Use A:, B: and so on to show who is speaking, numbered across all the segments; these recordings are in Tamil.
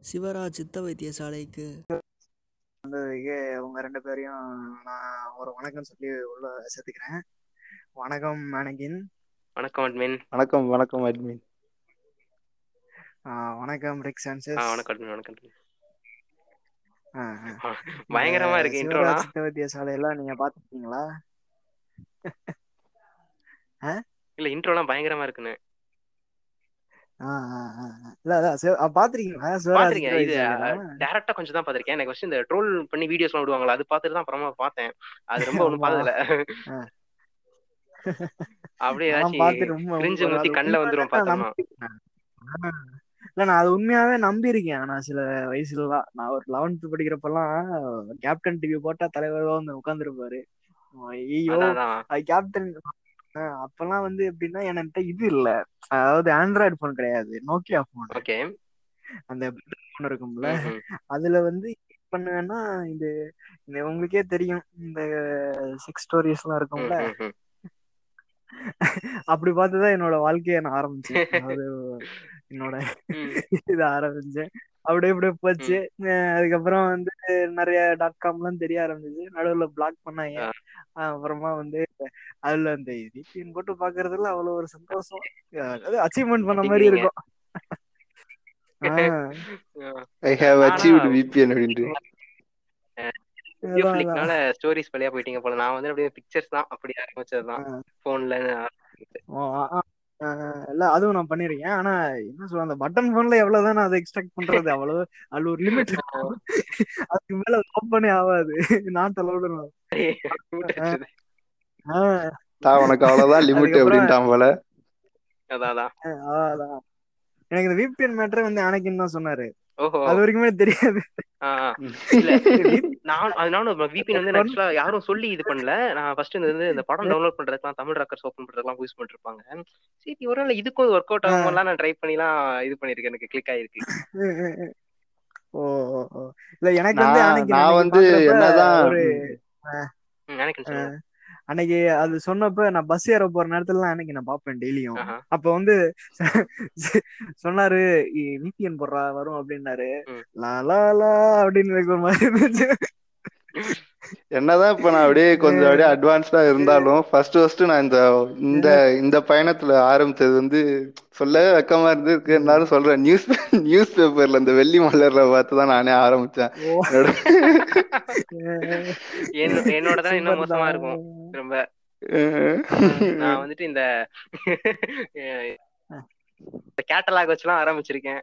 A: சிவராஜ் சித்த வைத்தியசாலைக்கு
B: வந்ததுக்கு உங்க ரெண்டு பேரையும் நான் ஒரு வணக்கம் சொல்லி உள்ள சேர்த்துக்கிறேன் வணக்கம் மேனகின்
C: வணக்கம் அட்மின்
D: வணக்கம் வணக்கம் அட்மின்
B: ஆஹ் வணக்கம் ரிக்
C: ஆ
B: சான்சஸ்
C: வணக்கம் admin, வணக்கம் admin.
B: ஆஹ் ஆஹ்.
C: ஆ, பயங்கரமா
B: இந்த
C: இருக்கு இன்ட்ரோலாம்
B: சிவராஜ் சித்த வைத்தியசாலையெல்லாம் நீங்க பாத்துருக்கீங்களா
C: இல்ல இன்ட்ரோலாம் பயங்கரமா இருக்குன்னு
B: ஆஹ் ஆஹ் ஆஹ் ஆஹ். இல்ல அதான் சிவ- அஹ் பாத்திருக்கீங்களா சிவராஜ்
C: பாத்திருக்கேன்
B: சித்த
C: இது
B: வைத்தியசாலையெல்லாம்?
C: டேரக்டா கொஞ்சம் தான் பாத்திருக்கேன் எனக்கு ஃபர்ஸ்ட் இந்த ட்ரோல் பண்ணி வீடியோஸ் எல்லாம் விடுவாங்களா அது பார்த்துட்டு தான் அப்புறமா பார்த்தேன் அது ரொம்ப ஒண்ணும்
B: ஆமா.
C: பார்த்ததில்ல
B: ஆஹ்.
C: அப்படியே
B: நான்
C: ஏதாச்சும்
B: பார்த்துட்டு ரொம்ப
C: கிரிஞ்சு
B: ஒரு
C: முத்தி
B: அது
C: கண்ணில் வந்துரும்
B: உண்மையாவே நான்
C: பார்த்தோம்னா
B: நம்பியிருக்கேன். ஆஹ். இல்ல நான் அது உண்மையாவே நம்பியிருக்கேன் நான் சில வயசுலலாம் நான் ஒரு லெவன்த் படிக்கிறப்பெல்லாம் கேப்டன் டிவி போட்டா தலைவர் தான் வந்து உட்காந்துருப்பாரு ஐயோ
C: அதான் அதான்
B: அது கேப்டன் ஆஹ் அப்பெல்லாம் வந்து எப்படின்னா என்கிட்ட இது இல்ல அதாவது ஆண்ட்ராய்டு போன் கிடையாது நோக்கியா போன்
C: ஓகே
B: அந்த போன் இருக்கும்ல அதுல வந்து என்ன பண்ணுவேன்னா இது இந்த உங்களுக்கே தெரியும் இந்த செக்ஸ் ஸ்டோரிஸ் எல்லாம் இருக்கும்ல அப்படி பார்த்துதான் என்னோட வாழ்க்கையை நான் ஆரம்பிச்சேன் அதாவது என்னோட இது ஆரம்பிச்சேன் அப்படியே இப்படியே போச்சு அஹ் அதுக்கப்புறம் வந்து நிறைய டாட் காம் எல்லாம் தெரிய ஆரம்பிச்சு நடுவுல பிளாக் பண்ணாங்க அஹ் அப்புறமா வந்து அதுல அந்த VPN போட்டு பாக்குறதுல அவ்வளவு ஒரு சந்தோஷம் அது அச்சீவ்மெண்ட் பண்ண மாதிரி இருக்கும் ஆஹ்
D: ஐ ஹேவ்
C: ஆனா-
D: அச்சீவ்டு விபிஎன் அப்படின்ட்டு
B: அதான், அதான்.
C: ஃபிளிக்னால ஸ்டோரிஸ் வழியா போயிட்டீங்க போல நான் வந்து அப்படியே பிக்சர்ஸ் தான் அப்படி ஆரம்பிச்சதுதான்
B: ஆஹ்
C: போன்ல
B: ஓ, ஆ, ஆ. ஆஹ் இல்ல அதுவும் நான் பண்ணிருக்கேன் ஆனா என்ன சொல்ல அந்த பட்டன் போன்ல எவ்வளவுதான் நான் அதை எக்ஸ்ட்ராக்ட் பண்றது அவ்வளவு அதுல ஒரு லிமிட் இருக்கும் அதுக்கு மேல ஓப்பனே ஆகாது நாட் அலௌடு ஆஹ்
D: தான் உனக்கு அவ்வளவுதான் லிமிட்
B: அதுக்கப்புறம்
D: அப்படின்ட்டான் போல
C: அதான் அதான்
B: அதான் எனக்கு இந்த விபிஎன் மேட்டர் வந்து அன்னைக்குன்னு தான் சொன்னாரு
C: ஓஹோ
B: அது வரைக்குமே தெரியாது
C: ஆ, ஆ. இல்ல நான் அது நானும் VPN வந்து ஆக்சுவலா யாரும் சொல்லி இது பண்ணல நான் ஃபர்ஸ்ட் இந்த வந்து இந்த படம் டவுன்லோட் பண்றதுக்குலாம் தமிழ் ராக்கர்ஸ் ஓபன் பண்றதுக்குலாம் யூஸ் பண்ணிருப்பாங்க சரி ஒரு வேளை இதுக்கும் ஒர்க் அவுட் ஆகும்லாம் நான் ட்ரை பண்ணிலாம் இது பண்ணிருக்கேன் எனக்கு கிளிக் ஆயிருக்கு
B: ஓ ஓ, ஓ. இல்ல எனக்கு வந்து
D: நான்
B: அன்னைக்கு
D: நான்
B: அன்னைக்கு
D: வந்து
B: பாக்குறப்ப
D: என்னதான்
B: ஒரு
C: ம், எனக்கு சொல்லுங்க
B: அன்னைக்கு அது சொன்னப்ப நான் பஸ் ஏற போற நேரத்துல அன்னைக்கு நான் பாப்பேன் டெய்லியும்
C: ஆஹா.
B: அப்ப வந்து சொன்னாரு விபிஎன் போடுறா வரும் அப்படின்னாரு
C: ம்.
B: லா லா லா அப்படின்னு எனக்கு ஒரு மாதிரி இருந்துச்சு
D: என்னதான் இப்ப நான் அப்படியே கொஞ்சம் அப்படியே அட்வான்ஸ்டா இருந்தாலும் ஃபர்ஸ்ட் ஃபர்ஸ்ட் நான் இந்த இந்த இந்த பயணத்துல ஆரம்பிச்சது வந்து சொல்லவே வெக்கமா இருந்து இருக்கு இருந்தாலும் சொல்றேன் நியூஸ் நியூஸ் பேப்பர்ல இந்த வெள்ளி மலர்ல பார்த்து தான் நானே ஆரம்பிச்சேன்
B: ஓ
D: என்னோட
C: என்ன- என்னோட தான் இன்னும்
B: Super
C: மோசமா
B: தான்.
C: இருக்கும் ரொம்ப நான் வந்துட்டு இந்த இந்த கேட்டலாக் வச்சுலாம் ஆரம்பிச்சிருக்கேன்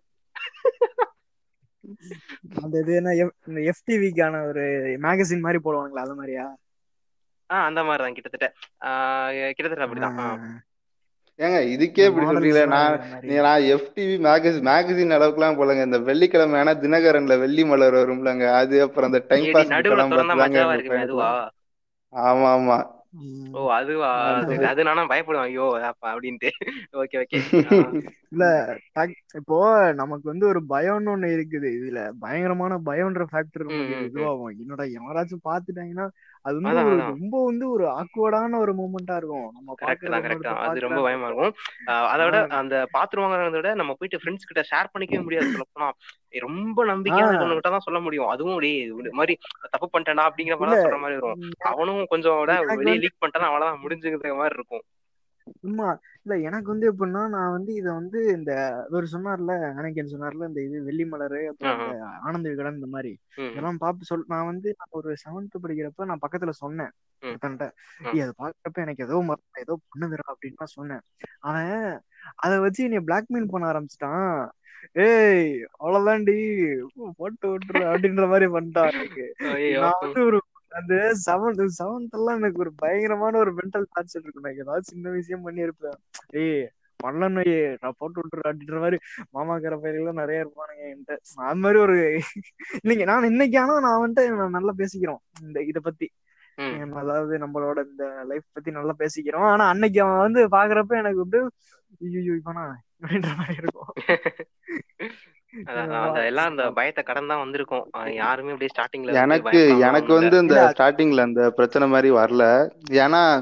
B: அந்த இது என்ன F- இந்த எஃப்டிவிக்கான ஒரு மேகசின் மாதிரி போடுவாங்களா அது மாதிரியா
C: ஆ அந்த மாதிரி தான் கிட்டத்தட்ட ஆ, கிட்டத்தட்ட அப்படிதான் ஆ.
D: ஏங்க இதுக்கே இப்படி
B: models
D: சொல்றீங்களே
B: எல்லாம்
D: நான்
B: வேற மாதிரி.
D: நீ நான் எஃப்டிவி மேகசின் மேகசின் அளவுக்குலாம் போலங்க இந்த வெள்ளிக்கிழமை ஆனா தினகரன்ல வெள்ளி மலர் வரும்லங்க அது அப்புறம் அந்த டைம்
C: ஏடி,
D: பாஸ்
C: நடுவுல
D: புக்கெல்லாம்
C: திறந்தா
D: பார்த்து தாங்க
C: மஜாவா
D: எங்க
C: இருக்குமே
D: பையனுக்கு
C: அதுவா
D: ஆமா ஆமா
B: ம்.
C: ஓ அதுவா
B: அது-
C: சரி, அது நானும் பயப்படுவேன் ஐயோ அப்பா அப்படின்ட்டு ஓகே ஓகே
B: இல்ல டக்- இப்போ நமக்கு வந்து ஒரு பயம்னு ஒண்ணு இருக்குது இதுல பயங்கரமான பயம்ன்ற ஃபேக்டர்
C: ம்,
B: நமக்கு
C: ம், ம்.
B: இதுவாகும் என்னடா யாராச்சும் பாத்துட்டாங்கன்னா அது வந்து
C: அதான்,
B: ஒரு
C: அதான்.
B: ரொம்ப வந்து ஒரு ஆக்வர்டான ஒரு மூமெண்டா இருக்கும் நம்ம
C: கரெக்ட் தான்
B: பாக்குறது
C: கரெக்ட் தான்
B: இன்னொருத்தர்
C: அது ரொம்ப
B: பாக்குறாங்க.
C: பயமா இருக்கும் ஆஹ் அதை விட
B: ஆ.
C: அந்த பாத்துருவாங்கிறத விட நம்ம போயிட்டு ஃப்ரெண்ட்ஸ் கிட்ட ஷேர் பண்ணிக்கவே முடியாது சொல்ல போனா ரொம்ப நம்பிக்கையான
B: ஆ.
C: இருக்கவங்க தான் சொல்ல முடியும் அதுவும் டேய் இது மாதிரி தப்பு பண்ணிட்டேனா அப்படிங்கிற மாதிரி
B: இல்ல,
C: தான் சொல்ற மாதிரி வரும்
B: ம்,
C: அவனும் கொஞ்சம் விட
B: எனக்கு
C: வெளியே
B: வந்து-
C: லீக் பண்ணிட்டானா அவ்வளவுதான் முடிஞ்சுக்கிற மாதிரி இருக்கும்
B: சும்மா இல்ல எனக்கு வந்து எப்படின்னா நான் வந்து இத வந்து இந்த இவர் சொன்னார்ல அன்னைக்கு சொன்னார்ல இந்த இது வெள்ளி மலர் அப்புறம்
C: ஆஹா.
B: இந்த ஆனந்த விகடன் இந்த மாதிரி
C: ம்,
B: இதெல்லாம் பாப்பு சொல் நான் வந்து நான் ஒரு செவன்த் படிக்கிறப்ப நான் பக்கத்துல சொன்னேன்
C: ம்.
B: ஒருத்தன்ட்ட
C: ம்.
B: "ஏய், அது பாக்குறப்ப எனக்கு ஏதோ மறந்து ஏதோ பண்ணுதுடா அப்படின்னு தான் சொன்னேன் அவன் அத வச்சு என்னை பிளாக்மெயில் பண்ண ஆரம்பிச்சிட்டான் ஏய் அவ்வளவுதான்டி போட்டு விட்டுரு அப்படின்ற மாதிரி பண்ணிட்டான் எனக்கு
C: ஐயோ
B: நான் வந்து ஒரு அந்த செவன்த் செவன்த் எல்லாம் எனக்கு ஒரு பயங்கரமான ஒரு மென்டல் டார்ச்சர் இருக்கும் நான் ஏதாவது சின்ன விஷயம் பண்ணியிருப்பேன் ஏய் பண்ணலன்னு நான் போட்டு விட்டுரு அப்படின்ற மாதிரி மாமாக்கார பயிரெல்லாம் நிறைய இருப்பானுங்க என்கிட்ட அது மாதிரி ஒரு இன்னைக்கு நான் இன்னைக்கு ஆனா நான் வந்துட்டு நான் நல்லா பேசிக்கிறோம் இந்த இத பத்தி
C: ம்.
B: ஹம், அதாவது நம்மளோட இந்த லைஃப் பத்தி நல்லா பேசிக்கிறோம் ஆனா அன்னைக்கு அவன் வந்து பாக்குறப்ப எனக்கு வந்து ஐயோ இவனா அப்படின்ற மாதிரி இருக்கும்
C: அதான் அந்த எல்லாம் அந்த பயத்தை கடன் தான் வந்திருக்கும் அஹ் யாருமே அப்படியே ஸ்டார்டிங்ல
D: எனக்கு எனக்கு வந்து இந்த
B: இல்ல,
D: ஸ்டார்டிங்ல அந்த பிரச்சனை மாதிரி வரல ஏன்னா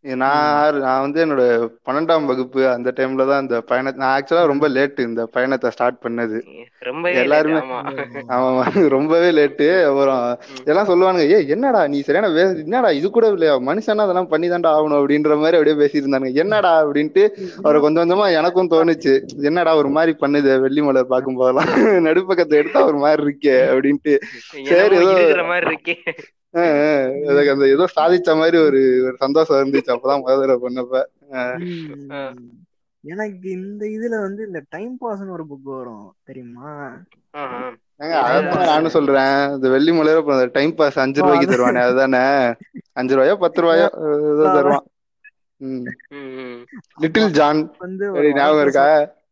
D: நான் நான் வந்து என்னோட பன்னெண்டாம் வகுப்பு அந்த டைம்ல தான் இந்த பயணத்தை நான் ஆக்சுவலா ரொம்ப லேட் இந்த பயணத்தை ஸ்டார்ட் பண்ணது
C: ரொம்ப
D: எல்லாருமே
C: ஆமா
D: ஆமா ரொம்பவே லேட்டு அப்புறம் எல்லாம் சொல்லுவானுங்க ஏ என்னடா நீ சரியான வே என்னடா இது கூட இல்லையா மனுஷனா அதெல்லாம் பண்ணி தான்டா ஆகணும் அப்படின்ற மாதிரி அப்படியே பேசியிருந்தானுங்க என்னடா அப்படின்ட்டு அவரை கொஞ்சம் கொஞ்சமா எனக்கும் தோணுச்சு என்னடா ஒரு மாதிரி பண்ணுது வெள்ளி மலர் பார்க்கும் போதெல்லாம் நடுப்பக்கத்தை எடுத்தா ஒரு மாதிரி இருக்கே அப்படின்ட்டு சரி, ஏதோ-
C: இருக்கிற மாதிரி இருக்கே
D: ஆஹ் ஆஹ் எனக்கு அந்த ஏதோ சாதிச்ச மாதிரி ஒரு ஒரு சந்தோஷம் இருந்துச்சு அப்பதான் முதல் தடவை பண்ணப்ப
B: ம். எனக்கு இந்த இதுல வந்து இந்த டைம் பாஸ்னு ஒரு புக் வரும் தெரியுமா
C: ஆஹ் ஆஹ்.
D: ஏங்க, அதான் நானும் சொல்றேன் இந்த வெள்ளி மலர் டைம் பாஸ் அஞ்சு ரூபாய்க்கு தருவானே அதுதானே அஞ்சு ரூபாயோ பத்து ரூபாயோ ஏதோ தருவான் ம்
C: ம், ம்.
D: லிட்டில் ஜான்
B: வந்து ஒரு
D: சரி, ஞாபகம் இருக்கா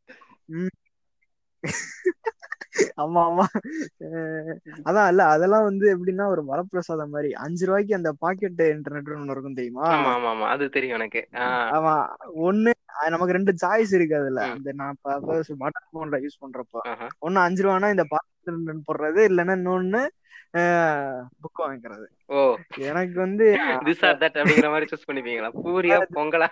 B: ஆமா ஆமா அஹ் அதான் இல்ல அதெல்லாம் வந்து எப்படின்னா ஒரு வரப்பிரசாதம் மாதிரி அஞ்சு ரூபாய்க்கு அந்த பாக்கெட் இன்டர்நெட் ஒண்ணு இருக்கும் தெரியுமா
C: ஆமா ஆமா ஆமா அது தெரியும் எனக்கு ஆஹ்
B: ஆமா ஒண்ணு அஹ் நமக்கு ரெண்டு சாய்ஸ் இருக்கு அதுல அந்த நான் பட்டன் போன்ல யூஸ் பண்றப்போ
C: ஆஹா.
B: ஒண்ணு அஞ்சு ரூபானா இந்த பாக்கெட் போடுறது இல்லைன்னா இன்னொன்னு புக் வாங்கிக்கிறது
C: ஓ
B: எனக்கு வந்து
C: திஸ் ஆர் தட் அப்படிங்கிற மாதிரி சூஸ் பண்ணிப்பீங்களா பூரியா பொங்கலா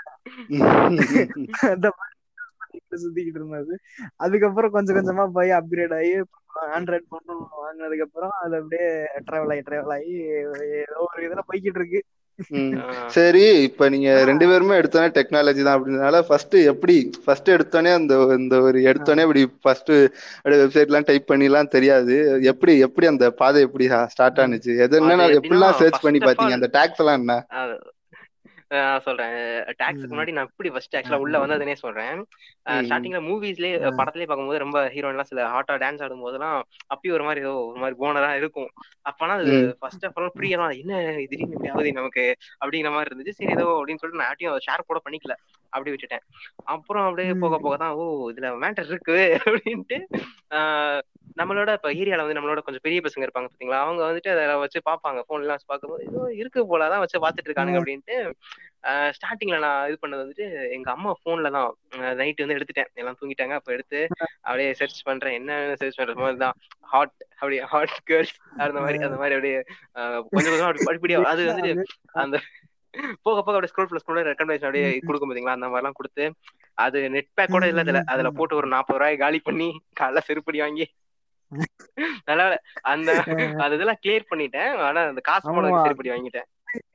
B: அந்த மாதிரி பண்ணிட்டு சுத்திக்கிட்டு இருந்தது அதுக்கப்புறம் கொஞ்சம் கொஞ்சமா போய் அப்கிரேட் ஆகி ஆண்ட்ராய்ட் போன் வாங்கினதுக்கு அப்புறம் அது அப்படியே டிராவல் ஆகி டிராவல் ஆகி ஏதோ ஒரு இதுல போய்கிட்டு இருக்கு
D: ம்.
C: ஆஹ்
D: சரி இப்ப நீங்க ரெண்டு பேருமே எடுத்தோன்னே டெக்னாலஜி தான் அப்படின்றனால ஃபர்ஸ்ட் எப்படி ஃபர்ஸ்ட் எடுத்தோன்னே அந்த இந்த ஒரு எடுத்தோன்னே இப்படி ஃபர்ஸ்ட் அப்படியே வெப்சைட் எல்லாம் டைப் பண்ணிலாம் தெரியாது எப்படி எப்படி அந்த பாதை எப்படி ஸ்டார்ட் ஆனுச்சு எது என்னன்னா
C: அது
D: எப்படிலாம்
C: எப்படின்னா,
D: சர்ச் பண்ணி
C: first of
D: பாத்தீங்க
C: all-
D: அந்த டேக்ஸ் எல்லாம் என்ன
C: அது நான் சொல்றேன் டாக்ஸுக்கு முன்னாடி நான் எப்படி ஃபர்ஸ்ட் ஆக்சுவலா உள்ள வந்ததுனே சொல்றேன்
D: ம்.
C: ஸ்டார்டிங்ல மூவிஸ்லயே படத்துலயே பார்க்கும்போது ரொம்ப ஹீரோயின் எல்லாம் சில ஹாட்டா டான்ஸ் ஆடும் போதெல்லாம் அப்பயும் ஒரு மாதிரி ஏதோ ஒரு மாதிரி போனரா இருக்கும் அப்பனா அது
D: ம்.
C: ஃபர்ஸ்ட் ஆஃப் ஆல் புரியலாம் என்ன திடீர்னு இப்படி ஆகுது நமக்கு அப்படிங்கிற மாதிரி இருந்துச்சு சரி ஏதோ அப்படின்னு சொல்லிட்டு நான் யார்ட்டையும் ஷேர் கூட பண்ணிக்கல அப்படி விட்டுட்டேன் அப்புறம் அப்படியே
B: ம்.
C: போக போக தான் ஓ இதுல மேட்டர் இருக்கு அப்படின்ட்டு ஆஹ் நம்மளோட இப்ப ஏரியால வந்து நம்மளோட கொஞ்சம் பெரிய பசங்க இருப்பாங்க பாத்தீங்களா அவங்க வந்துட்டு அதை வச்சு பார்ப்பாங்க போன் எல்லாம் வச்சு பார்க்கும்போது ஏதோ இருக்கு போல அதான் வச்சு பார்த்துட்டு இருக்கானுங்க அப்படின்ட்டு ஸ்டார்டிங்ல நான் இது பண்ணது வந்துட்டு எங்க அம்மா போன்ல தான் நைட் வந்து எடுத்துட்டேன் எல்லாம் தூங்கிட்டாங்க அப்ப எடுத்து அப்படியே சர்ச் பண்றேன் என்ன சர்ச் பண்ற மாதிரி தான் ஹாட் அப்படியே ஹாட் கேர்ள்ஸ் அந்த மாதிரி அந்த மாதிரி அப்படியே ஆஹ் கொஞ்சம் கொஞ்சம் அப்படி படிப்படியா அது வந்துட்டு அந்த போக போக அப்படியே ஸ்க்ரோல் பிளஸ் கூட ரெக்கமெண்டேஷன் அப்படியே கொடுக்கும் பாத்தீங்களா அந்த மாதிரிலாம் கொடுத்து அது நெட் பேக் கூட இல்ல அதுல அதுல போட்டு ஒரு நாற்பது ரூபாய் காலி பண்ணி காலைல செருப்படி வாங்கி நல்லா அந்த அந்த இதெல்லாம் கிளியர் பண்ணிட்டேன் ஆனா அந்த காசு போனதுக்கு
B: ஆமா.
C: செருப்படி வாங்கிட்டேன்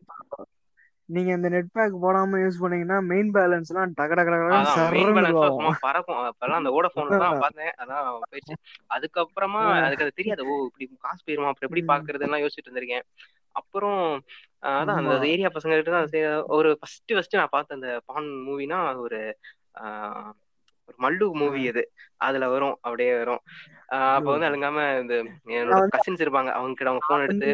B: நீங்க இந்த நெட் பேக் போடாம யூஸ் பண்ணீங்கன்னா மெயின் பேலன்ஸ் எல்லாம் டக டக டக
C: அதான் மெயின்
B: சரன்னு
C: பேலன்ஸ்
B: இதுவாகும்.
C: சும்மா பறக்கும் அப்பெல்லாம் அந்த ஓடபோன்ல தான் பார்த்தேன் அதான் போயிடுச்சு அதுக்கப்புறமா அதுக்கு அது தெரியாது ஓ இப்படி காசு போயிருமா அப்புறம் எப்படி
B: ம்.
C: பாக்குறதுலாம் யோசிச்சுட்டு இருந்திருக்கேன் அப்புறம் ஆஹ் அதான் அந்த
B: ஆமா.
C: ஏரியா பசங்க கிட்ட தான் சரி, ஒரு ஃபர்ஸ்ட் ஃபர்ஸ்ட் நான் பார்த்த அந்த பான் மூவினா ஒரு ஆஹ் ஒரு மல்லு மூவி அது அதுல வரும் அப்படியே வரும் ஆஹ் அப்ப வந்து அழுங்காம இந்த என்னோட
B: நான் வந்து-
C: கசின்ஸ் இருப்பாங்க அவங்க கிட்ட அவங்க போன் எடுத்து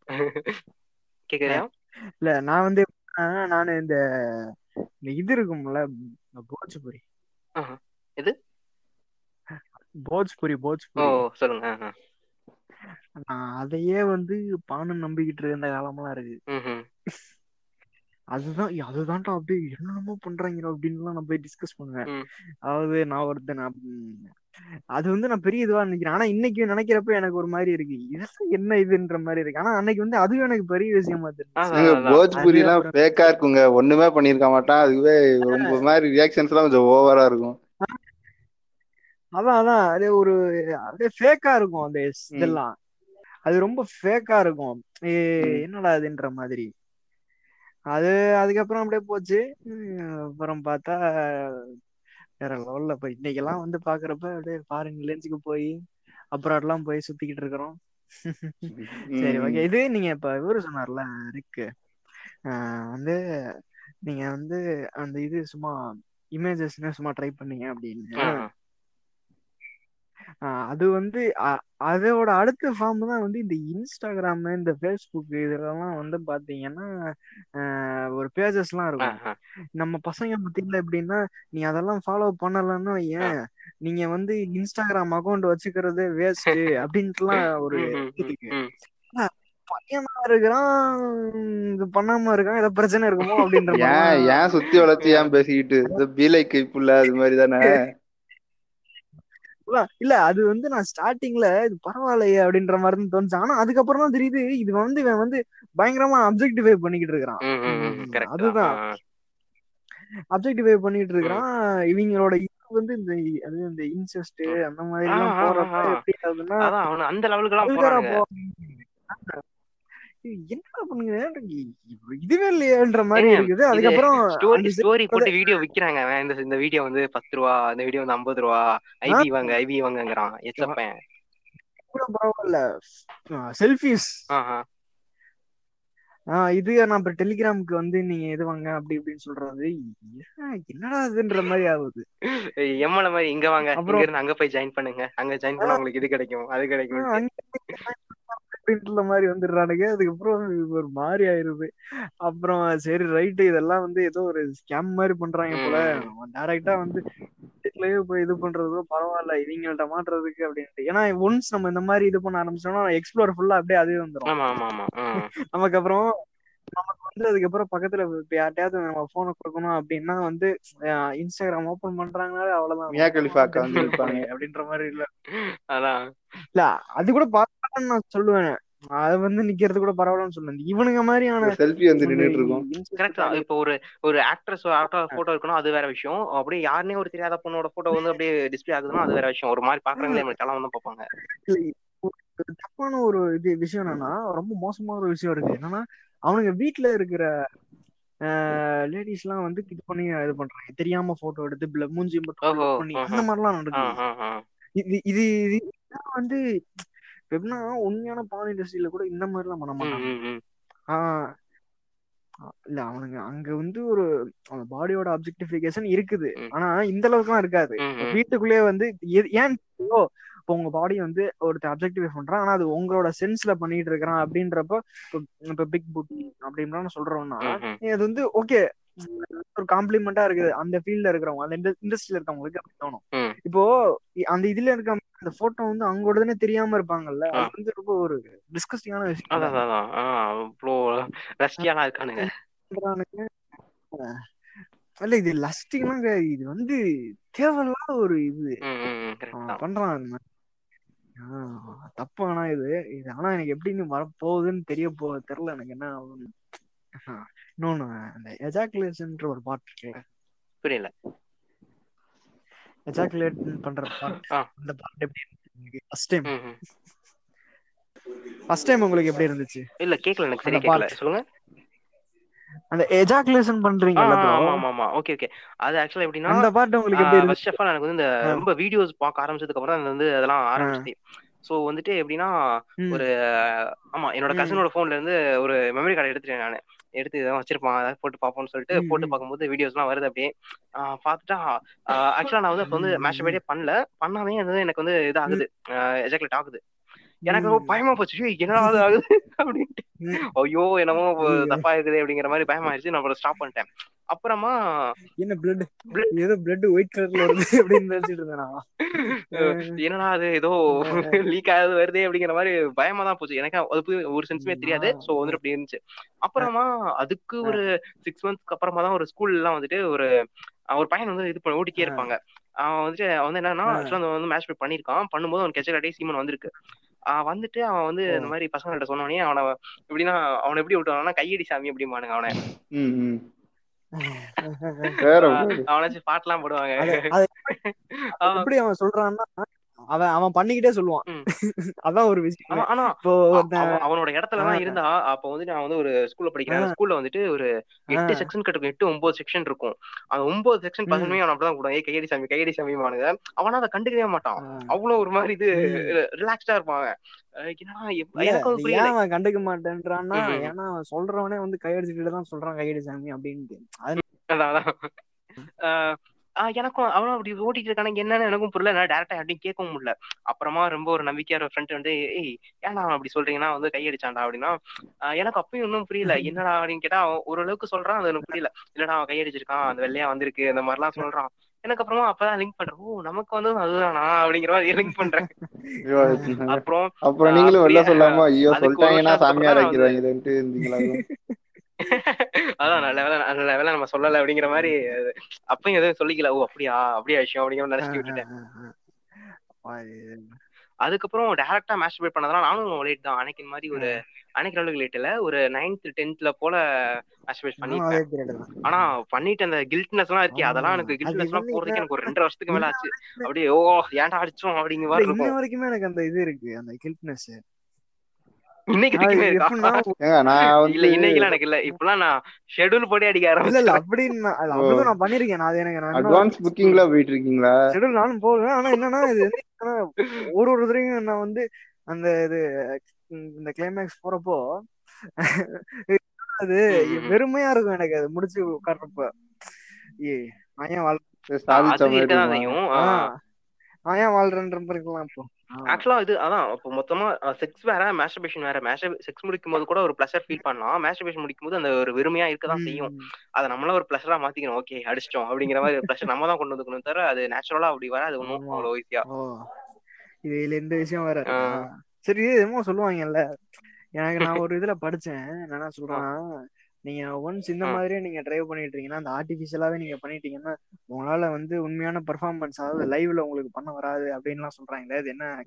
C: கேக்குறியா
B: இல்ல நான் வந்து எப்படின்னா, நானு இந்த இந்த இது இருக்கும்ல போஜ்புரி
C: ஆஹா. எது?
B: போஜ்புரி
C: ஓ
B: போஜ்புரி
C: சொல்லுங்க ஆஹா.
B: நான் அதையே வந்து பானு நம்பிக்கிட்டு இருந்த காலமெல்லாம் இருக்கு
C: ம்ஹும்.
B: அதுதான் அதுதான்டா அப்படியே என்னென்னமோ பண்றாங்க அப்படின்லாம் நான் போய் டிஸ்கஸ் பண்ணுவேன்
C: ம்.
B: அதாவது நான் ஒருத்தன் நான் ம், அது வந்து நான் பெரிய இதுவா நினைக்கிறேன் ஆனா இன்னைக்கு நினைக்கிறப்ப எனக்கு ஒரு மாதிரி இருக்கு இதெல்லாம் என்ன இதுன்ற மாதிரி இருக்கு ஆனா அன்னைக்கு வந்து அதுவும் எனக்கு பெரிய விஷயமா தெரிஞ்சு
C: அதான்,
D: எங்க
C: அதான்.
D: போஜ்புரி எல்லாம்
B: அது
D: ஃபேக்கா இருக்குங்க ஒண்ணுமே பண்ணிருக்க மாட்டான் அதுவே ரொம்ப ஒரு மாதிரி ரியாக்ஷன்ஸ் எல்லாம் கொஞ்சம் ஓவரா இருக்கும்
B: அதான் அதான் அது ஒரு அப்படியே ஃபேக்கா இருக்கும் அந்த
D: ம்.
B: இதெல்லாம் அது ரொம்ப ஃபேக்கா இருக்கும் ஏ,
D: ம்.
B: என்னடா அதுன்ற மாதிரி அது அதுக்கப்புறம் அப்படியே போச்சு உம், அப்புறம் பார்த்தா வேற லெவல்ல போய் இன்னைக்கெல்லாம் வந்து பாக்குறப்ப அப்படியே ஃபாரின் லென்ஸுக்கு போய் அப்ராட்லாம் போய் சுத்திக்கிட்டு இருக்கிறோம் சரி ஓகே
D: ம்.
B: இது நீங்க இப்ப இவரு சொன்னார்ல ரிக்கு வந்து நீங்க வந்து அந்த இது சும்மா இமேஜஸ்னு சும்மா ட்ரை பண்ணீங்க அப்படின்னு
C: ஆஹா.
B: ஆஹ் அது வந்து அ- அதோட அடுத்த ஃபார்ம் தான் வந்து இந்த இன்ஸ்டாகிராம் இந்த ஃபேஸ்புக் இதெல்லாம் வந்து பாத்தீங்கன்னா ஆஹ் ஒரு பேஜஸ்லாம் இருக்கும்
C: ஆஹா.
B: நம்ம பசங்க மத்தியில எப்படின்னா நீ அதெல்லாம் ஃபாலோ பண்ணலன்னா ஏன் நீங்க வந்து இன்ஸ்டாகிராம் அக்கௌண்ட் வச்சுக்கிறது வேஸ்ட் அப்படின்ட்டுலாம் ஒரு
C: ம், ம்,
B: இது
C: ம்,
B: இருக்கு
C: ம்.
B: பையனா இருக்கிறான் இது பண்ணாம இருக்கான் ஏதோ பிரச்சனை இருக்குமோ அப்படின்ற
D: ஏன்
B: மாதிரி
D: ஏன் சுத்தி வளர்ச்சி ஏன் பேசிக்கிட்டு இந்த பீலை கைப்புள்ள அது மாதிரி தானே
B: அதான், இல்ல அது வந்து நான் ஸ்டார்டிங்ல இது பரவாயில்லையே அப்படின்ற மாதிரி தான் தோணுச்சு ஆனா அதுக்கப்புறம் தான் தெரியுது இது வந்து இவன் வந்து பயங்கரமா அப்ஜெக்டிஃபை பண்ணிக்கிட்டு இருக்கிறான்
C: ம், ம், ம்,
B: ம்,
C: correct தான்.
B: அதுதான்
C: ஆ,
B: அப்ஜெக்டிஃபை பண்ணிட்டு இருக்கிறான் இவங்களோட இது வந்து இந்த அது இந்த இன்செஸ்ட் அந்த மாதிரி எல்லாம்
C: ஆ, ஆ,
B: போறப்ப
C: ஆ.
B: எப்படி ஆகுதுன்னா
C: அதான் அவனு அந்த லெவலுக்கு எல்லாம்
B: vulgar-ஆ
C: போறானுங்க
B: போ- என்னடா பண்ணுங்க இதுவே இல்லையேன்ற மாதிரி
C: ஏங்க,
B: இருக்குது
C: இது
B: அதுக்கப்புறம்
C: ஸ்டோரி
B: அந்த
C: ஸ்டோரி போட்டு வீடியோ விக்கிறாங்க அவன் இந்த இந்த வீடியோ வந்து பத்து ரூபா இந்த வீடியோ வந்து ஐம்பது ரூபா ஐபி வாங்க ஐபி வாங்கங்கிறான் எச்சப்பேன்
B: கூட பரவாயில்ல செல்ஃபிஸ்
C: ஆஹா
B: ஆஹ் இது நான் அப்புறம் டெலிகிராமுக்கு வந்து நீங்க இது வாங்க அப்படி இப்படின்னு சொல்றது ஏன், என்னடா இதுன்ற மாதிரி ஆகுது
C: எம்மல மாதிரி இங்க வாங்க இங்க
B: அப்புறம்
C: இருந்து அங்க போய் ஜாயின் பண்ணுங்க அங்க ஜாயின் பண்ணா உங்களுக்கு இது கிடைக்கும் அது
B: ஆஹ்
C: கிடைக்கும்
B: அங்க அப்படின்ற மாதிரி வந்துடுறானுங்க அதுக்கப்புறம் இது ஒரு மாதிரி ஆயிருது அப்புறம் சரி ரைட்டு இதெல்லாம் வந்து ஏதோ ஒரு ஸ்கேம் மாதிரி பண்றாங்க போல டைரக்டா வந்து வீட்லயே போய் இது பண்றதோ பரவாயில்ல இவங்கள்ட்ட மாட்டுறதுக்கு அப்படின்ட்டு ஏன்னா ஒன்ஸ் நம்ம இந்த மாதிரி இது பண்ண ஆரம்பிச்சோம்னா எக்ஸ்ப்ளோர் ஃபுல்லா அப்படியே அதே வந்துரும்
C: ஆமா ஆமா ஆமா ஆ.
B: நமக்கு அப்புறம் நமக்கு வந்து அதுக்கப்புறம் பக்கத்துல இப்ப யார்ட்டையாவது நம்ம போனை கொடுக்கணும் அப்படின்னா வந்து அஹ் இன்ஸ்டாகிராம் ஓபன் பண்றாங்கனாலே அவ்வளவுதான்
D: மியா கலிஃபா அக்கா வந்து
B: டென்ஷன்
D: நிப்பாங்க
B: அப்படின்ற மாதிரி இல்ல
C: அதான்
B: இல்ல அது கூட பரவாயில்லன்னு நான் சொல்லுவேன் அது வந்து நிக்கிறது கூட பரவாயில்லன்னு சொல்லுவேன் இவனுங்க மாதிரியான
D: செல்ஃபி வந்து
B: ஒரு
D: நின்னுட்டு இருக்கோம்
B: incest
C: கரெக்ட் தான் இப்போ ஒரு ஒரு ஆக்ட்ரஸ் போட்டோ இருக்கணும் அது வேற விஷயம் அப்படியே யாருனே ஒரு தெரியாத பொண்ணோட போட்டோ வந்து அப்படியே டிஸ்ப்ளே ஆகுதுன்னா அது வேற விஷயம் ஒரு மாதிரி பாக்குறவங்களே நம்ம தலை வந்து பார்ப்பாங்க
B: ஒரு தப்பான ஒரு இது விஷயம் என்னன்னா ரொம்ப மோசமான ஒரு விஷயம் இருக்கு என்னன்னா அவனுங்க வீட்ல இருக்கிற லேடிஸ் எல்லாம் வந்து இது பண்ணி இது பண்றாங்க தெரியாம போட்டோ எடுத்து பிள- மூஞ்சி மட்டும்
C: ஓஹோ
B: cover பண்ணி அந்த
C: ஆஹா.
B: மாதிரிலாம்
C: ஆ,
B: நடக்குது
C: ஆ, ஆ.
B: இது இது இது இதெல்லாம் வந்து இப்ப எப்படின்னா உண்மையான பான் இண்டஸ்ட்ரியில கூட இந்த மாதிரி எல்லாம் பண்ண
C: ம்,
B: மாட்டாங்க
C: ம், ம்.
B: ஆஹ் இல்ல அவனுங்க அங்க வந்து ஒரு அந்த பாடியோட அப்ஜெக்டிபிகேஷன் இருக்குது
C: ம்.
B: ஆனா இந்த அளவுக்குலாம் இருக்காது
C: ம்,
B: இப்ப
C: ம்.
B: வீட்டுக்குள்ளேயே வந்து எது- ஏன் இப்போ இப்போ உங்க பாடி வந்து ஒருத்தர் அப்ஜெக்டிஃபை பண்றான் ஆனா அது உங்களோட சென்ஸ்ல பண்ணிட்டு இருக்கிறான் அப்படின்றப்ப இப்போ இப்ப பிக் புட்டி அப்படின்லாம் சொல்றோம்னா
C: ம், ம்.
B: அது வந்து ஓகே ஒரு காம்ப்ளிமெண்டா இருக்குது அந்த ஃபீல்ட்ல இருக்கிறவங்க அந்த இண்டஸ்ட்ரியில இருக்கவங்களுக்கு அப்படி தோணும்
C: ம்.
B: இப்போ இ- அந்த இதுல இருக்க அந்த போட்டோ வந்து அவங்களோடதுனே தெரியாம இருப்பாங்கல்ல
C: ஆ.
B: அது வந்து ரொம்ப ஒரு டிஸ்கஸ்டிங்கான விஷயம்
C: அதான் அதான், அதான் ஆ அவ்வளோ ரஷ்டியாலாம் இருக்கானுங்க
B: பண்றானுங்க. இல்ல இது லஸ்டிங்லாம் கிடையாது இது வந்து தேவையில்லாத ஒரு இது
C: ம், ம், ம். கரெக்ட்
B: அவன்
C: தான்
B: பண்றான் அந்த மாதிரி. ஆஹ் தப்பு ஆனா இது இது ஆனா எனக்கு எப்படின்னு வரப்போகுதுன்னு தெரிய போ தெரியல எனக்கு என்ன ஆகும்னு. ஆஹ் இன்னொன்னு அந்த எஜாக்குலேஷன்ற ஒரு பாட் இருக்குல்ல
C: புரியல
B: எஜாக்குலேட் பண்ற பாட்
C: ஆ.
B: அந்த பாட் எப்படி இருந்துச்சு ஃபர்ஸ்ட் டைம்
C: ம், ம்.
B: ஃபர்ஸ்ட் டைம் உங்களுக்கு எப்படி இருந்துச்சு
C: இல்ல கேக்கல எனக்கு சரியா
B: அந்த
C: கேக்கல
B: part.
C: சொல்லுங்க
B: அந்த எஜாக்குலேஷன்
C: ஆ,
B: பண்றீங்கல்ல
C: ஆ,
B: bro
C: ஆமா ஆமா ஆமா ஓகே ஓகே அது ஆக்சுவலா எப்படின்னா
B: அந்த பாட்டு உங்களுக்கு எப்படி இருந்துச்சு
C: ஃபர்ஸ்ட் ஆஃப் ஆல் எனக்கு வந்து இந்த
B: ஆ.
C: ரொம்ப வீடியோஸ் பார்க்க ஆரம்பிச்சதுக்கு அப்புறம் அது வந்து அதெல்லாம் ஆரம்பிச்சது சோ வந்துட்டு எப்படின்னா
B: ம்.
C: ஒரு ஆமா என்னோட
B: ம்.
C: கசினோட போன்ல இருந்து ஒரு மெமரி கார்டு எடுத்துட்டேன் நானு எடுத்து இதான் வச்சிருப்பான் அதாவது போட்டு பார்ப்போம்னு சொல்லிட்டு
B: ம்,
C: போட்டு
B: ம்.
C: பார்க்கும்போது வீடியோஸ் எல்லாம் வருது அப்படியே ஆஹ் பார்த்துட்டா ஆக்சுவலா நான் வந்து அப்ப வந்து
B: ம்,
C: மேஷபேடே பண்ணல பண்ணாமே வந்து எனக்கு வந்து இது ஆகுது எஜாக்குலேட் ஆகுது எனக்கு
B: ம்.
C: ரொம்ப பயமா போச்சு "ஏய், என்னடா அது ஆகுது அப்படின்ட்டு
B: ம்.
C: ஐயோ என்னமோ
B: ஐயோ.
C: தப்பா இருக்குது அப்படிங்கிற மாதிரி பயமாயிருச்சு நான் அப்புறம் ஸ்டாப் பண்ணிட்டேன் அப்புறமா
B: என்ன பிளட்
C: Blood.
B: ஏதோ பிளட் ஒயிட் கலர்ல வருது அப்படின்னு நினைச்சிட்டு இருந்தேன் நான்.
C: என்னடா அது ஏதோ லீக் ஆகுது வருதே அப்படிங்கிற மாதிரி பயமா தான் போச்சு எனக்கு அது புரிய- ஒரு சென்ஸுமே தெரியாது சோ வந்துட்டு அப்படி இருந்துச்சு அப்புறமா அதுக்கு ஒரு சிக்ஸ் மந்த்ஸ்க்கு அப்புறமா தான் ஒரு ஸ்கூல்ல எல்லாம் வந்துட்டு ஒரு அஹ் ஒரு பையன் வந்து இது பண்ண ஓட்டிட்டே இருப்பாங்க அவன் வந்துட்டு அவன் வந்து என்னன்னா
B: ஆ.
C: ஆக்சுவலா வந்து மேட்ச் பே பண்ணிருக்கான் பண்ணும்போது அவன் கெச்சலாட்டே சீமன் வந்திருக்கு ஆஹ் வந்துட்டு அவன் வந்து
B: ஓ.
C: இந்த மாதிரி பசங்கள்ட்ட சொன்னோடனே அவனை எப்படின்னா அவனை எப்படி விட்டுவானா கையடி சாமி அப்படிமானுங்க அவனை
D: ம், ம். வேற ஒரு-
C: அவனாச்சும் பாட்டுலாம் போடுவாங்க
B: அது- அது
C: அவன்
B: எப்படி அவன் சொல்றான்னா அவன் அவன் பண்ணிக்கிட்டே சொல்லுவான்
C: ம்.
B: அதான் ஒரு விஷயம்
C: ஆமா, ஆனா
B: இப்போ
C: அ-
B: ஒருத்தன்
C: அவன் அவனோட இடத்துல தான்
B: ஆ.
C: இருந்தா அப்ப வந்து நான் வந்து ஒரு ஸ்கூல்ல படிக்கிறேன் அந்த
B: ஆ.
C: ஸ்கூல்ல வந்துட்டு ஒரு எட்டு
B: ஆ.
C: செக்ஷன் கிட்ட எட்டு ஒன்பது செக்ஷன் இருக்கும் அந்த ஒன்பது செக்ஷன்
B: ம்.
C: பசங்களுமே அவன் அப்படிதான் கூடாது கையடி சாமி கையடி சாமி மானுங்க அவனா அதை கண்டுக்கவே மாட்டான்
B: ஆ.
C: அவ்வளவு ஒரு மாதிரி இது
B: ம்.
C: ரிலாக்ஸ்டா இருப்பான் அவன். அஹ் என்னடா எப்-
B: இல்ல,
C: எனக்கு அது
B: அது
C: புரியல
B: ஏன் அவன் கண்டுக்க மாட்டேன்றான்னா
C: ம்.
B: ஏன்னா அவன் சொல்றவனே வந்து கையடிச்சுக்கிட்டு தான் சொல்றான் கையடி சாமி அப்படின்ட்டு அது
C: அதான் அதான். ஆஹ் ஆஹ் எனக்கும் அவனும் அப்படி ஓட்டிட்டு இருக்கானே என்னன்னு எனக்கும் புரியல நான் டேரக்டா யார்ட்டையும் கேட்கவும் முடியல அப்புறமா ரொம்ப ஒரு நம்பிக்கையான ஃப்ரெண்ட் வந்து ஏய் ஏன்டா அவன் அப்படி சொல்றீங்கன்னா வந்து கையடிச்சான்டா அப்படின்னா ஆஹ் எனக்கு அப்பயும் இன்னும் புரியல என்னடா அப்படின்னு கேட்டா அவன் ஓரளவுக்கு சொல்றான் அது எனக்கு புரியல இல்லடா அவன் கையடிச்சிருக்கான் அந்த வெள்ளையா வந்திருக்கு இந்த மாதிரிலாம் சொல்றான் எனக்கு அப்புறமா அப்பதான் லிங்க் பண்றேன் ஓ நமக்கு வந்து அதுதானா அப்படிங்கிற மாதிரி லிங்க் பண்றேன்
D: ஐயோ,
C: அப்புறம்
D: அப்புறம் நீங்களும் வெளில
C: அப்படியே,
D: சொல்லாம ஐயோ
C: அதுக்கு ஒரு
D: சொல்லிட்டாங்கன்னா
C: வருஷம்
D: சாமியார்
C: அப்புறம் தான்
D: ஆக்கிடுவாங்கன்ட்டு இருந்தீங்களா
C: அதான் நல்ல வேலை நல்ல வேலை நம்ம சொல்லல அப்படிங்கிற மாதிரி அப்பயும் எதுவும் சொல்லிக்கல ஓ அப்படியா அப்படியா விஷயம் அப்படிங்கிற மாதிரி நினைச்சிட்டு விட்டுட்டேன் அதுக்கப்புறம் டேரக்டா மாஸ்டர்பேட் பண்ணதெல்லாம் நானும் லேட் தான் அன்னைக்கு இந்த மாதிரி ஒரு அன்னைக்கு அளவுக்கு லேட் இல்ல ஒரு நைன்த் டென்த்ல போல மாஸ்டர்பேட்
B: நானும்
C: பண்ணிருப்பேன்
B: அதே பீரியட் தான்
C: ஆனா பண்ணிட்டு அந்த கில்ட்னஸ் எல்லாம் இருக்கே அதெல்லாம் எனக்கு
B: அது
C: கில்ட்னஸ் எல்லாம்
B: வந்து
C: போறதுக்கு எனக்கு ஒரு ரெண்டரை வருஷத்துக்கு மேல ஆச்சு
B: இன்ன
C: அப்படியே ஓ ஏன்டா அடிச்சோம் அப்படிங்கிற
B: இல்ல
C: மாதிரி
B: இன்ன
C: இருக்கும்
B: வரைக்குமே எனக்கு அந்த இது இருக்கு அந்த கில்ட்னஸ்
C: இன்னைக்கு
B: அது
C: வரைக்குமே இருக்கா
B: எப்படின்னா
D: ஏங்க நான்
C: இல்ல
D: வந்து
C: இன்னைக்கெல்லாம் எனக்கு இல்ல இப்பெல்லாம் நான் ஷெட்யூல் படி அடிக்க
B: இல்ல இல்ல
C: ஆரம்பிச்சிட்டேன்
B: அப்படின்னு நான் அது
D: ஓ
B: அப்படிதான் நான் பண்ணிருக்கேன் நான் அது எனக்கு நான் இன்னும்
D: அட்வான்ஸ் புக்கிங்ல போயிட்டு இருக்கீங்களா
B: ஷெட்யூல் நானும் போவேன் ஆனா என்னன்னா இது வந்து என்னன்னா ஒரு ஒரு தடவையும் நான் வந்து அந்த இது உம் இந்த கிளைமேக்ஸ் போறப்போ அது
C: ம், ம், ம்.
B: வெறுமையா இருக்கும் எனக்கு அது முடிச்சு உட்கார்றப்ப ஏ நான் ஏன் வாழ்
D: சாதிச்ச
C: அது
D: மாதிரி
C: இருக்கதான்
D: இருக்குமா
C: செய்யும்
B: ஆஹ் நான் ஏன் வாழ்றேன்ற மாதிரி இருக்கலாம் இப்போ ஆஹ்
C: ஆக்சுவலா இது அதான் இப்போ மொத்தமா செக்ஸ் வேற மாஸ்டர்பேஷன் வேற செக்ஸ் முடிக்கும் போது கூட ஒரு ப்ளஷர் ஃபீல் பண்ணலாம் மாஸ்டர்பேஷன் முடிக்கும் போது அந்த ஒரு வெறுமையா இருக்கதான் செய்யும்
B: உம்
C: அதை நம்மள ஒரு ப்ளஷரா மாத்திக்கணும் ஓகே அடிச்சிட்டோம் அப்படிங்கிற மாதிரி ப்ளஷர் நம்ம தான் கொண்டு வந்துக்கணும் தவிர அது நேச்சுரலா அப்படி வராது ஒன்றும்
B: ஆமா
C: அவ்வளோ ஈஸியா
B: ஓ இது இதுல இந்த விஷயம் வேற இருக்கா சரி இது என்னமோ சொல்லுவாங்கல்ல எனக்கு நான் ஒரு இதுல படிச்சேன் நான் என்ன சொல்றேன்னா நீங்க ஒன்ஸ் இந்த
C: ஆ.
B: மாதிரியே நீங்க டிரைவ் பண்ணிட்டு இருக்கீங்கன்னா அந்த ஆர்டிபிஷியலாவே நீங்க பண்ணிட்டீங்கன்னா உங்களால வந்து உண்மையான பெர்ஃபார்மன்ஸ் அதாவது லைவ்ல உங்களுக்கு பண்ண வராது அப்படின்லாம் சொல்றாங்களே அது என்ன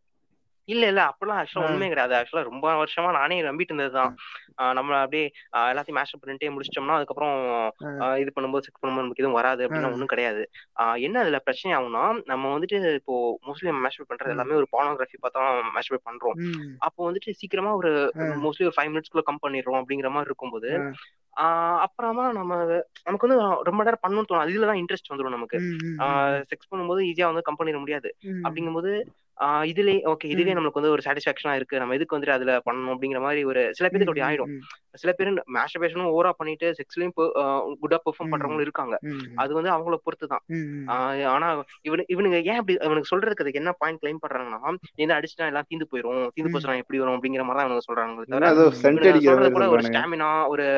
C: இல்ல இல்ல அப்பெல்லாம் ஆக்சுவலா
B: ஆ.
C: உண்மையே கிடையாது ஆக்சுவலா ரொம்ப வருஷமா நானே நம்பிட்டு இருந்ததுதான் ஆஹ் நம்ம அப்படியே ஆஹ் எல்லாத்தையும் மாஸ்டர் பண்ணிட்டே முடிச்சிட்டோம்னா அதுக்கப்புறம்
B: ஆ.
C: ஆஹ் இது பண்ணும்போது செக் பண்ணும்போது நமக்கு எதுவும் வராது அப்படின்னா
B: ஆ.
C: ஒன்றும் கிடையாது ஆஹ் என்ன அதுல பிரச்சனை ஆகும்னா நம்ம வந்துட்டு இப்போ மோஸ்ட்லி மாஸ்டர் பண்றது
B: ம்.
C: எல்லாமே ஒரு பானோகிராஃபி பார்த்தா மாஸ்டர் பண்றோம்
B: ம்
C: அப்போ வந்துட்டு சீக்கிரமா ஒரு
B: ஆ.
C: மோஸ்ட்லி ஒரு ஃபைவ் மினிட்ஸ்க்குள்ள கம் பண்ணிடுறோம் அப்படிங்கிற மாதிரி இருக்கும்போது
B: ஆ.
C: ஆஹ் அப்புறமா நம்ம நமக்கு வந்து ரொம்ப நேரம் பண்ணணும்னு தோணும் இதுல தான் இன்ட்ரெஸ்ட் வந்துடும் நமக்கு
B: ம், ம், ம்,
C: செக்ஸ் பண்ணும்போது ஈஸியா வந்து கம் பண்ணிட முடியாது
B: ம்.
C: அப்படிங்கும்போது ஆஹ் இதுலயே ஓகே இதுவே
B: ம்.
C: நம்மளுக்கு வந்து ஒரு சாட்டிஸ்பாக்சனா இருக்கு நம்ம எதுக்கு வந்துட்டு அதுல பண்ணணும் அப்படிங்கிற மாதிரி ஒரு சில பேருக்கு அப்படி
B: ம்,
C: ஆயிடும்
B: ம்,
C: சில பேர் மாஸ்டர்பேஷனும் ஓவரா பண்ணிட்டு செக்ஸ்லயும் குட்டா பெர்ஃபார்ம்
B: ம்.
C: பண்றவங்களும் இருக்காங்க
B: ம்,
C: அது வந்து அவங்கள பொறுத்து தான்
B: ம், ம்.
C: ஆஹ் ஆனா இவனு இவனுங்க ஏன் அப்படி இவனுக்கு சொல்றதுக்கு அதுக்கு என்ன பாயிண்ட் கிளைம் பண்றாங்கன்னா நீ வந்து அடிச்சுட்டா எல்லாம் தீந்து போயிரும் தீந்து
B: ம்.
C: போச்சுனா எப்படி வரும் அப்படிங்கிற மாதிரி தான் இவனுங்க சொல்றாங்க
D: என்ன
C: தவிர
D: ஏதோ
B: ம்.
D: சென்ட்
C: இவனுங்க
D: அடிக்கிற
C: சொல்றது
D: மாதிரி
C: கூட ஒரு
D: சொல்றானுங்க
C: ஸ்டாமினா ஒரு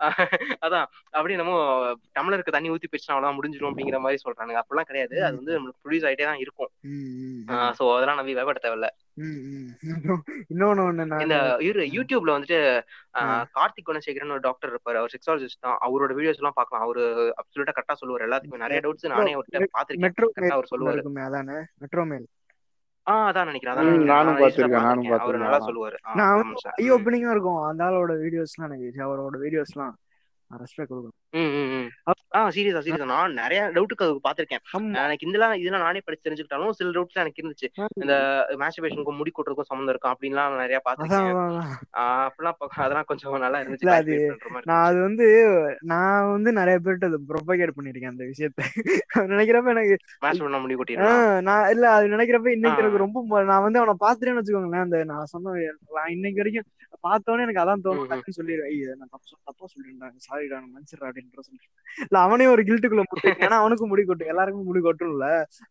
C: அதான் அப்படியே நம்ம டம்ளருக்கு தண்ணி ஊத்தி போயிடுச்சுனா அவ்வளவுதான் முடிஞ்சிடும் அப்படிங்கிற மாதிரி சொல்றானுங்க அப்படிலாம் கிடையாது அது வந்து நம்மளுக்கு ப்ரொடியூஸ் ஆயிட்டே தான் இருக்கும்
B: ம், ம், ம்.
C: சோ அதெல்லாம் நம்பி பயப்பட தேவையில்ல
B: ம், ம். அப்புறம் இன்னொன்னு ஒண்ணு நான்
C: இந்த இவரு யூடியூப்ல வந்துட்டு
B: ஆ.
C: ஆஹ் கார்த்திக் குணசேகரன் ஒரு டாக்டர் இருப்பாரு அவர் செக்ஸாலஜிஸ்ட் தான் அவரோட வீடியோஸ் எல்லாம் பார்க்கலாம் அவரு அப்சல்யூட்டா கரெக்டா சொல்லுவார் எல்லாத்துக்குமே நிறைய டவுட்ஸ் நானே அவர்கிட்ட பாத்திருக்கேன்
B: மெட்ரோ
C: கரெக்டா அவர்
B: மேல்
C: சொல்லுவாரு
B: இருக்குமே அதானே மெட்ரோ மேல்
C: ஆஹ் அதான் நினைக்கிறேன் அதான்
D: ம்,
C: நினைக்கிறேன்
D: நானும்
C: நான் recent ஆ
D: பார்த்திருக்கேன், நானும்
C: பார்த்திருக்கேன். அவர் நல்லா
D: பார்த்திருக்கேன்.
C: சொல்லுவாரு ஆ,
B: நான்
C: நல்ல
B: வந்து
C: மனுஷன்.
B: ஐ
C: ம்.
B: ஓப்பனிங்கா இருக்கும் அந்த ஆளோட வீடியோஸ்லாம் எனக்கு அவரோட வீடியோஸ்லாம் ரெஸ்பெக்ட் கொடுக்கணும்
C: ம், ம், ம். ஆ சீரியஸா சீரியஸா நான் நிறைய டவுட்டுக்கு அது பாத்திருக்கேன்
B: ஆமா
C: எனக்கு இதெல்லாம் இதெல்லாம் நானே படிச்சு தெரிஞ்சுக்கிட்டாலும் சில டவுட்ஸ் எனக்கு இருந்துச்சு இந்த மேஸ்டர்பேஷனுக்கும் முடி கொட்டுறதுக்கும் சம்மந்தம் இருக்கும் அப்படின்லாம் நான் நிறைய
B: அதான்
C: பாத்திருக்கேன்
B: அதான், அதான்.
C: ஆஹ் அப்படிலாம் பா- அதெல்லாம் கொஞ்சம் நல்லா இருந்துச்சு
B: இல்ல, அது
C: clarify பண்ற மாதிரி
B: நான் அது
C: இருந்துச்சு.
B: வந்து நான் வந்து நிறைய பேர்கிட்ட அது ப்ரொபகேட் பண்ணிருக்கேன் அந்த விஷயத்த அது நினைக்கிறப்ப எனக்கு
C: masturbate பண்ணா முடி கொட்டிடலாம்
B: ஆஹ் நான் இல்ல அது நினைக்கிறப்ப இன்னைக்கு
C: ஆ.
B: எனக்கு ரொம்ப ம- நான் வந்து அவனை பாத்துட்டேன்னு வச்சுக்கோங்களேன் அந்த நான் சொன்ன நான் இன்னைக்கு வரைக்கும் பார்த்தோன்னே எனக்கு அதான் தோணும்
C: ம், ம்.
B: டக்குன்னு சொல்லிடுவேன் ஐய் இதை நான் தப்பு சொல்~ தப்பா சொல்லிருந்தேன் சாரிடா நான் மன்னிச்சிடா அப்படின்ற சொல்லி இல்ல அவனே ஒரு கில்ட்டுக்குள்ள முட்டு ஏன்னா அவனுக்கும் முடி கொட்டும் எல்லாருக்கும் முடி கொட்டும்ல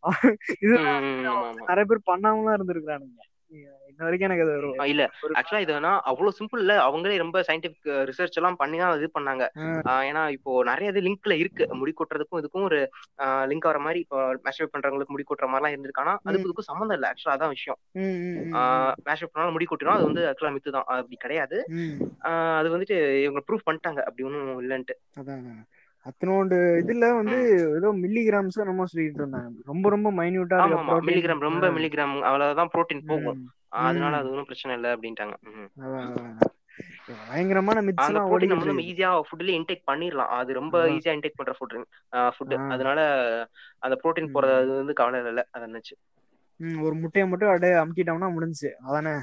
B: இது
C: ம், ம், ம், ஆமா ஆமா
B: நிறைய பேர் பண்ணாமலாம் இருந்திருக்கானுங்க இன்ன வரைக்கும் எனக்கு அது ஒரு
C: ஆ, இல்ல
B: ஒரு
C: ஆக்சுவலா இது வேணா அவ்வளவு சிம்பிள் இல்ல அவங்களே ரொம்ப சயின்டிபிக் ரிசர்ச் எல்லாம் பண்ணி தான் இது பண்ணாங்க ஆ, ஏன்னா இப்போ நிறைய இது லிங்க்ல இருக்கு முடி கொட்டுறதுக்கும் இதுக்கும் ஒரு லிங்க் வர மாதிரி இப்போ மேஷப் பண்றவங்களுக்கு முடி கொட்டுற மாதிரிலாம் இருந்திருக்கு ஆனா அதுக்கு இதுக்கும் சம்மந்தம் இல்ல ஆக்சுவலா அதான் விஷயம்
B: ம், ம், ம்,
C: மேஷப் பண்ணாலும் முடி கொட்டிடும் அது வந்து ஆக்சுவலா மித்து தான் அப்படி கிடையாது
B: ம்.
C: ஆ, அது வந்துட்டு இவங்க ப்ரூஃப் பண்ணிட்டாங்க அப்படி ஒன்றும் இல்லைன்ட்டு
B: அதான் அதான். அத்தனோண்டு இதுல வந்து ஏதோ மில்லிகிராம்ஸ் என்னமோ சொல்லிட்டு இருந்தாங்க ரொம்ப ரொம்ப மைன்யூட்டா
C: ஆமா
B: இருக்க
C: ஆமா
B: protein.
C: மில்லிகிராம் ரொம்ப மில்லிகிராம் அவ்வளவுதான் ப்ரோட்டீன் போகும்
B: ம்,
C: ஆ, அதனால
B: ம்.
C: அது ஒன்றும் பிரச்சனை இல்லை அப்படின்ட்டாங்க ம்.
B: அதான், அதான். பயங்கரமான மித்ஸ்
C: அந்த
B: எல்லாம்
C: ப்ரோட்டீன் நம்ம
B: ஓடிக்கிட்டு
C: நம்ம
B: இருக்கு.
C: ஈஸியா ஃபுட்ல இன்டேக் பண்ணிடலாம் அது ரொம்ப
B: அதான்.
C: ஈஸியா இன்டேக் பண்ற ஃபுட் ஃபுட்
B: ஆ.
C: அதனால அந்த ப்ரோட்டீன்
B: ம்.
C: போறது அது வந்து கவலை இல்லை அதை நினைச்சு
B: ம், ஒரு முட்டையை மட்டும் அப்படியே அமுக்கிட்டோம்னா முடிஞ்சுச்சு அதானே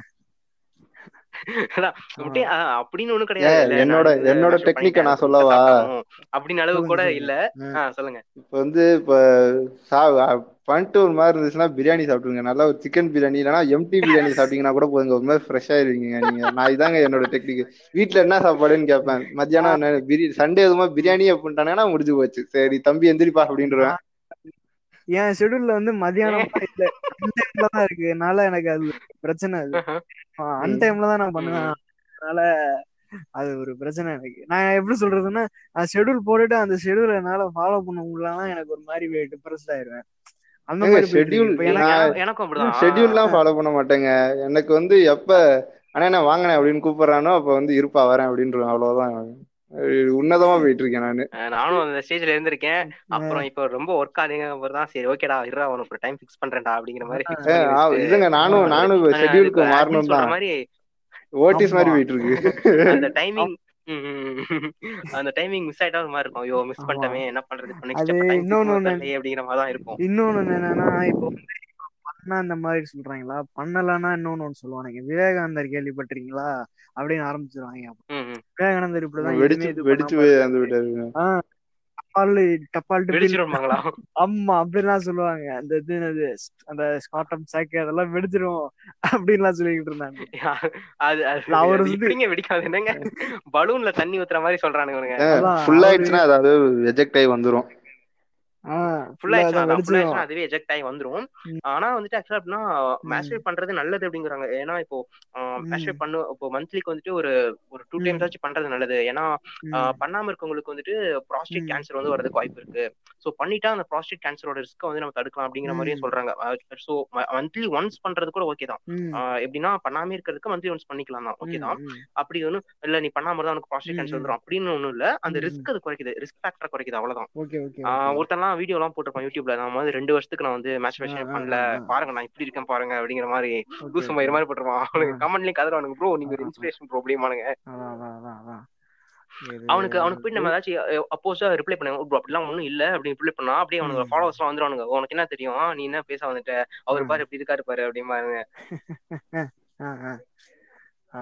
C: அதான் முட்டை ஆ, அப்படின்னு ஒண்ணும்
D: ஏ
C: கிடையாது இல்ல நான்
D: என்னோட
C: வந்து
D: என்னோட
C: measure
D: டெக்னிக்கை
C: பண்ணிட்டேன்
D: நான்
C: அதுக்கு
D: சொல்லவா
C: சாப்பிடணும் அப்படின்னு அளவு
B: சொல்லுங்க
C: கூட
B: சொல்லுங்க
C: இல்ல
B: ஆ.
C: ஆ சொல்லுங்க
D: இப்போ வந்து இப்போ சா பண்ணிட்டு ஒரு மாதிரி இருந்துச்சுன்னா பிரியாணி சாப்பிடுங்க நல்லா ஒரு சிக்கன் பிரியாணி இல்லைன்னா எம்டி பிரியாணி சாப்பிட்டீங்கன்னா கூட போதுங்க ஒரு மாதிரி ஃப்ரெஷ் ஆயிருவீங்க நீங்க நான் இதாங்க என்னோட டெக்னிக் வீட்ல என்ன சாப்பாடுன்னு கேட்பேன் மத்தியானம் என்ன பிரி சண்டே எதுவுமா பிரியாணி அப்படின்ட்டாங்கன்னா முடிஞ்சு போச்சு சரி தம்பி எந்திரிப்பா அப்படின்றேன்
B: என் ஷெட்யூல்ல வந்து மதியானம் இல்ல டைம்ல தான் இருக்கு அதனால எனக்கு அது பிரச்சனை அது அன்
D: ம்.
B: டைம்ல தான் நான் பண்ணுவேன் அதனால அது ஒரு பிரச்சனை எனக்கு நான் எப்படி சொல்றதுன்னா நான் ஷெட்யூல் போட்டுட்டு அந்த ஷெட்யூல் என்னால ஃபாலோ பண்ண முடியலன்னா எனக்கு ஒரு மாதிரி டிப்ரெஸ்ட் ஆயிருவேன் அந்த
D: ஏங்க,
B: மாதிரி போயிட்டு இருக்கு.
D: schedule
B: இப்ப எனக்கு
D: நான்
C: எனக்கு- எனக்கும் அப்படிதான்
D: ஷெட்யூல்லாம் ஃபாலோ பண்ண மாட்டேங்க எனக்கு வந்து எப்ப அண்ணா நான் வாங்கினேன் அப்படின்னு கூப்பிடுறானோ அப்ப வந்து இருப்பா வரேன் அப்படின்றேன் அவ்வளவுதான் அஹ் உன்னதமா போயிட்டு இருக்கேன் நானு
C: அஹ் நானும் அந்த ஸ்டேஜ்ல இருந்திருக்கேன் அப்புறம் இப்போ ரொம்ப ஒர்க் ஆகுதுங்க அப்புறம் தான் சரி ஓகேடா இருடா உனக்கு டைம் ஃபிக்ஸ் பண்றேன்டா அப்படிங்கிற மாதிரி fix பண்ணி
D: ஏய், ஆ,
C: வச்சுட்டு,
D: இல்லங்க நானும் நானும்
C: அஹ்
D: ஷெட்யூலுக்கு
C: இப்ப admin
D: மாறணும்
C: சொல்ற
D: தான்
C: மாதிரி
D: ஓட்டிஸ் மாதிரி
B: ஆமா.
D: போயிட்டு இருக்கு
C: அந்த டைமிங் அந்த டைமிங் மிஸ் ஆயிட்டா ஒரு மாதிரி இருக்கும் ஐயோ மிஸ்
B: ஆமா.
C: பண்ணிட்டோமே என்ன பண்றது இப்போ நெக்ஸ்ட்
B: அது
C: டைம்
B: இன்னொன்னு ஒண்ணு-
C: அப்படிங்கிற மாதிரி தான் இருக்கும்
B: இன்னொன்னு என்னன்னா இப்போ வந்து பண்ணா இந்த மாதிரி சொல்றாங்களா பண்ணலன்னா இன்னொன்னு ஒண்ணு சொல்லுவானுங்க விவேகானந்தர் கேள்விப்பட்டிருக்கீங்களா அப்படின்னு ஆரம்பிச்சிருவாங்க
C: ம், ம்.
B: விவேகானந்தர் இப்படிதான்
D: வெடிச்சு
B: எதுவுமே இது
D: வெடிச்சு
B: பண்ணாம
D: போய் இறந்து விட்டாரு
B: ஆஹ் டப்பால் டப்பால் டிப்பில்
C: வெடிச்சிருவாங்களா
B: ஆமா அப்படிலாம் சொல்லுவாங்க அந்த இது என்னது அந்த ஸ்காட்டம் சாக்கு அதெல்லாம் வெடிச்சிரும் அப்படின்லாம் சொல்லிக்கிட்டு இருந்தாங்க
C: அது அது
B: இல்ல, அவரு
C: அது
B: வந்து-
C: இப்படிங்க வெடிக்காது என்னங்க பலூன்ல தண்ணி ஊத்துற மாதிரி சொல்றானுங்க இவனுங்க.
B: அதான்
D: ஃபுல்
B: அவரு-
D: ஆயிடுச்சுன்னா அதாவது எஜெக்ட் ஆகி வந்துரும்
B: ஆஹ்
C: ஃபுல்
B: full ஆ
C: ஆயிடுச்சுன்னா
B: அதான்
C: அதான் full
B: வெடிச்சிரும்
C: ஆயிடுச்சுன்னா அதுவே எஜெக்ட் ஆகி வந்துரும்
B: ம்.
C: ஆனா வந்துட்டு ஆக்சுவலா அப்படின்னா மேஸ்டர் பண்றது நல்லது அப்படிங்கிறாங்க ஏன்னா இப்போ மேஸ்டர்
B: ம்.
C: பண்ணு இப்போ மந்த்லிக்கு வந்துட்டு ஒரு ஒரு டூ
B: ம்.
C: டைம்ஸ் ஆச்சு பண்றது நல்லது ஏன்னா ஆஹ்
B: ம்.
C: பண்ணாம இருக்கவங்களுக்கு வந்துட்டு ப்ராஸ்டேட்
B: ம்.
C: கேன்சர் வந்து வரதுக்கு வாய்ப்பு இருக்கு சோ பண்ணிட்டா அந்த ப்ராஸ்டேட் கேன்சரோட ரிஸ்க் வந்து நம்ம தடுக்கலாம் அப்படிங்கிற மாதிரியும்
B: ம்.
C: சொல்றாங்க சோ மந்த்லி ஒன்ஸ் பண்றது கூட ஓகே தான்
B: ம்.
C: ஆஹ் எப்படின்னா பண்ணாம இருக்கிறதுக்கு மந்த்லி ஒன்ஸ் பண்ணிக்கலாம் தான் ஓகே தான்
B: ம். ம்.
C: அப்படி ஒன்றும் இல்ல நீ பண்ணாம தான் உனக்கு ப்ராஸ்டேட்
B: ம்,
C: கேன்சர்
B: ம்.
C: வந்துரும் அப்படின்னு ஒண்ணும் இல்ல அந்த
B: ம், ம்.
C: ரிஸ்க் அது குறைக்குது ரிஸ்க் ஃபேக்டர் குறைக்குது அவ்வளவுதான்
B: ஓகே ஓகே
C: ஆஹ்
B: ஓகே
C: ஒருத்தன்லாம் வீடியோ எல்லாம் போட்டிருப்பான் யூடியூப்ல நான் வந்து ரெண்டு வருஷத்துக்கு நான் வந்து
B: ஆ,
C: மேஸ்டர்பேஷன்
B: ஆ,
C: பண்ணல
B: ஆ, ஆ.
C: பாருங்க நான் இப்படி இருக்கேன் பாருங்க அப்படிங்கிற மாதிரி
B: ஓகே
C: லூசு
B: ஓகே
C: மயிறு மாதிரி போட்டிருப்பான் அவனுக்கு
B: ஆ.
C: கமெண்ட்லயும் கதறானுங்க ப்ரோ நீங்க ஒரு
B: ஆ, ஆ.
C: இன்ஸ்பிரேஷன் ப்ரோ அப்படிமானுங்க
B: அதான் அதான் அதான் அதான் இது
C: அவனுக்கு அவனுக்கு போய் நம்ம ஏதாச்சும் அப்போஸா ரிப்ளை பண்ணுங்க ப்ரோ அப்படிலாம் ஒண்ணும் இல்ல அப்படின்னு ரிப்ளை பண்ணா அப்படியே அவனுக்கு
B: ம்.
C: ஃபாலோவர்ஸ் எல்லாம் வந்துருவானுங்க உனக்கு என்ன தெரியும் நீ என்ன பேச வந்துட்ட அவர்
B: ஆ.
C: பாரு எப்படி இருக்காரு பாரு அப்படிமாருங்க
B: ஆ, ஆ. ஆ,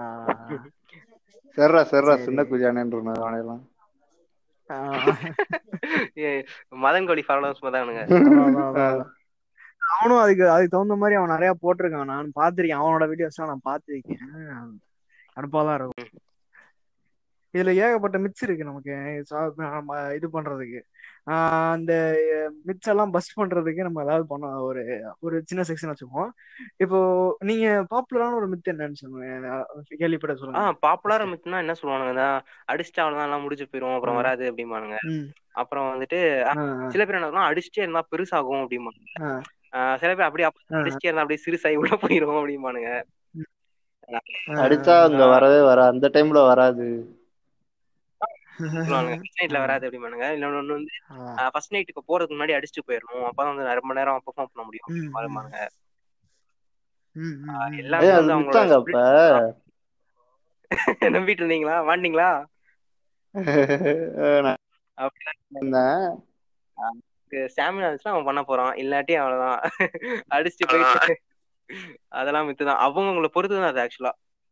D: சர்ரா சர்ரா
B: சரி.
D: சின்ன குஜானேன்ற அவனையெல்லாம்
B: ஆ.
C: ஏய், மதன் கோழி ஃபாலோவர்ஸ் தான்
B: அதான், அதான், அதான், அதான். அவனும் அதுக்கு அதுக்கு தகுந்த மாதிரி அவன் நிறைய போட்டிருக்கான் நான் பார்த்திருக்கேன் அவனோட வீடியோஸ் நான் பார்த்திருக்கேன் கடுப்பாதான் இருக்கும் இதுல ஏகப்பட்ட மிச்சம் இருக்கு நமக்கு சா- நம்ம இது பண்றதுக்கு ஆஹ் அந்த மிச்சம் எல்லாம் பஸ்ட் பண்றதுக்கு நம்ம ஏதாவது பண்ண ஒரு ஒரு சின்ன செக்ஷன் வச்சுக்குவோம் இப்போ நீங்க பாப்புலரான ஒரு மித்து என்னன்னு சொல்லுங்க கேள்விப்பட
C: ஆ
B: சொல்லுங்க
C: பாப்புலர் மித்னா என்ன சொல்லுவானுங்க அடிச்சுட்டு அவ்வளவுதான் எல்லாம் முடிஞ்சு போயிரும் அப்புறம்
B: ம்.
C: வராது அப்படிம்பானுங்க
B: ம்.
C: அப்புறம் வந்துட்டு
B: ஆ,
C: சில பேர் என்ன சொல்லுவாங்க, அடிச்சுட்டே இருந்தா பெருசாகும் அப்படிம்பாங்க
B: ஆ,
C: ஆஹ் சில பேர் அப்படியே
B: ஆ,
C: அடிச்சுட்டே இருந்தா அப்படியே சிறுசாகி உள்ள போயிரும் அப்படிம்பானுங்க
B: ஆ,
D: அடிச்சா அங்க வரவே வர அந்த டைம்ல வராது
C: சொல்லுவாங்க ஃபர்ஸ்ட் நைட்ல வராது அப்படிம்பானுங்க இன்னொன்னு ஒண்ணு வந்து
B: ஆ.
C: ஃபர்ஸ்ட் நைட்டுக்கு போறதுக்கு முன்னாடி அடிச்சுட்டு போயிடணும் அப்பதான் வந்து ரொம்ப நேரம் பெர்ஃபார்ம் பண்ண முடியும்
B: ம், ம்.
C: அப்படிம்பாங்க
B: ம், ம், ம்.
C: எல்லாமே
D: ஏய் அது
C: வந்து அவங்களோட
D: வித்தாங்க அப்ப
C: spirit நம்பிட்டு இருந்தீங்களா மாட்டீங்களா
D: நான்
C: அப்படிலாம்
D: இருந்தேன்.
C: ஸ்டாமினா இருந்துச்சுன்னா அவன் பண்ண போறான் இல்லாட்டி அவ்வளவுதான் அடிச்சுட்டு போயிட்டு அதெல்லாம் மித்துதான் அவங்க உங்களை பொறுத்து தான் அது ஆக்சுவலா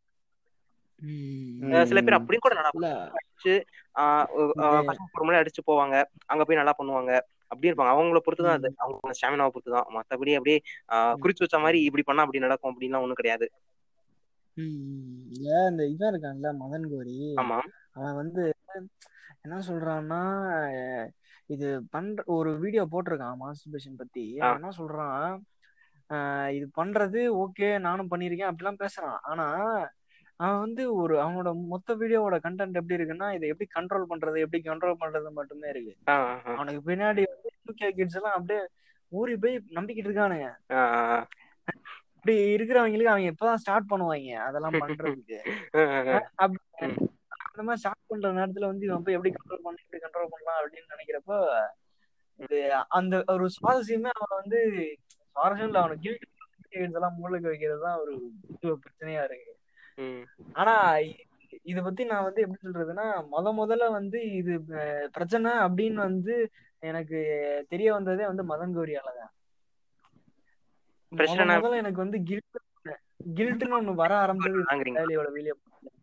B: ம்.
C: சில பேர்
D: ம்.
C: அப்படியும் கூட நல்லா
B: இல்ல
C: அடிச்சு ஆஹ் ஒரு- ஆஹ்
B: இது-
C: பசங்க ஒரு முறை அடிச்சு போவாங்க அங்க போய் நல்லா பண்ணுவாங்க அப்படி இருப்பாங்க அவங்கள பொறுத்து தான் அது அவங்க ஸ்டாமினாவை பொறுத்து தான் மத்தபடி அப்படியே ஆஹ் குறிச்சு வச்ச மாதிரி இப்படி பண்ணா அப்படி நடக்கும் அப்படின்லாம் ஒண்ணும் கிடையாது
B: ம். இல்ல இந்த இவன் இருக்கான்ல மதன் கோரி
C: ஆமா
B: அவன் வந்து என்ன சொல்றான்னா அஹ் இது பண்ற ஒரு வீடியோ போட்டிருக்கான் மாஸ்டர்பேஷன் பத்தி
C: ஆ.
B: அவன் என்ன சொல்றான் அஹ் இது பண்றது ஓகே நானும் பண்ணிருக்கேன் அப்படிலாம் பேசுறான் ஆனா அவன் வந்து ஒரு அவனோட மொத்த வீடியோவோட கண்டென்ட் எப்படி இருக்குன்னா இதை எப்படி கண்ட்ரோல் பண்றது எப்படி கண்ட்ரோல் பண்றது மட்டுமே இருக்கு
C: ஆஹ் ஆஹ்
B: அவனுக்கு பின்னாடி வந்து யூகே கிட்ஸ் எல்லாம் அப்படியே ஊறி போய் நம்பிக்கிட்டு இருக்கானுங்க
C: ஆஹ் ஆஹ்
B: அப்படி இருக்கிறவங்களுக்கு அவங்க இப்பதான் ஸ்டார்ட் பண்ணுவாங்க அதெல்லாம் பண்றதுக்கு
C: ஆஹ் ஆஹ்
B: அப்படி
C: ம்.
B: அந்த மாதிரி ஸ்டார்ட் பண்ற நேரத்துல வந்து இவன் போய் எப்படி கண்ட்ரோல் பண்ண எப்படி கண்ட்ரோல் பண்ணலாம் அப்படின்னு நினைக்கிறப்போ இது அந்த ஒரு சுவாரஸ்யமே அவன் வந்து சுவாரஸ்யம் இல்ல அவனை கில்ட் எல்லாம் மூளைக்கு வைக்கிறது தான் ஒரு இது பிரச்சனையா இருக்கு
C: ம்.
B: ஆனா இ- இத பத்தி நான் வந்து எப்படி சொல்றதுன்னா முத முதல்ல வந்து இது அஹ், பிரச்சனை அப்படின்னு வந்து எனக்கு தெரிய வந்ததே வந்து மதன் கௌரியால தான் முத
C: பிரச்சனை
B: முதல்ல எனக்கு வந்து கில்ட் கில்ட்னு ஒண்ணு வர ஆரம்பிச்சது
C: வாங்குறீங்க
B: வேலையோட வீடியோ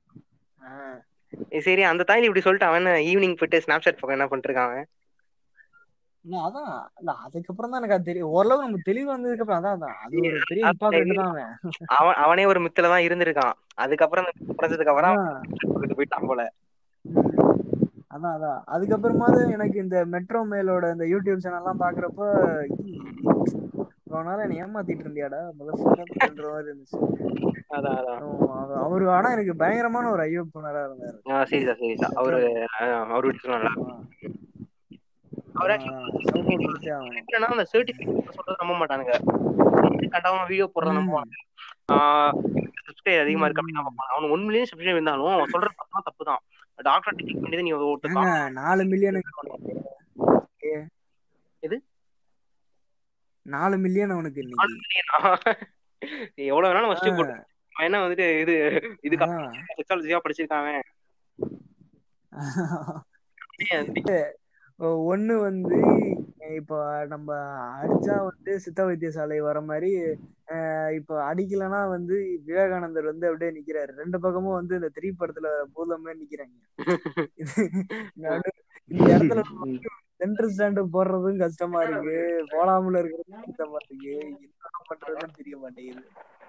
C: சரி அந்த தாய் இப்படி சொல்லிட்டு அவன் ஈவினிங் போயிட்டு ஸ்னாப் சாட் பக்கம் என்ன பண்ணிட்டு இருக்கான் அவன்?
B: இல்ல அதான் இல்ல அதுக்கப்புறம் தான் எனக்கு அது தெரியும் ஓரளவு நமக்கு தெளிவு வந்ததுக்கு அப்புறம் அதான் அதான் அது ஒரு பெரிய
C: அது
B: ஹிப்பாக்ரெட் தான் அவன்
C: அவன் அவனே ஒரு மித்துல தான் இருந்திருக்கான் அதுக்கப்புறம் அந்த myth குறைஞ்சதுக்கு அப்புறம்
B: அதான்
C: பக்கத்து போயிட்டான் போல
B: அதான் அதான் அதுக்கப்புறமா எனக்கு இந்த மெட்ரோ மேலோட இந்த யூடியூப் சேனல்லாம் பாக்குறப்ப அவனால என்னை ஏமாத்திட்டு இருந்தியாடா முதல்ல மாதிரி இருந்துச்சு
C: அதான் அதான்
B: ஆமா, அவ- அவரு ஆனா எனக்கு பயங்கரமான ஒரு ஐயோப்புனரா இருந்தாரு
C: ஆ, சரிதா சரிதா அவரு ஆ, அவரு வீட்டு சொல்லலாம்
B: ஆமா.
C: அவர்
B: அதான், அதான். shout out கொடுத்தே ஆகணும்.
C: என்னன்னா அந்த சர்டிபிகேட் சொல்றது நம்ப மாட்டானுங்க கண்டவன் வீடியோ போடுறத
B: ம்.
C: நம்புவாங்க சப்ஸ்கிரைப் அதிகமா இருக்கு அப்படின்னு நம்ப மாட்டாங்க அவன் ஒன் மில்லியன் சப்ஸ்கிரைப் இருந்தாலும் அவன் சொல்ற தப்பு தப்பு தான் டாக்டர் டிக் பண்ணி நீ ஒருத்தர்
B: ஏங்க நாலு மில்லியன்
C: எது?
B: நாலு மில்லியன் அவனுக்கு இன்னைக்கு
C: எவ்வளவு வேணாலும் ஃபர்ஸ்ட் போட்டு அவன் என்ன வந்துட்டு இது இதுக்கு
B: அதான்.
C: செக்ஸாலஜியா படிச்சிருக்கான் அவன்.
B: ஒண்ணு வந்து இப்போ நம்ம அடிச்சா வந்து சித்த வைத்தியசாலை வர மாதிரி அஹ் இப்போ அடிக்கலன்னா வந்து விவேகானந்தர் வந்து அப்படியே நிக்கிறாரு ரெண்டு பக்கமும் வந்து இந்த த்ரீ படத்துல பூதம் மாதிரி நிக்கிறாங்க இது நடு- இந்த இடத்துல சென்டர் ஸ்டாண்டு போடுறதும் கஷ்டமா இருக்கு போடாமல இருக்கிறதும் கஷ்டமா இருக்கு என்ன பண்றதுன்னு தெரிய மாட்டேங்குது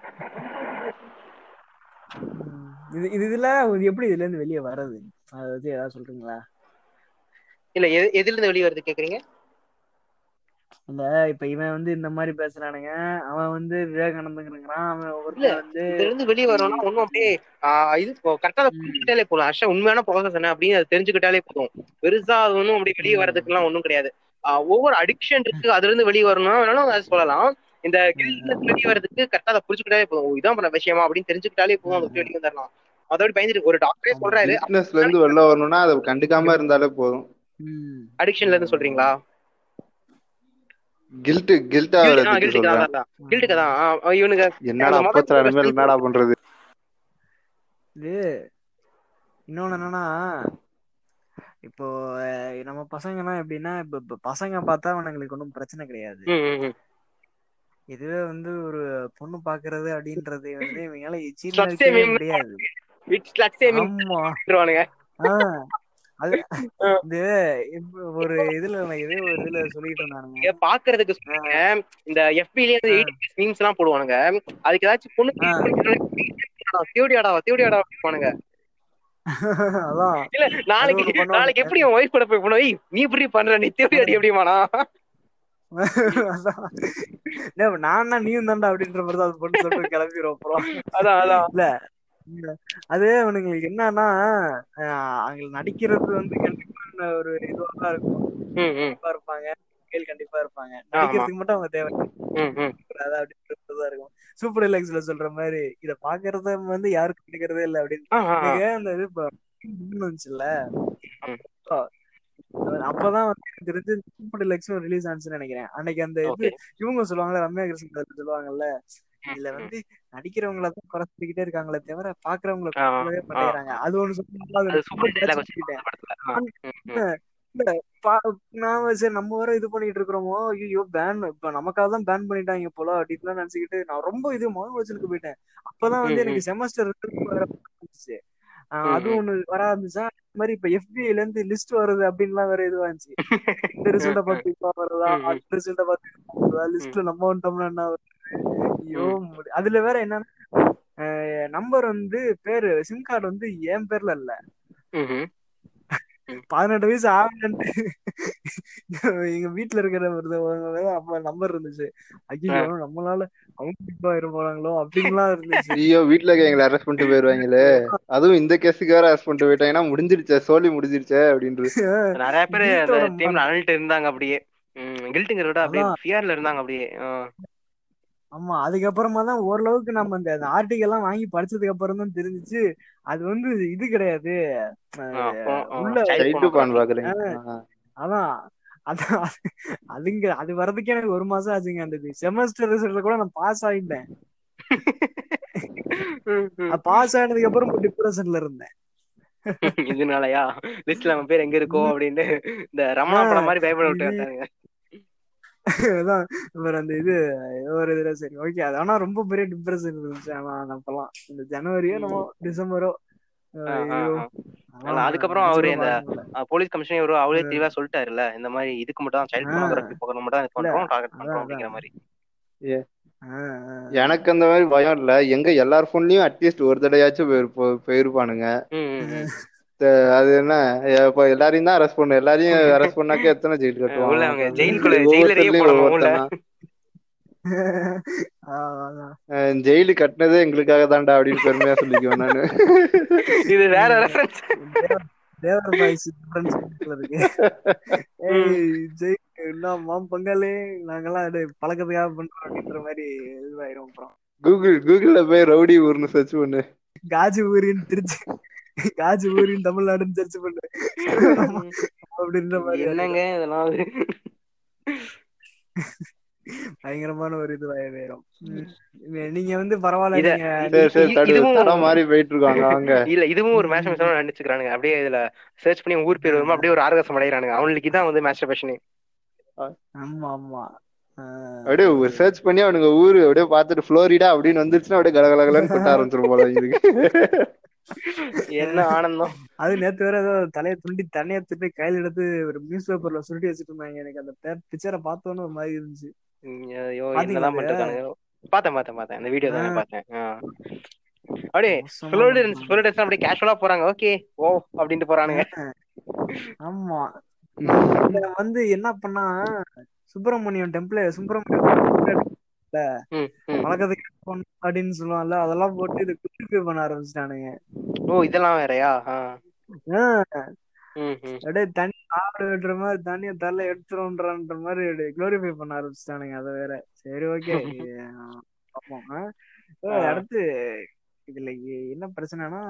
B: உம் இது இது இதுல எப்படி இதுல இருந்து வெளியே வர்றது அதை வச்சு ஏதாவது சொல்றீங்களா
C: இல்ல எது எதுல இருந்து வெளிய வருது கேக்குறீங்க
B: இல்ல இப்ப இவன் வந்து இந்த மாதிரி பேசுறானுங்க அவன் வந்து விவேகானந்தங்கிறான் அவன்
C: இல்ல,
B: ஒருத்தன் வந்து
C: இதுல இருந்து வெளிய வரணும்னா ஒண்ணும் அப்படியே ஆஹ் இது கரெக்டா புரிஞ்சுக்கிட்டாலே போதும் ஆக்சுவலா உண்மையான ப்ராசஸ் என்ன அப்படின்னு அதை தெரிஞ்சுக்கிட்டாலே போதும் பெருசா அது ஒன்றும் அப்படி வெளியே வர்றதுக்கு எல்லாம் ஒண்ணும் கிடையாது ஆஹ் ஒவ்வொரு அடிக்ஷன் இருக்கு அதுல இருந்து வெளியே வரணும் வேணாலும் அதை சொல்லலாம் இந்த கில்ல வெளியே வர்றதுக்கு கரெக்டா அதை புரிஞ்சுக்கிட்டாலே போதும் ஓ, இதான் பண்ண விஷயமா அப்படின்னு தெரிஞ்சுக்கிட்டாலே போதும் அதை விட்டு வெளியே வந்துடலாம் அதோட பயந்துட்டு ஒரு டாக்டரே சொல்றாரு
D: வீக்னஸ்ல இருந்து வெளில வரணும்னா அதை கண்டுக்காம இருந்தாலே போதும்
B: ம்,
C: அடிக்ஷன்ல இருந்து சொல்றீங்களா
D: கில்ட் கில்ட்டா வரதுக்கு
C: கில்ட்டுக்கு
D: சொல்றேன்
C: தான் கில்ட்டுக்கு தான் ஆஹ் இவனுங்க
D: என்னடா
C: அந்த
D: அப்பத்துல
C: மதத்துல
D: இனிமேல் என்னடா பண்றது
B: இது இன்னொன்னு என்னன்னா இப்போ அஹ், நம்ம பசங்கன்னா எப்படின்னா இப்ப இப்ப பசங்க பார்த்தா அவனுங்களுக்கு ஒன்றும் பிரச்சனை கிடையாது
C: ம், ம், ம்.
B: இதுவே வந்து ஒரு பொண்ணு பாக்குறது அப்படின்றது வந்து இவங்களால சீன்
C: Slut
B: வைக்கவே
C: shaming.
B: முடியாது
C: It's slut shaming
B: ஆமா
C: சொல்லிடுவானுங்க.
B: ஆஹ் அது இது இப்ப ஒரு இதுல நான் இதே ஒரு இதுல சொல்லிட்டு இருந்தானுங்க
C: இங்க பாக்குறதுக்கு சொல்லுங்க இந்த எஃபில இருந்து எயிட் மீம்ஸ் எல்லாம் போடுவானுங்க அதுக்கு ஏதாச்சும் பொண்ணு தேவடியாடா தேவடியாடா பண்ணுங்க
B: அதான்
C: இல்ல நாளைக்கு
B: அது ஒண்ணு பண்ணுவாங்க.
C: நாளைக்கு எப்படி உன் ஒய்ஃப் கூட போய் பண்ணுவ "ஏய், நீ இப்படி பண்ற நீ தேவடியாடி எப்படிமானா
B: அதான். டேய், நான்னா நீயும் தான்டா அப்படின்ற மாதிரி தான் அது பொண்ணு சொல்லிட்டு கிளம்பிடும் அப்புறம்
C: அதான் அதான்
B: இல்ல இல்ல. அது அவனுங்களுக்கு என்னன்னா அஹ் அவங்க நடிக்கிறது வந்து கண்டிப்பா ஒரு இதுவா தான் இருக்கும்
C: ம், ம்,
B: கண்டிப்பா இருப்பாங்க கேள் கண்டிப்பா இருப்பாங்க நடிக்கிறதுக்கு மட்டும் அவங்க தேவை
C: ம், ம்.
B: கூடாது அப்படின்றதுதான் இருக்கும் சூப்பர் ரிலாக்ஸ்ல சொல்ற மாதிரி இத பாக்குறத வந்து யாருக்கும் பிடிக்கிறதே இல்ல அப்படின்னு
C: ஆ, ஆ, ஆ.
B: எனக்கு அந்த இது இப்ப வந்துச்சுல்ல
C: ம்.
B: அப்பதான் வந்து எனக்கு தெரிஞ்சு சூப்பர் ரிலாக்ஸும் ரிலீஸ் ஆனிச்சுன்னு நினைக்கிறேன் அன்னைக்கு அந்த இது
C: Okay.
B: இவங்க சொல்லுவாங்கல்ல ரம்யா கிருஷ்ணன் சொல்லுவாங்கல்ல இதுல
C: ம்,
B: வந்து நடிக்கிறவங்கள தான் குறை சொல்லிக்கிட்டே இருக்காங்களே தவிர பாக்குறவங்கள
C: ஆ,
B: சொல்லவே மாட்டேங்கிறாங்க அது ஒண்ணு சொல்லுவாங்க
C: அது
B: அது
C: சூப்பர் டைலாக் வச்சு
B: சொல்லிட்டேன்
C: படத்துல ஆ, ம், ம்.
B: பா- நான் சரி நம்ம வேற இது பண்ணிட்டு இருக்கிறோமோ ஐயோ பேன் இப்ப நமக்காக தான் பேன் பண்ணிட்டாங்க போல அப்படின்லாம் நினைச்சுக்கிட்டு நான் ரொம்ப இது மன உளைச்சலுக்கு போயிட்டேன் அப்பதான் வந்து
C: ம்,
B: எனக்கு செமஸ்டர் வேற வந்துச்சு ஆஹ்
C: ம்,
B: அது
C: ம்.
B: ஒண்ணு வர ஆரம்பிச்சா இந்த மாதிரி இப்ப எஃபிஐல இருந்து லிஸ்ட் வருது அப்படின்லாம் வேற இதுவா இருந்துச்சு இந்த ரிசல்ட்ட பார்த்து இப்ப வருதா
C: ம், ம்.
B: அடுத்த ரிசல்ட்ட பார்த்து இப்ப வருதா லிஸ்ட்ல நம்ம வந்துட்டோம்னா என்ன வருது? ஐயோ முடி- அதுல வேற என்னன்னா நம்பர் வந்து பேரு சிம் கார்டு வந்து என் பேர்ல இல்ல
C: ம், ம்.
B: பதினெட்டு வயசு ஆகலன்ட்டு எங்க வீட்டுல இருக்கிற ஒருத்தவங்க மேல அப்ப நம்பர் இருந்துச்சு ஐயோ நம்மளால அவங்க இப்ப ஆயிர போறாங்களோ அப்படின்லாம் இருந்துச்சு
D: ஐயோ வீட்டுல இருக்க எங்களை அரெஸ்ட் பண்ணிட்டு போயிருவாங்களே அதுவும் இந்த கேஸுக்கு வேற அரெஸ்ட் பண்ணிட்டு போயிட்டாங்கன்னா முடிஞ்சிருச்சே சோலி முடிஞ்சிருச்சே அப்படின்றது
C: நிறைய பேர் அந்த
B: வீட்டோட
C: டைம்ல அழல்ட்டு இருந்தாங்க அப்படியே கில்ட்டுங்கிறத விட அப்படியே
B: அதான்.
C: ஃபியர்ல இருந்தாங்க அப்படியே ஆ.
B: ஆமா அதுக்கப்புறமா தான் ஓரளவுக்கு நம்ம இந்த ஆர்டிகல் எல்லாம் வாங்கி படிச்சதுக்கு அப்புறம் தான் தெரிஞ்சுச்சு அது வந்து இது கிடையாது
C: ஆ,
B: அஹ்
C: அப்புறம், ஆ,
B: உள்ள
C: child
D: சைட்டு பான்
C: pornography.
D: பாக்குறீங்க
B: அதான் அதான் அதுங்க அது வர்றதுக்கே எனக்கு ஒரு மாசம் ஆச்சுங்க அந்த செமஸ்டர் ரிசல்ட்ல கூட நான் பாஸ் ஆயிட்டேன்
C: ம், ம்.
B: பாஸ் ஆனதுக்கு அப்புறம் டிப்ரெஷன்ல இருந்தேன்
C: இதனாலயா லிஸ்ட்ல நம்ம பேர் எங்க இருக்கோ அப்படின்னு இந்த ரமணா படம் மாதிரி பயப்பட விட்டு வந்தாங்க
B: அதான் இவர் அந்த இது ஒரு இதுல சரி ஓகே அது ஆனா ரொம்ப பெரிய டிப்ரெஷன் இருந்துச்சு ஆனா அப்பெல்லாம் இந்த ஜனவரியோ நம்ம டிசம்பரோ
C: ஆ, ஆ, ஆ. ஆனா அதுக்கப்புறம் அவரு இந்த போலீஸ் கமிஷனர் இவரு அவரே தெளிவா சொல்லிட்டாருல்ல இந்த மாதிரி இதுக்கு மட்டும் தான் சைல்ட்
B: ஆ.
C: போனோகிராஃபி பக்கம் மட்டும் தான் இது பண்றோம் டார்கெட்
B: அதான்,
C: பண்றோம்
B: அதான்.
C: அப்படிங்கிற மாதிரி
D: எனக்கு அந்த மாதிரி பயம் இல்ல எங்க எல்லார் போன்லயும் அட்லீஸ்ட் ஒரு தடையாச்சும் போயிரு- போயிருப்பானுங்க
C: ம், ம், ம்.
D: த- அது என்ன இப்ப எல்லாரையும் தான் அரெஸ்ட் பண்ணும் எல்லாரையும் அரெஸ்ட் பண்ணாக்க எத்தனை ஜெயில்
C: உள்ள அவங்க
D: கட்டுவாங்க
C: ஜெயிலுக்குள்ள ஜெயிலரே
D: ஒவ்வொருத்தர்லயும்
C: போடணும் உள்ள
D: ஒவ்வொருத்தனா அஹ் ஜெயிலு கட்டினதே எங்களுக்காக தான்டா அப்படின்னு பெருமையா சொல்லிக்குவேன் நானு
C: இது வேற ரெஃபரன்ஸ்
B: தேவர் பாய்ஸ் டிஃபரன்ஸ் இருக்கு ஏய் ஜெய் என்ன மாம் பங்காளி நாங்கெல்லாம் இது பழக்கத்துக்காக பண்றோம் அப்படின்ற மாதிரி இதுவாயிரும் அப்புறம்
D: கூகுள் கூகுள்ல போய் ரவுடி ஊர்னு சர்ச் பண்ணு
B: காஜி ஊரின்னு திருச்சி காஜி ஊரின் தமிழ்நாடுன்னு சர்ச் பண்ணு அப்படின்ற மாதிரி
C: என்னங்க இதெல்லாம் அது?
B: பயங்கரமான ஒரு இது வேறும் நீங்க வந்து பரவாயில்ல
C: இத-
B: நீங்க
D: சரி சரி
C: இது-
D: தடு
C: இதுவும்
D: தடம் மாறி போயிட்டு இருக்காங்க அவங்க
C: இல்ல இதுவும் ஒரு மேஷ் மேஷம் நினைச்சுக்கிறானுங்க அப்படியே இதுல சர்ச் பண்ணி ஊர் பேர் வருமா அப்படியே ஒரு ஆர்காசம் அடைகிறானுங்க அவங்களுக்கு இதான் வந்து மேஸ்டர் பேஷனே
B: ஆமா ஆமா ஆஹ்
D: அப்படியே சர்ச் பண்ணி அவனுங்க ஊரு அப்படியே பார்த்துட்டு புளோரிடா அப்படின்னு வந்துருச்சுன்னா அப்படியே கலகலகலன்னு கொட்ட ஆரம்பிச்சிரும் போல இருக்கு
C: என்ன ஆனந்தம்
B: அது நேத்து வேற ஏதோ தலையை துண்டி தண்ணியை துண்டி கையில எடுத்து ஒரு நியூஸ் பேப்பர்ல சுருட்டி வச்சுட்டு இருந்தாங்க எனக்கு அந்த பிக்சரை பார்த்தோன்னு ஒரு மாதிரி இருந்துச்சு
C: உம் ஐயோ
B: பாத்தீங்களா
C: என்னதான்
B: அது?
C: பண்ணிருக்கானுங்க பார்த்தேன் பார்த்தேன் பார்த்தேன் அந்த வீடியோ தானே
B: ஆ.
C: பார்த்தேன் ஆ. அப்படியே
B: மோசமா
C: ஃப்ளோரிடன்ஸ்
B: பண்ணிருக்காங்க.
C: ஃப்ளோரிடன்ஸ் அப்படியே கேஷுவலா போறாங்க ஓகே ஓ அப்படின்ட்டு போறானுங்க
B: ஆமா இதுல வந்து என்ன பண்ணா சுப்பிரமணியம் டெம்பிள் சுப்பிரமணியம்
C: ம், ம்.
B: பழக்கத்துக்கு பொண்ணு அப்படின்னு சொல்லுவாங்கல்ல அதெல்லாம் போட்டு இது குட்டி பண்ண ஆரம்பிச்சிட்டானுங்க
C: ஓ இதெல்லாம் வேறயா ஆ.
B: ஆஹ்
C: ம், ம்.
B: அப்படியே தண்ணி ஆடு விடுற மாதிரி தண்ணிய தள்ள எடுத்துரும்ன்ற மாதிரி குளோரிஃபை பண்ண ஆரம்பிச்சிட்டானுங்க அதை வேற சரி ஓகே பார்ப்போம் ஆ? ஓ,
C: ஆ.
B: அடுத்து இதுல எ- என்ன பிரச்சனைனா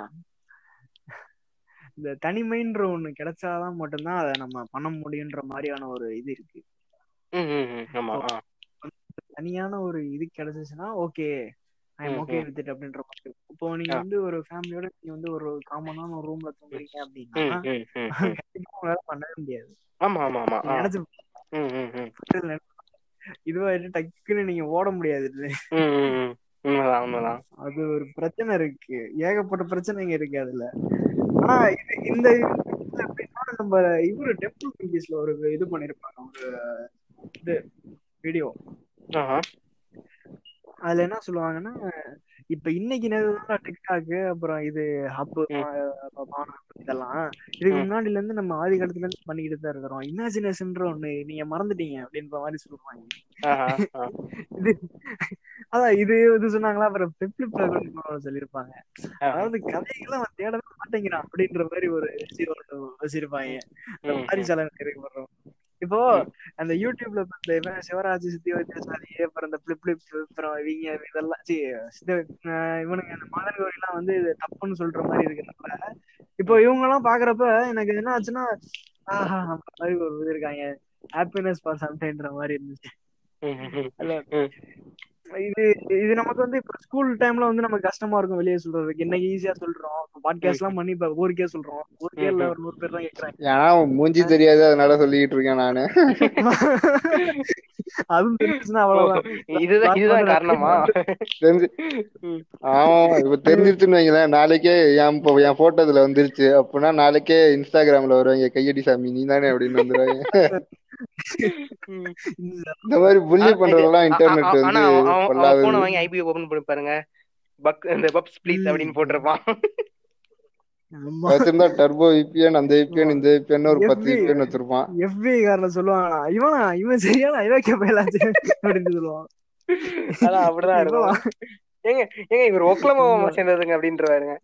B: இந்த தனிமைன்ற ஒண்ணு கிடைச்சாதான் மட்டும்தான் அதை நம்ம பண்ண முடியுன்ற மாதிரியான ஒரு இது இருக்கு
C: ம், ம், ம். ஆமா ஆ.
B: தனியான ஒரு இது கிடைச்சிச்சுன்னா ஓகே ஐ எம்
C: ம்,
B: ஓகே
C: ம்.
B: வித் இட் அப்படின்ற மாதிரி இருக்கும். இப்போ நீங்க
C: ஆ.
B: வந்து ஒரு ஃபேமிலியோட நீங்க வந்து ஒரு காமனான ஒரு ரூம்ல தூங்குறீங்க
C: ம்,
B: அப்படின்னா
C: ம், ம், ம்.
B: கண்டிப்பா உங்களால பண்ணவே முடியாது
C: ஆமா ஆமா ஆமா ஆ.
B: நினைச்சு
C: ம், ம், ம்.
B: இதுவாயிட்டு டக்குன்னு நீங்க ஓட முடியாது
C: ம், ம், ம். உண்மைதான் உண்மைதான்
B: அது ஒரு பிரச்சனை இருக்கு ஏகப்பட்ட பிரச்சனைங்க இருக்கு அதுல ஆனா இது இந்த இதுல எப்படின்னா நம்ம இவரு டெம்பிள் இங்கிலீஷ்ல ஒரு இது பண்ணிருப்பாங்க ஒரு இது வீடியோ
C: ஆஹா.
B: அதுல என்ன சொல்லுவாங்கன்னா இப்ப இன்னைக்கு நேரம் டிக்டாக் அப்புறம் இது ஹப்
C: ம்.
B: இதெல்லாம் இதுக்கு
C: ம்.
B: முன்னாடில இருந்து நம்ம ஆதி காலத்துல இருந்து பண்ணிக்கிட்டு தான் இருக்கிறோம் இமேஜினேஷன்ற ஒண்ணு நீங்க மறந்துட்டீங்க அப்படின்ற மாதிரி சொல்லுவாங்க
C: ஆஹா. ஆ.
B: இது அதான் இது இது சொன்னாங்களா அப்புறம் பிப்ளிப் சொல்லியிருப்பாங்க
C: ஆஹா.
B: அதாவது கதைகளை அவன் தேடவே மாட்டேங்கிறான் அப்படின்ற மாதிரி ஒரு ஜீரோ வச்சிருப்பாங்க இந்த
C: ம்,
B: மாதிரி
C: ம்.
B: சில இருக்கு வர்றோம் இப்போ
C: ம்.
B: அந்த யூடியூப்ல இப்ப இந்த இவன் சிவராஜ் சித்தி வைத்தியசாலி அப்புறம் இந்த பிளிப் பிளிப் அப்புறம் இவங்க இதெல்லாம் சி சித்த அஹ் இவனுங்க அந்த மதன் கௌரி எல்லாம் வந்து இது தப்புன்னு சொல்ற மாதிரி இருக்கிறப்ப இப்போ இவங்க எல்லாம் பாக்குறப்ப எனக்கு என்ன ஆச்சுன்னா ஆஹா அந்த மாதிரி ஒரு இது இருக்காங்க ஹாப்பினஸ் ஃபார் சம்டைன்ற மாதிரி இருந்துச்சு
C: ம், ம், ம்.
B: அல்ல
C: ம்.
B: இது இது நமக்கு வந்து இப்ப ஸ்கூல் டைம்ல வந்து நமக்கு கஷ்டமா இருக்கும் வெளியே சொல்றதுக்கு இன்னைக்கு ஈஸியா சொல்றோம் பாட்காஸ்ட் எல்லாம் பண்ணி இப்ப ஊருக்கே சொல்றோம் ஊருக்கே இல்ல ஒரு நூறு பேர் தான் கேக்குறாங்க
D: ஏன்னா மூஞ்சி தெரியாது அதனால சொல்லிட்டு இருக்கேன் நானு
B: அதுவும் தெரிஞ்சுச்சுன்னா அவ்வளவுதான்
C: இதுதான் இதுதான் காரணமா
D: தெரிஞ்சு
C: ம்.
D: ஆமா இப்ப தெரிஞ்சிருச்சுன்னு வைங்களேன் நாளைக்கே என் இப்போ என் போட்டோ இதுல வந்துருச்சு அப்படின்னா நாளைக்கே இன்ஸ்டாகிராம்ல வருவாங்க கையடி சாமி நீ தானே அப்படின்னு வந்துருவாங்க
C: ம்.
D: இந்த மாதிரி புள்ளி
C: ஆ,
D: பண்றதெல்லாம்
C: ஆ,
D: இன்டர்நெட்
C: ஆ, ஆனா
D: வந்து
C: அவன் அவன்
D: பொல்லாதது
C: போனை வாங்கி ஐபி ஓபன் பண்ணி பாருங்க பக் இந்த பப்ஸ் ப்ளீஸ் அப்படின்னு போட்டிருப்பான்
B: ஆமா
D: வச்சிருந்தா டர்போ விபிஎன் அந்த விபிஎன் இந்த விபிஎன் ஒரு பத்து
B: FB
D: விபிஎன் வச்சிருப்பான்
B: எஃபி காரல சொல்லுவானா இவனா இவன் சரியான ஐரோக்கிய பயிலாச்சு அப்படின்னு சொல்லுவான்
C: அதான் அப்படிதான்
B: இவனா?
C: இருக்கும் ஏங்க ஏங்க இவர் ஒக்லமாவா சேர்ந்ததுங்க அப்படின்றவாருங்க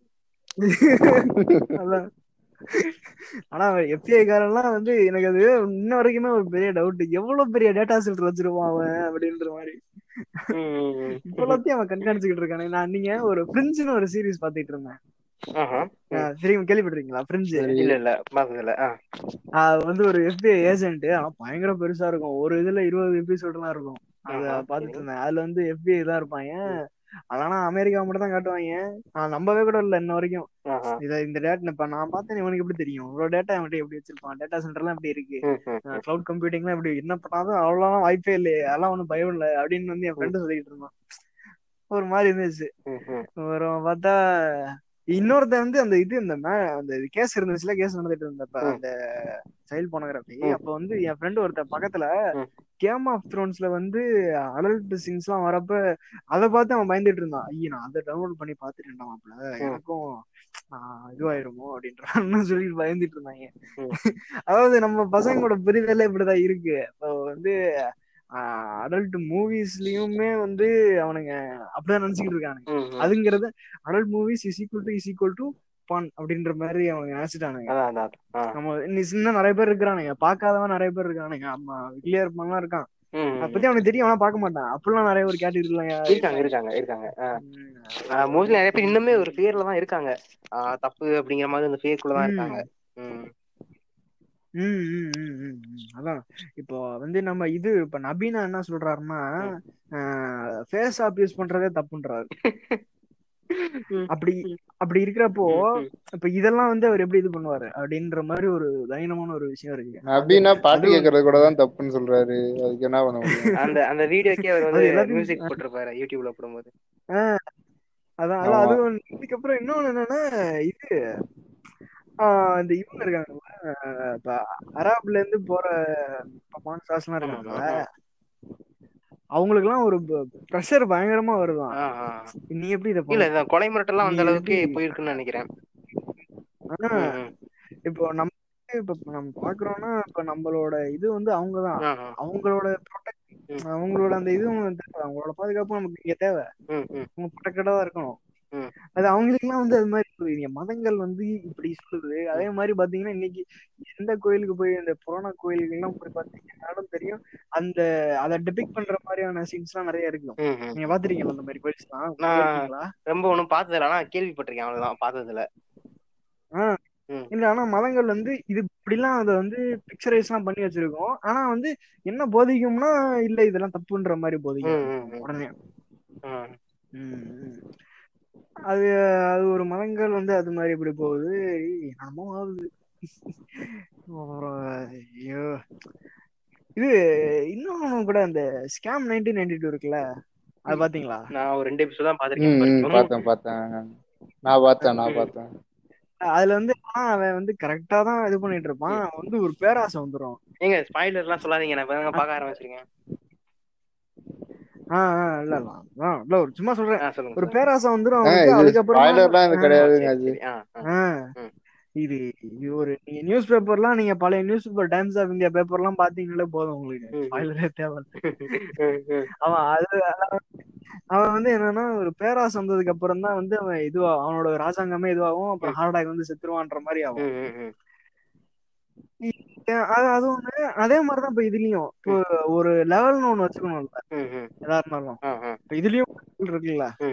B: அதான் ஆனா எஃபிஐ காரெல்லாம் வந்து எனக்கு அது இன்ன வரைக்குமே ஒரு பெரிய டவுட் எவ்வளவு பெரிய டேட்டா சென்டர் வச்சிருப்பான் அவன் அப்படின்ற மாதிரி
C: ம், ம், ம்.
B: இவ்வளோத்தையும் அவன் கண்காணிச்சுக்கிட்டு இருக்கானே நான் நீங்க ஒரு பிரிஞ்சுன்னு ஒரு சீரிஸ் பாத்துட்டு இருந்தேன்
C: ஆஹா.
B: அஹ் தெரியும் கேள்விப்பட்டிருக்கீங்களா பிரிஞ்சு
C: இல்ல இல்ல பார்த்ததில்ல ஆ.
B: அது வந்து ஒரு எஃபிஐ ஏஜென்ட் ஆனா பயங்கர பெருசா இருக்கும் ஒரு இதுல இருபது எபிசோட் எல்லாம் இருக்கும் அத
C: ஆஹா,
B: பாத்துட்டு
C: சரி.
B: இருந்தேன் அதுல வந்து எஃபிஐ தான் இருப்பாங்க ஆனா அமெரிக்கா மட்டும் தான் காட்டுவாங்க நான் நம்பவே கூட இல்ல இன்ன வரைக்கும்
C: ஆஹா.
B: இத இந்த டேட்டா இப்ப நான் பார்த்தேன் இவனுக்கு எப்படி தெரியும் இவ்வளவு டேட்டா அவன்கிட்ட எப்படி வச்சிருப்பான் டேட்டா சென்டர் எல்லாம் எப்படி இருக்கு
C: ம், ம், ம்.
B: கிளவுட் கம்ப்யூட்டிங்லாம் எப்படி என்ன பண்ணாலும் அவ்வளவு வாய்ப்பே இல்லையே அதெல்லாம் ஒண்ணும் பயம் இல்லை அப்படின்னு வந்து என் ஃப்ரெண்டு சொல்லிட்டு இருந்தான் ஒரு மாதிரி இருந்துச்சு
C: ம், ம்.
B: அப்புறம் பார்த்தா இன்னொருத்த வந்து அந்த இது இந்த மே- அந்த கேஸ் இருந்துச்சுல கேஸ் நடந்துட்டு இருந்தப்ப
C: ம்.
B: அந்த சைல்ட் போனோகிராஃபி
C: ம்.
B: அப்ப வந்து என் ஃப்ரெண்டு ஒருத்த பக்கத்துல
C: ம்.
B: கேம் ஆஃப் த்ரோன்ஸ்ல வந்து அடல்ட் சிங்ஸ் எல்லாம் வரப்ப அதை பார்த்து அவன் பயந்துட்டு இருந்தான் ஐயா நான் அதை டவுன்லோட் பண்ணி பாத்துட்டேன்டா மாப்ள எனக்கும் ஆஹ் இதுவாயிருமோ அப்படின்ற சொல்லிட்டு பயந்துட்டு இருந்தாங்க
C: ம்.
B: அதாவது நம்ம பசங்களோட புரிதலே இப்படிதான் இருக்கு இப்போ வந்து அடல்ட் மூவிஸ்லயுமே வந்து அவனுங்க அப்படிதான் நினைச்சுக்கிட்டு இருக்கானுங்க
C: ம், ம்.
B: அதுங்கிறது adult movies is equal to is equal to ban அப்படின்ற மாதிரி அவங்க நினைச்சிட்டானுங்க
C: அதான் அதான் ஆ.
B: நம்ம இன்னும் இன்னும் நிறைய பேர் இருக்கிறானுங்க பார்க்காதவன் நிறைய பேர் இருக்கானுங்க ஆமா வில்லியா இருப்பான்லாம் இருக்கான்
C: ம்,
B: அதை
C: ம்.
B: பத்தி அவனுக்கு தெரியும் ஆனா பார்க்க மாட்டான் அப்படிலாம் நிறைய ஒரு கேட்டகரி
C: இருக்காங்க இருக்காங்க இருக்காங்க மோஸ்ட்லி நிறைய பேர் இன்னுமே ஒரு ஃபியர்ல தான் இருக்காங்க ஆஹ் தப்பு அப்படிங்கிற மாதிரி அந்த ஃபியர்க்குள்ள தான் இருக்காங்க ம்.
B: ம், ம், ம், ம், ம். அதான் இப்போ வந்து நம்ம இது இப்ப நபீனா என்ன சொல்றாருன்னா ஃபேஸ் ஆப் யூஸ் பண்றதே தப்புன்றாரு
C: ம்.
B: அப்படி அப்படி இருக்கிறப்போ
C: ம், ம்.
B: இப்ப இதெல்லாம் வந்து அவர் எப்படி இது பண்ணுவாரு அப்படின்ற மாதிரி ஒரு தைரியமான ஒரு விஷயம் இருக்கு
D: அப்படின்னா பாட்டு
B: அது-
D: கேட்கறது கூட தான் தப்புன்னு சொல்றாரு அதுக்கு என்ன பண்ண முடியும்
C: அந்த அந்த வீடியோக்கே அவர்
B: அது
C: வந்து
B: எல்லாத்தையும்
C: மியூசிக் போட்டிருப்பாரு யூடியூப்ல போடும்போது
B: அதான்
D: ஆமா.
B: அதான் அது ஒண்ணு. இதுக்கப்புறம் இன்னொன்னு என்னன்னா இது ஆஹ் இந்த இவங்க இருக்காங்கல்ல ஆஹ் இப்ப அராப்ல இருந்து போற பான்சாஸ் எல்லாம் இருக்காங்கல்ல அவங்களுக்கு எல்லாம் ஒரு ப்ரெஷர் பயங்கரமா வருதான்
C: ஆஹ் ஆஹ்.
B: நீ எப்படி இதை
C: இல்ல
B: பண்ண
C: இந்த கொலை மிரட்டெல்லாம் அந்த
B: நீ
C: அளவுக்கு
B: எப்படி-
C: போயிருக்குன்னு நினைக்கிறேன்
B: ஆஹ்
C: ம், ம்.
B: இப்போ நம்ம இப்ப நம்ம பாக்குறோம்னா இப்ப நம்மளோட இது வந்து அவங்கதான்
C: ஆஹ் ஆஹ்.
B: அவங்களோட ப்ரொடெக்ட்
C: ம்.
B: அவங்களோட அந்த இது தேவை அவங்களோட பாதுகாப்பு நமக்கு இங்க தேவை
C: ம், ம்.
B: அவங்க ப்ரொடெக்டடா தான் இருக்கணும்
C: ம்.
B: அது அவங்களுக்குலாம் வந்து அது மாதிரி சொல்லுவீங்க மதங்கள் வந்து இப்படி சொல்லுது அதே மாதிரி பாத்தீங்கன்னா இன்னைக்கு எந்த கோயிலுக்கு போய் இந்த புராண கோயிலுக்கு எல்லாம் போய் பாத்தீங்கன்னாலும் தெரியும் அந்த அதை டிபிக் பண்ற மாதிரியான சீன்ஸ் எல்லாம் நிறைய இருக்கும்
C: ம், ம்.
B: நீங்க பாத்துருக்கீங்களா அந்த மாதிரி கோயில்ஸ் எல்லாம்
C: நான்
B: போயிருக்கீங்களா?
C: ரொம்ப ஒண்ணும் பார்த்ததில்ல ஆனா கேள்விப்பட்டிருக்கேன் அவ்வளவுதான் பார்த்ததில்ல
B: இல்ல ஆனா மதங்கள் வந்து இது இப்படிலாம் அதை வந்து பிக்சரைஸ் எல்லாம் பண்ணி வச்சிருக்கோம் ஆனா வந்து என்ன போதிக்கும்னா இல்ல இதெல்லாம் தப்புன்ற மாதிரி போதிக்கும்
C: ம், ம், ம்.
B: உடனே
C: ம்.
B: ம், ம். அது அது ஒரு மதங்கள் வந்து அது மாதிரி இப்படி போகுது என்னமோ ஆகுது அப்புறம் ஐயோ இது இன்னும் கூட அந்த ஸ்கேம் நைன்டீன் நைன்டி டூ இருக்குல்ல அது பாத்தீங்களா
C: நான் ஒரு ரெண்டு எபிசோட் தான்
D: ம்,
C: பார்த்திருக்கேன்
D: ம்,
C: ரொம்ப-
D: பார்த்தேன் பார்த்தேன் நான் பார்த்தேன் நான் பார்த்தேன்
B: அதுல வந்து ஆனா அவன் வந்து கரெக்டா தான் இது பண்ணிட்டு இருப்பான் அவன் வந்து ஒரு பேராசை வந்துரும்
C: ஏங்க ஸ்பாய்லர் எல்லாம் சொல்லாதீங்க நான் இப்பதாங்க பார்க்க ஆரம்பிச்சிருக்கேன்
B: ஆஹ் ஆஹ் இல்ல இல்ல ஆஹ் இல்ல ஒரு சும்மா சொல்றேன்
C: ஆ சொல்லுங்க
B: ஒரு
C: சொல்லுங்க.
B: பேராசை வந்துரும்
D: ஆ,
B: அவனுக்கு
D: இது
B: அதுக்கப்புறமா
D: ஸ்பாய்லர்லாம் இது
B: ஆ,
D: கிடையாதுங்க
C: சரி,
D: அது
C: சரி. ஆ, ஆ.
B: ஆஹ்
C: ம்.
B: இது இது ஒரு நீங்க நியூஸ் பேப்பர்லாம் நீங்க பழைய news paper Times of India பேப்பர்லாம் பாத்தீங்கன்னாலே போதும் உங்களுக்கு
C: ம்.
B: ஸ்பாயிலரே தேவை
C: ம், ம்.
B: அவன் அது அவன் வந்து என்னன்னா ஒரு பேராசை வந்ததுக்கு அப்புறம் தான் வந்து அவன் இதுவா அவனோட ராஜாங்கமே இதுவாகும் அப்புறம் ஹார்ட் அட்டாக் வந்து செத்துருவான்ற மாதிரி ஆகும்
C: ம், ம், ம்.
B: அது அது ஒண்ணு அதே மாதிரிதான் இப்ப இதுலயும் இப்போ ஒரு லெவல்னு ஒண்ணு வச்சுக்கணும்ல
C: ம், ம்.
B: எதா இருந்தாலும்
C: ஆ, ஆ.
B: இப்ப இதுலயும் இருக்குல்ல
C: ம்.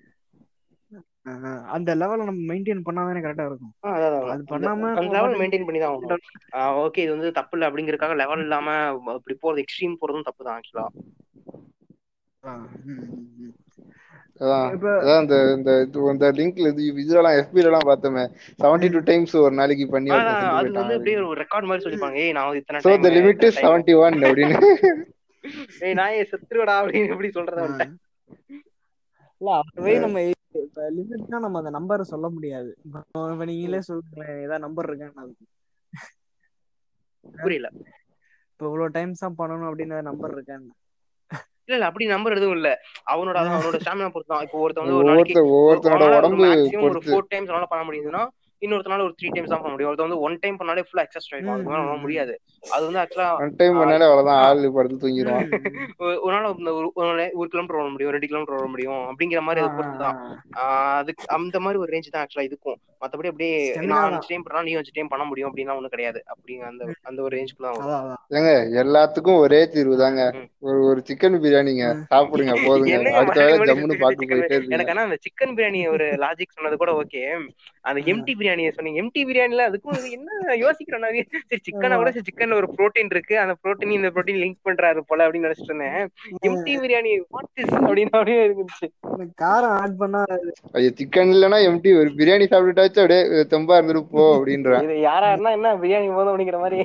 B: ஆஹ் அந்த லெவலை நம்ம மெயின்டைன் பண்ணாதானே கரெக்டா இருக்கும்
C: ஆ, அதான், அதான்.
B: அது
C: அந்த-
B: பண்ணாம
C: அந்த
B: நம்ம
C: லெவல்
B: பாட்டுக்கு
C: மெயின்டைன் பண்ணி தான் ஆகணும் ஓகே இது வந்து தப்பு இல்லை அப்படிங்கறதுக்காக லெவல் இல்லாம இப்படி போறது எக்ஸ்ட்ரீம் போறதும் தப்பு தான் ஆக்சுவலா
B: ஆஹ் ம், ம், ம்.
D: அதான்
B: இப்ப
D: அதான் இந்த இந்த இது இந்த லிங்க்ல இது இதுலலாம் FB ல எல்லாம் பார்த்தோமே செவன்டி டூ டைம்ஸ் ஒரு நாளைக்கு பண்ணி ஒருத்தன்
C: அதான்
D: செத்து
C: அது வந்து அப்படியே
D: போயிட்டான்
C: ஒரு ரெக்கார்ட் மாதிரி சொல்லிப்பாங்க ஏய் நான் வந்து இத்தனை
D: சோ
C: time
D: த லிமிட்
C: இத்தனை
D: இஸ்
C: time
D: செவன்டி ஒன் அப்படின்னு
C: ஏய் நாயே செத்துருவடா அப்படின்னு எப்படி சொல்றத வந்துட்டேன்
B: இல்ல அதுவே நம்ம இப்ப லிமிட்னா நம்ம அந்த நம்பரை சொல்ல முடியாது இப்ப இப்ப நீங்களே சொல்லுங்களேன் ஏதாவது நம்பர் இருக்கான்னு அதுக்கு.
C: புரியல
B: இப்ப இவ்வளவு டைம்ஸ் தான் பண்ணணும் அப்படின்னு நம்பர் இருக்கான்னு
C: இல்ல இல்ல அப்படி நம்பர் எதுவும் இல்ல அவனோட அதான் அவனோட ஸ்டாமினா பொறுத்து தான் இப்போ ஒருத்தன் வந்து ஒரு நாளைக்கு
D: ஒவ்வொருத்தர் ஒவ்வொருத்தனோட உடம்பு
C: மேக்ஸிமம் ஒரு
D: பொறுத்து
C: ஃபோர் டைம்ஸ் அவனால பண்ண முடியுதுன்னா இன்னொருத்தனால ஒரு த்ரீ டைம்ஸ் தான் பண்ண முடியும் ஒருத்தன் வந்து ஒன் டைம் பண்ணாலே ஃபுல்லா எக்ஸஸ் ஆயிடும் அதுக்கு மேல அவனால முடியாது அது வந்து ஆக்சுவலா
D: ஒன் டைம் பண்ணாலே அவ்வளவுதான் ஆள் படுத்து தூங்கிடுவான்
C: ஒரு நாள் இந்த ஒரு ஒரு நாள் ஒரு கிலோமீட்டர் ஓட முடியும் ரெண்டு கிலோமீட்டர் ஓட முடியும் அப்படிங்கிற மாதிரி அது பொறுத்து தான் ஆஹ் அதுக்கு அந்த மாதிரி ஒரு ரேஞ்ச் தான் ஆக்சுவலா இருக்கும் மத்தபடி அப்படியே
B: Stamina
C: நான்
B: தான்.
C: அஞ்சு டைம் பண்ணா நீ அஞ்சு டைம் பண்ண முடியும் அப்படின்னா ஒண்ணும் கிடையாது அப்படிங்க அந்த அந்த ஒரு ரேஞ்சுக்குள்ள தான் வரும்
B: அதான் அதான்
D: ஏங்க எல்லாத்துக்கும் ஒரே தீர்வு தாங்க
C: ம்.
D: ஒரு ஒரு சிக்கன் பிரியாணிங்க சாப்பிடுங்க போதுங்க
C: என்னங்க
D: அடுத்த
C: மாறி
D: வேலை
C: மாறி
D: ஜம்முன்னு
C: சொல்லிட்டு
D: பார்க்க
C: chicken
D: போயிட்டே
C: பிரியாணி. எனக்கு
D: இருக்குங்க
C: ஆனா அந்த சிக்கன் பிரியாணி ஒரு லாஜிக் சொன்னது கூட ஓகே அந்த எம்டி பிரியாணியை சொன்னீங்க எம்டி பிரியாணில அதுக்கும் இது என்ன யோசிக்கிறேன் நான் சரி சிக்கனை கூட சரி சிக்கன்ல ஒரு புரோட்டீன் இருக்கு அந்த புரோட்டீன் இந்த புரோட்டீன் லிங்க் பண்றாரு போல அப்படின்னு நினைச்சிட்டு இருந்தேன் எம்டி பிரியாணி வாட் இஸ் அப்படின்னு அப்படியே இருந்துச்சு
B: எனக்கு காரம் ஆட் பண்ணா
D: ஐயோ சிக்கன் இல்லைன்னா எம்டி ஒரு பிரியாணி சாப்பிட்டுட்டாச்சும் அப்படியே தெம்பா இருந்துட்டு போ அப்படின்றேன்
C: இது யாரா இருந்தா என்ன பிரியாணி போதும் அப்படிங்கிற மாதிரி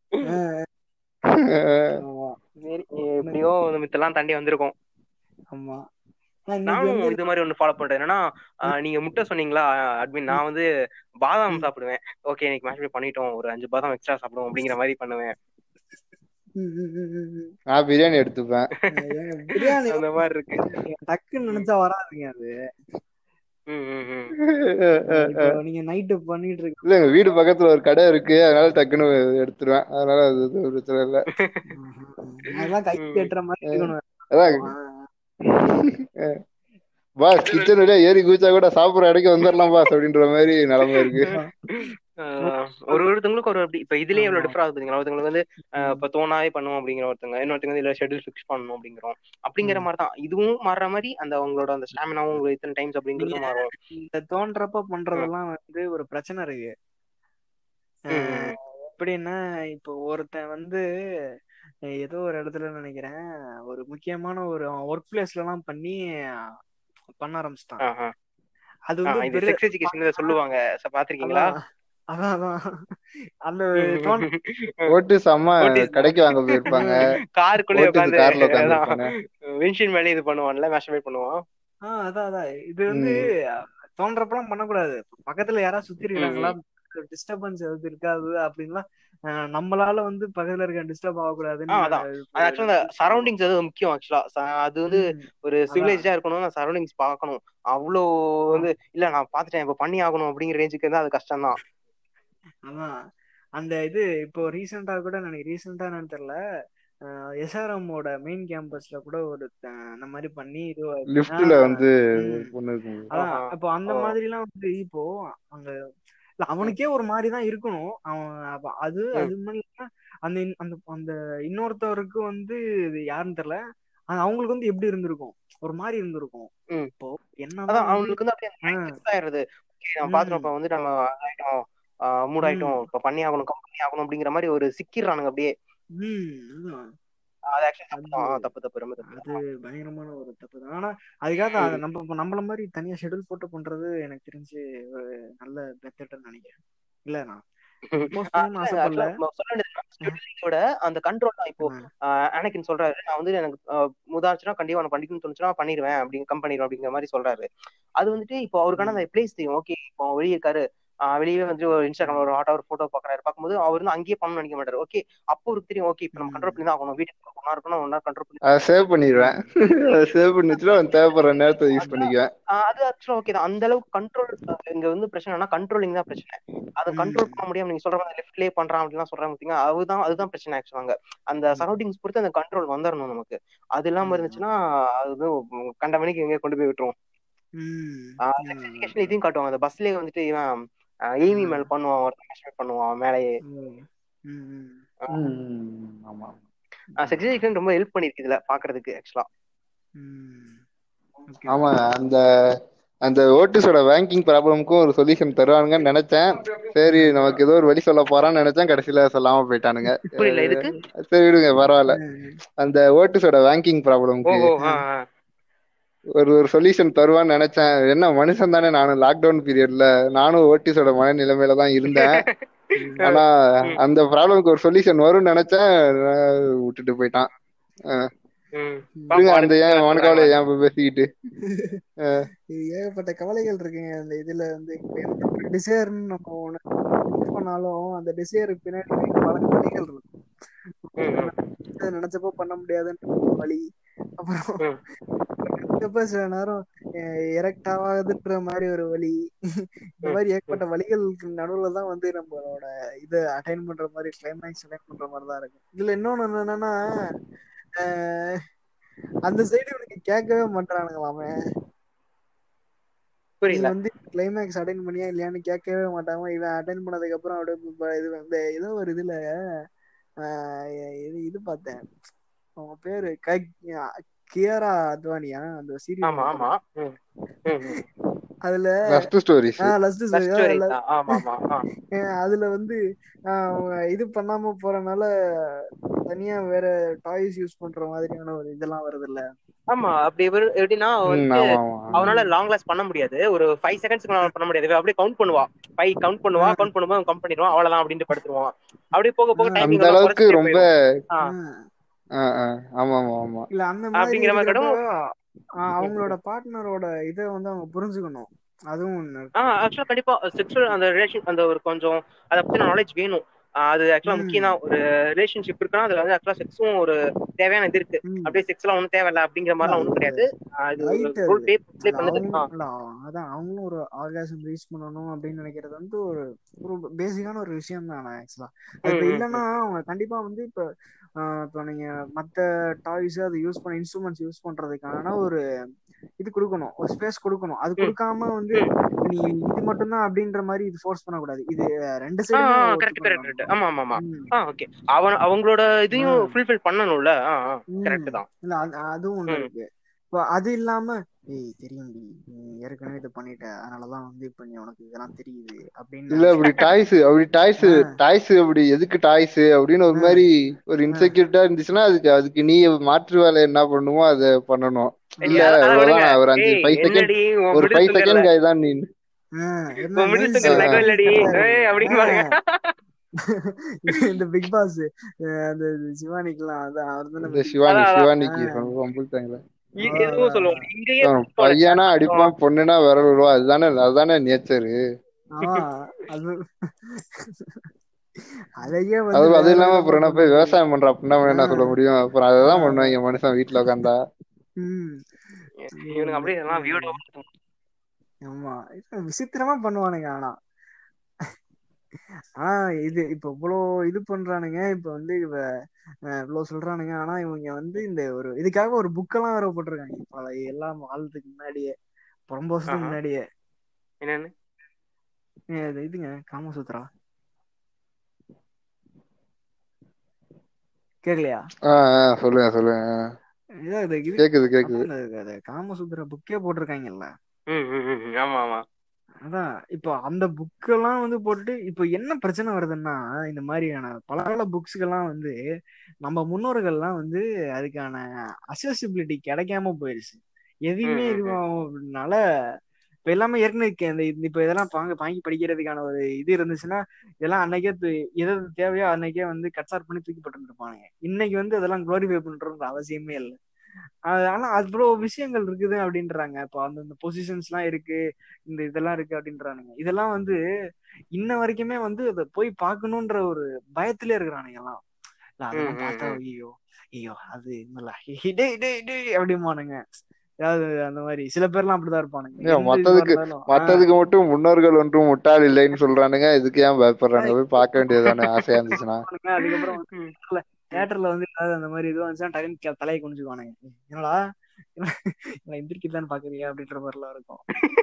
B: ஆமா
C: சரி எப்படியோ மித்தெல்லாம் தாண்டி வந்திருக்கோம்
B: ஆமா நான் இன்னைக்கு
C: நானும்
B: வந்து
C: இது மாதிரி ஒண்ணு ஃபாலோ பண்றேன் என்னன்னா ஆஹ் நீங்க முட்டை சொன்னீங்களா அட்மின் நான் வந்து பாதாம் சாப்பிடுவேன் ஓகே இன்னைக்கு மேட்ச் பண்ணிட்டோம் ஒரு அஞ்சு பாதாம் எக்ஸ்ட்ரா சாப்பிடுவோம் அப்படிங்கிற மாதிரி பண்ணுவேன்
B: ம், ம், ம், ம், ம்.
D: நான் பிரியாணி எடுத்துப்பேன்
B: ஏங்க, பிரியாணி
C: அந்த மாதிரி இருக்கு
B: டக்குன்னு நினைச்சா வராதுங்க அது
C: ம், ம், ம்.
B: இப்போ நீங்க நைட்டு பண்ணிட்டு இருக்க
D: இல்ல எங்க வீடு பக்கத்துல ஒரு கடை இருக்கு அதனால டக்குன்னு எடுத்துருவேன் அதனால அது இது ஒரு பிரச்சனை இல்ல
B: அதெல்லாம் கை கட்டுற மாதிரி இருக்கணும்
D: அதான் பாஸ் கிச்சன் வழியா ஏறி குதிச்சா கூட சாப்பிடுற இடைக்கு வந்துடலாம் பாஸ் அப்படின்ற மாதிரி நிலைமை இருக்கு
C: ஆஹ் ஒரு ஒருத்தவங்களுக்கு ஒரு அப்படி இப்ப இதுலயே எவ்வளவு டிஃபர் ஆகுது பாத்தீங்களா ஒருத்தவங்களுக்கு வந்து ஆஹ் இப்ப தோணாவே பண்ணுவோம் அப்படிங்கிற ஒருத்தங்க இன்னொருத்தங்க இதுல ஷெட்யூல் ஃபிக்ஸ் பண்ணணும் அப்படிங்கிறோம் அப்படிங்கிற மாதிரி தான் இதுவும் மாறுற மாதிரி அந்த அவங்களோட அந்த ஸ்டாமினாவும் உங்களுக்கு இத்தனை டைம்ஸ் அப்படிங்கிறதும் மாறும்
B: இந்த தோன்றப்ப பண்றதெல்லாம் வந்து ஒரு பிரச்சனை இருக்கு அஹ் எப்படின்னா இப்போ ஒருத்தன் வந்து ஏதோ ஒரு இடத்துல நினைக்கிறேன் ஒரு முக்கியமான ஒரு ஒர்க் பிளேஸ்ல எல்லாம் பண்ணி பண்ண ஆரம்பிச்சிட்டான்
C: ஆஹ் ஆஹ்
B: அது
C: ஆஹ்
B: வந்து
C: இது
B: பெரிய-
C: செக்ஸ் எஜுகேஷன் சொல்லுவாங்க ச- பாத்திருக்கீங்களா
B: அதான் அதான் அதான் அந்த தோன்ற
D: ஓட்டு செம்ம
C: ஓட்டு-
D: கடைக்கு வாங்க போயிருப்பாங்க
C: காருக்குள்ளே
D: ஓட்டுக்கு
C: உட்காந்து
D: கார்ல உட்காந்து
C: வின்ஷீல் மேலே இது பண்ணுவான்ல மேஷபேட் பண்ணுவான்
B: ஆஹ் அதான் அதான் இது வந்து தோன்றப்பெல்லாம் பண்ணக்கூடாது பக்கத்துல யாராவது சுத்தி இருக்காங்களா டிஸ்டர்பன்ஸ் எதாவது இருக்காது அப்படின்லாம் அஹ் நம்மளால வந்து பக்கத்துல இருக்க டிஸ்டர்ப் ஆகக்கூடாதுன்னு
C: ஆ, அதான். அது ஆக்சுவலா சரௌண்டிங்ஸ் அது முக்கியம் ஆக்சுவலா அது வந்து
B: ம்.
C: ஒரு சிவிலைஸ்டா இருக்கணும் சரௌண்டிங்ஸ் பார்க்கணும் அவ்வளோ வந்து இல்ல நான் பாத்துட்டேன் இப்ப பண்ணி ஆகணும் அப்படிங்கிற ரேஞ்சுக்கு இருந்தா அது கஷ்டம் தான்
B: அதான் அந்த இது இப்போ ரீசெண்டா கூட எனக்கு ரீசெண்டா என்னன்னு தெரியல எஸ்ஆர்எம்மோட மெயின் கேம்பஸ்ல கூட ஒரு அஹ், அந்த மாதிரி பண்ணி இது
D: லிஃப்ட்ல
B: ஆ,
D: வந்து
B: ம்.
D: பொண்ணு இருக்கும்
B: அதான்
C: ஆஹா.
B: இப்போ அந்த
C: ஓ.
B: மாதிரி எல்லாம் வந்து இப்போ அங்க இல்ல அவனுக்கே ஒரு மாதிரி தான் இருக்கணும் அவன் அப்ப அது
C: ம்.
B: அது மாதிரி இல்லாம அந்த இன்- அந்த அந்த இன்னொருத்தவருக்கு வந்து இது யாருன்னு தெரியல ஆனா அவங்களுக்கு வந்து எப்படி இருந்திருக்கும் ஒரு மாதிரி இருந்திருக்கும்
C: ம்.
B: இப்போ
C: அதான்
B: என்னதான் வந்து
C: அவனுக்கு வந்து அப்படியே
B: ஆ,
C: fix ஆயிடுது Okay, நம்ம
B: ம்.
C: பாத்துட்டோம் இப்ப வந்து நம்ம ஆயிட்டோம் மூட் ஆயிட்டோம்
B: ம்.
C: இப்ப பண்ணி ஆகணும் பண்ணி ஆகணும் அப்படிங்கிற மாதிரி ஒரு சிக்கிடுறானுங்க அப்படியே
B: ம், அதான்.
C: அது ஆக்சுவலி தப்பு தான்
B: அது-
C: ஆ, தப்பு தப்பு ரொம்ப தப்பு
B: அது பயங்கரமான ஒரு தப்பு தான் ஆனா அதுக்காக அதை நம்ம இப்ப நம்மள மாதிரி தனியா ஷெட்யூல் போட்டு பண்றது எனக்கு தெரிஞ்சு ஒரு நல்ல மெத்தட்னு நினைக்கிறேன் இல்ல நான் propose பண்ணணும்னு ஆசைப்படல
C: விட அந்த கண்ட்ரோல் தான் இப்போ அனக்கின் சொல்றாரு நான் வந்து எனக்கு முதாச்சுனா கண்டிப்பா நான் பண்ணிக்கணும்னு தோணுச்சுன்னா பண்ணிடுவேன் அப்படிங்க கம் பண்ணிடுவேன் அப்படிங்கிற மாதிரி சொல்றாரு அது வந்துட்டு இப்போ அவருக்கான அந்த பிளேஸ் தெரியும் ஓகே இப்போ வெளியே இருக்காரு ஆஹ் வெளியே வந்து ஒரு இன்ஸ்டாகிராம் ஒரு ஹாட் அவர் போட்டோ பாக்குறாரு பார்க்கும்போது அவர் வந்து அங்கேயே பண்ணணும்னு நினைக்க மாட்டாரு ஓகே அப்போ அவருக்கு தெரியும் ஓகே இப்போ நம்ம கண்ட்ரோல் பண்ணி தான் ஆகணும் வீட்டுக்கு ஒன்னா இருக்கணும் ஒன்னா கண்ட்ரோல் பண்ணி
D: அதை சேவ் பண்ணிடுவேன் அதை சேவ் பண்ணி வச்சுட்டு அவன் தேவைப்படுற நேரத்தை யூஸ் பண்ணிக்குவேன்
C: ஆஹ் அது ஆக்சுவலா ஓகே தான் அந்த அளவுக்கு கண்ட்ரோல் இங்க வந்து பிரச்சனைனா கண்ட்ரோலிங் தான் பிரச்சனை அதை
B: ம்.
C: கண்ட்ரோல் பண்ண முடியாம நீங்க சொல்ற மாதிரி லெஃப்ட்லயே பண்றான் அப்படிலாம் சொல்றாங்க பாத்தீங்க அதுதான் அதுதான் பிரச்சனை ஆக்சுவலாங்க அந்த சரௌண்டிங்ஸ் பொறுத்து அந்த கண்ட்ரோல் வந்துடணும் நமக்கு அது இல்லாம
B: ம்.
C: இருந்துச்சுன்னா அது வந்து கண்ட மணிக்கு எங்க கொண்டு போய் விட்டுரும்
B: ம்.
C: செக்ஸ் எஜுகேஷன் இதையும் காட்டுவாங்க அந்த பஸ்லயே வந்துட்டு இவன் எய்மி மேல் பண்ணுவான் ஒருத்தன் மேஷ் பண்ணுவான் மேலேயே
B: ம். ம், ம்.
D: ம், ஆமா
C: செக்ஸ் எஜுகேஷன் ரொம்ப ஹெல்ப் பண்ணிருக்கு இதுல பாக்குறதுக்கு ஆக்சுவலா
B: ம். Okay.
D: ஆமா அந்த அந்த ஓட்டுஸோட பேங்கிங் ப்ராப்ளம்க்கும் ஒரு சொல்யூஷன் தருவானுங்கன்னு நினைச்சேன் சரி நமக்கு ஏதோ ஒரு வழி சொல்ல போறான்னு நினைச்சேன் கடைசியில சொல்லாம போயிட்டானுங்க
C: புரியல எதுக்கு
D: சரி விடுங்க பரவாயில்ல
B: ம்.
D: அந்த ஓட்டுஸோட பேங்கிங் ப்ராப்ளம்க்கு
C: ஓஹோ ஆ, ஆ.
D: ஒரு ஒரு சொல்யூஷன் தருவான்னு நினைச்சேன் என்ன மனுஷன் தானே நானும் லாக்டவுன் பீரியட்ல நானும் ஓட்டிஸோட மனநிலைமையில தான் இருந்தேன் ஆனா அந்த ப்ராப்ளம்க்கு ஒரு சொல்யூஷன் வரும்னு நினைச்சேன் நான் விட்டுட்டு போயிட்டான்
C: ம்.
D: விடுங்க அந்த ஏன் மனக்கவலை ஏன் இப்ப பேசிக்கிட்டு
B: இது ஏகப்பட்ட கவலைகள் இருக்குங்க அந்த இதுல வந்து டிசைர்னு நம்ம ஒண்ணு இது பண்ணாலும் அந்த டிசைருக்கு பின்னாடி பல வழிகள் இருக்கும்
C: ம், ம்.
B: அதை நினைச்சப்போ பண்ண முடியாதுன்ற ஒரு வழி அப்புறம்
C: ம்.
B: நினைச்சப்ப சில நேரம் எரெக்ட் ஆகாதுன்ற மாதிரி ஒரு வழி இந்த மாதிரி ஏகப்பட்ட வழிகளுக்கு நடுவுல தான் வந்து நம்மளோட இதை அட்டைன் பண்ற மாதிரி கிளைமேக்ஸ் அட்டைன் பண்ற மாதிரி தான் இருக்கு இதுல இன்னொன்னு என்னன்னா அஹ், அந்த சைடு இவனுக்கு கேட்கவே மாட்டானுங்களாமே நீ
C: புரியல
B: வந்து கிளைமேக்ஸ் அட்டைன் பண்ணியா இல்லையான்னு கேட்கவே மாட்டாங்க இவன் அட்டைன் பண்ணதுக்கு அப்புறம் அப்படியே ப- இது இந்த ஏதோ ஒரு இதுல ஆஹ் இது இது பார்த்தேன் அவங்க பேரு க- கியாரா அத்வானியா அந்த
C: ஆமா ஆமா
B: சீரியல்
C: ம். ம், ம்.
B: அதுல
D: lust stories
B: lust
C: Love story தான். ஆமா ஆமா ஆ.
B: அதுல வந்து ஆஹ் அவங்க இது பண்ணாம போறனால தனியா வேற டாய்ஸ் யூஸ் பண்ற மாதிரியான ஒரு இதெல்லாம் வருது இல்ல
C: ஆமா அப்படி இவரு எப்படின்னா வந்து
D: ஆமா ஆமா
C: அவனால லாங் லாஸ் பண்ண முடியாது ஒரு ஃபைவ் செகண்ட்ஸ்க்கு அவனால பண்ண முடியாது இவன் அப்படியே கவுண்ட் பண்ணுவா ஃபைவ் கவுண்ட் பண்ணுவா கவுண்ட் பண்ணும்போது கவுண்ட் பண்ணிடுவான் அவ்வளவுதான் அப்படின்ட்டு படுத்துருவான் அப்படியே போக போக டைமிங்
D: அந்த அளவுக்கு ரொம்ப
B: ஆஹ்
D: ஆ, ஆ, ஆமா ஆமா ஆமா
B: இல்ல அந்த மாதிரி
C: அப்படிங்கிற மாதிரி
B: இருக்கிறப்ப, ஆஹ் அவங்களோட பார்ட்னரோட இதை வந்து அவங்க புரிஞ்சுக்கணும் அதுவும் ஒண்ணு இருக்கு.
C: ஆ ஆக்சுவலா கண்டிப்பா செக்ஷுவல் அந்த ரிலேஷன் அந்த ஒரு கொஞ்சம் அதை பத்தின நாலேஜ் வேணும் ஆஹ் அது ஆக்சுவலா
B: ம்.
C: முக்கியம் தான் ஒரு ரிலேஷன்ஷிப் இருக்குன்னா அதுல வந்து ஆக்சுவலா செக்ஸும் ஒரு தேவையான இது இருக்கு
B: ம்.
C: அப்படியே செக்ஸ் எல்லாம் ஒன்றும் தேவையில்ல அப்படிங்கிற மாதிரிலாம் ஒன்றும் கிடையாது ஆஹ் இது
B: Right அது.
C: ரோல் ப்ளே ப்ளே
B: இல்ல,
C: பண்ணது
B: அவங்க-
C: ஆ.
B: இல்ல, அதான் அவங்களும் ஒரு ஆர்காசம் ரீச் பண்ணணும் அப்படின்னு நினைக்கிறது வந்து ஒரு ஒரு பேசிக்கான ஒரு விஷயம் தான் ஆக்சுவலா அது இப்ப
C: ம், ம்,
B: இல்லைன்னா அவங்க கண்டிப்பா வந்து இப்ப ஆஹ் இப்ப நீங்க மத்த டாய்ஸ் அதை யூஸ் பண்ண இன்ஸ்ட்ருமெண்ட்ஸ் யூஸ் பண்றதுக்கான ஒரு இது கொடுக்கணும் ஒரு ஸ்பேஸ் கொடுக்கணும் அது கொடுக்காம வந்து நீ இது மட்டும்தான் அப்படின்ற மாதிரி இது ஃபோர்ஸ் பண்ணக்கூடாது இது ரெண்டு
C: ஆ
B: சைடுமே
C: கரெக்ட் கரெக்ட் கரெக்ட் ஆமா ஆமா ஆமா
B: ம்.
C: ஆ ஓகே அவன் அவங்களோட இதையும்
B: ஆ.
C: ஃபுல்ஃபில் பண்ணணும்ல ஆ
B: ம்.
C: கரெக்ட் தான்
B: இல்ல அது- அதுவும் ஒண்ணு
C: ம்.
B: இருக்கு இப்போ அது இல்லாம ஏய் தெரியும்டி நீ ஏற்கனவே இது பண்ணிட்ட அதனாலதான் வந்து இப்ப நீ உனக்கு இதெல்லாம் தெரியுது அப்படின்னு
D: இல்ல அப்படி டாய்ஸ் அப்படி டாய்ஸ்
B: ஆ.
D: டாய்ஸ் அப்படி எதுக்கு டாய்ஸ் அப்படின்னு ஒரு
B: ஆ.
D: மாதிரி ஒரு இன்செக்யூரிட்டா இருந்துச்சுன்னா அதுக்கு அதுக்கு நீ மாற்று வேலை என்ன பண்ணுமோ அதை பண்ணணும் இல்ல
C: ஏய், அதான்
D: அவ்வளவுதான்
C: விடுங்க.
D: ஒரு அஞ்சு
C: ஏய்,
D: ஃபைவ் செகண்ட்
C: என்னடி உன்
D: ஒரு
C: middle
D: ஃபைவ்
C: finger ல-
D: செகண்ட் காய் தான் நீ
B: ஆ, என்ன
C: உன் middle
B: nails
C: finger
B: ஆ?
C: நகம் இல்லடி ஏய் அப்படின்னு பாருங்க
B: இந்த பிக் பாஸ் அந்த சிவானிக்கெல்லாம் அதான் அவர்
D: இந்த
B: தானே
D: சிவானி
C: அதான்,
D: சிவானிக்கு
B: ஆ.
D: வம்புட்டாங்களே
C: இ- எதுவும் சொல்லுவாங்க இங்கேயே
D: பையனா அடிப்பான் பொண்ணுனா விரல் விடுவான் அதுதானே அதுதானே நேச்சரு
B: ஆ, அது அதையே
D: அது
B: வந்து
D: அது
B: வேற
D: இல்லாம
B: விதமா
D: அப்புறம் என்ன போய்
B: கொண்டு
D: விவசாயம் பண்ற அப்படின்னா அவன் என்ன சொல்ல முடியும் அப்புறம் அததான்
B: ஆ.
D: பண்ணுவாங்க மனுஷன் வீட்டுல உட்காந்தா
B: ம்
C: இவனுக்கு அப்படியே எல்லாம் வியூடோ
B: ஆமா இது விசித்திரமா பண்ணுவானுங்க ஆனா ஆனா இது இப்ப இவ்வளோ இது பண்றானுங்க இப்ப வந்து இவ அஹ், இவ்வளவு சொல்றானுங்க ஆனா இவங்க வந்து இந்த ஒரு இதுக்காக ஒரு புக்கெல்லாம் வேற போட்டிருக்காங்க பல எல்லாம் ஆளுதுக்கு முன்னாடியே ரொம்ப வருஷத்துக்கு
C: ஆஹா.
B: முன்னாடியே
C: என்னன்னு
B: ஏ, இது இதுங்க காமசூத்ரா கேக்கலையா
D: ஆஹ் ஆஹ் சொல்லுங்க சொல்லுங்க ஆ.
B: இதான் இது இது
D: கேக்குது கேக்குது
B: அதான் இந்த- இந்த காமசூத்ரா புக்கே போட்டிருக்காங்கல்ல
C: ம் ம் ம் ம். ஆமா ஆமா
B: அதான் இப்போ அந்த புக்கெல்லாம் வந்து போட்டுட்டு இப்போ என்ன பிரச்சனை வருதுன்னா இந்த மாதிரியான பல பல புக்ஸுக்கெல்லாம் வந்து நம்ம முன்னோர்கள்லாம் வந்து அதுக்கான அசசிபிலிட்டி கிடைக்காம போயிடுச்சு எதையுமே
C: ம், ம்,
B: இதுனால இப்ப எல்லாமே ஏற்கனவே இருக்கு. இந்த இந்த- இப்ப இதெல்லாம் வாங்க வாங்கி படிக்கிறதுக்கான ஒரு இது இருந்துச்சுன்னா இதெல்லாம் அன்னைக்கே து- எது எது தேவையோ அன்னைக்கே வந்து கட்சார் பண்ணி தூக்கி போட்டுருப்பானுங்க இன்னைக்கு வந்து அதெல்லாம் குளோரிஃபை பண்றது அவசியமே இல்லை அது- ஆனா அவ்வளோ விஷயங்கள் இருக்குது அப்படின்றாங்க இப்போ அந்தந்த பொசிஷன்ஸ் எல்லாம் இருக்கு இந்த இதெல்லாம் இருக்கு அப்படின்றானுங்க இதெல்லாம் வந்து இன்ன வரைக்குமே வந்து அதை போய் பார்க்கணுன்ற ஒரு பயத்திலே இருக்கிறானுங்க எல்லாம் இல்ல அதெல்லாம்
C: ம், ம்,
B: பார்த்தா
C: ம்.
B: ஐயோ ஐயோ அது இல்ல டேய் டேய் டேய் அப்படிமானுங்க அதாவது அந்த மாதிரி சில பேர்லாம் அப்படிதான் இருப்பானுங்க
D: ஏன்
B: எந்த இதுவா
D: மத்ததுக்கு
B: இருந்தாலும் ஆ,
D: மத்ததுக்கு மட்டும் முன்னோர்கள் ஒன்றும் முட்டாள் இல்லைன்னு சொல்றானுங்க இதுக்கு ஏன் பயப்படுறானுங்க போய் பார்க்க வேண்டியதுதானே ஆசையா இருந்துச்சுன்னா
B: பாருங்க, அதுக்கப்புறம் வந்து
C: ம்.
B: தியேட்டர்ல வந்து ஏதாவது அந்த மாதிரி இதுவும் வந்துச்சுன்னா டக்குனு கே- தலையை குனிஞ்சுக்குவானுங்க என்னடா என்ன எந்திரிக்கதான் பாக்குறீங்க அப்படின்ற மாதிரிலாம் இருக்கும்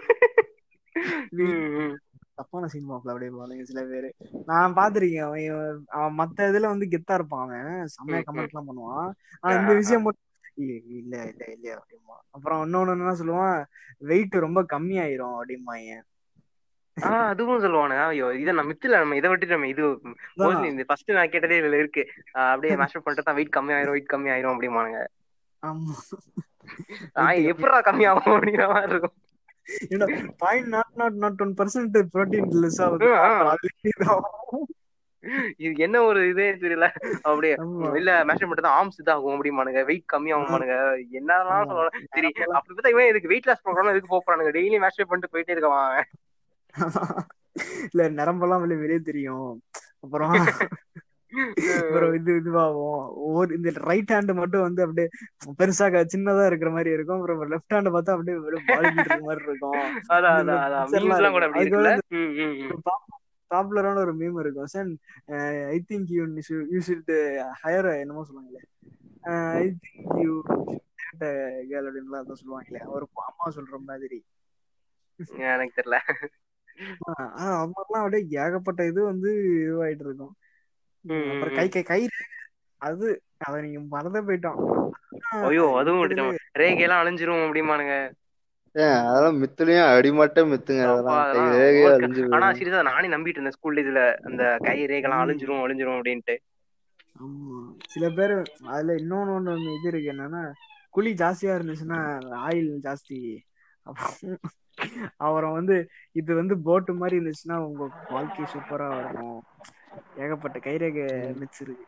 B: இது
C: ம், ம்.
B: தப்பான சீன் மாப்பிள அப்படியே பாருங்க சில பேரு நான் பாத்திருக்கேன் அவன் இவன் அவன் மத்த இதுல வந்து கெத்தா இருப்பான் அவன் செம்மையா
C: ம், ம்.
B: கமெண்ட் எல்லாம் பண்ணுவான் ஆனா
C: ஆ,
B: இந்த
C: ஆ.
B: விஷயம் மட்டும் இல்ல இல்ல இல்ல இல்ல அப்படிமா அப்புறம் இன்னொன்னு என்ன சொல்லுவான் வெயிட் ரொம்ப கம்மியாயிரும் அப்படிம்பாங்க
C: ஆ அதுவும் சொல்லுவானுங்க ஐயோ இதை நம்ம மித்தில நம்ம இதை விட்டு நம்ம இது மோஸ்ட்லி இந்த ஃபர்ஸ்ட் நான் கேட்டதே இதுல இருக்கு ஆ, அப்படியே மாஸ்டர் பண்ணிட்டு தான் வெயிட் கம்மி ஆயிரும் வெயிட் கம்மி ஆயிரும் அப்படிமானுங்க
B: ஆமா
C: ஆ எப்படா கம்மியாகும் அப்படிங்கிற மாதிரி இருக்கும்
B: point nought nought nought one percent protein less ஆகுது
C: ஆ, ஆ.
B: அப்புறம் அதுல இதாகும்.
C: இது என்ன ஒரு இதே தெரியல அப்படியே
B: ஆமா.
C: இல்ல மேஷர் மட்டும் தான் ஆர்ம்ஸ் இதாகும் அப்படிமானுங்க வெயிட் கம்மியாகுமானுங்க என்னதான்
B: ஆமா.
C: சொல்லலாம் சரி
B: நரம்பெல்லாம்
C: அப்படி பார்த்தா இவன் இதுக்கு வெயிட் லாஸ் ப்ரோக்ராம் எதுக்கு போறானுங்க டெய்லி மேஸ்டர் பண்ணிட்டு போயிட்டே இருக்கான் அவன்.
B: இல்ல நரம்பெல்லாம் வெளிய வெளியே தெரியும் அப்புறம் அப்புறம் இது இதுவாகும் ஒவ்வொரு இந்த ரைட் ஹேண்ட் மட்டும் வந்து அப்படியே பெருசா க- சின்னதா இருக்கிற மாதிரி இருக்கும் அப்புறம் லெஃப்ட் ஹேண்ட் பார்த்தா அப்படியே வெறும் பால் இருக்கிற மாதிரி இருக்கும்
C: அதான்
B: இந்த
C: அதான் அதான்
B: picture எல்லாம்
C: மீம்ஸ் எல்லாம் கூட
B: இருக்கு.
C: அப்படி
B: அதுக்கு
C: இருக்குல்ல
B: வந்து
C: ம், ம், ம்.
B: பாப்புலரான ஒரு மீம் இருக்கும் sir I think you you should hire என்னமோ சொல்லுவாங்களே ஐ திங்க் யூ கேர்ள் அப்படின்லாம் அதான் சொல்லுவாங்களே ஒரு அம்மா சொல்ற மாதிரி
C: எனக்கு தெரியல
B: ஆஹ் ஆஹ் அம்மாலாம் அப்படியே ஏகப்பட்ட இது வந்து இதுவாயிட்டு இருக்கும்
C: ம்,
B: அப்புறம்
C: ம்,
B: கை கை கயிறு அது அத நீங்க மறந்தே போயிட்டோம்
C: ஐயோ அதுவும்
B: இதுல
C: விட்டுட்டோம் ரேகையெல்லாம் அழிஞ்சிரும் அப்படிமானுங்க
D: ஏன் அதெல்லாம் மித்துலயும் அடிமட்ட மித்துங்க
C: அப்பா,
D: அதெல்லாம் கை
C: அதெல்லாம்
D: ரேகையே
C: work.
D: அழிஞ்சு
C: ஆனா
D: போயிடும்
C: சீரியஸா நானே நம்பிட்டு இருந்தேன் ஸ்கூல்ல இதுல அந்த கை ரேகைலாம்
B: ம்.
C: அழிஞ்சிரும் அழிஞ்சிரும் அப்படின்ட்டு
B: ஆமா சில பேர் அதுல இன்னொன்னு ஒண்ணு ஒண்ணு இது இருக்கு என்னன்னா குழி ஜாஸ்தியா இருந்துச்சுன்னா ஆயில் ஜாஸ்தி அப்புறம் அப்புறம் வந்து இது வந்து போட்டு மாதிரி இருந்துச்சுன்னா உங்க வாழ்க்கை சூப்பரா இருக்கும் ஏகப்பட்ட கைரேகை மிக்ஸ் இருக்கு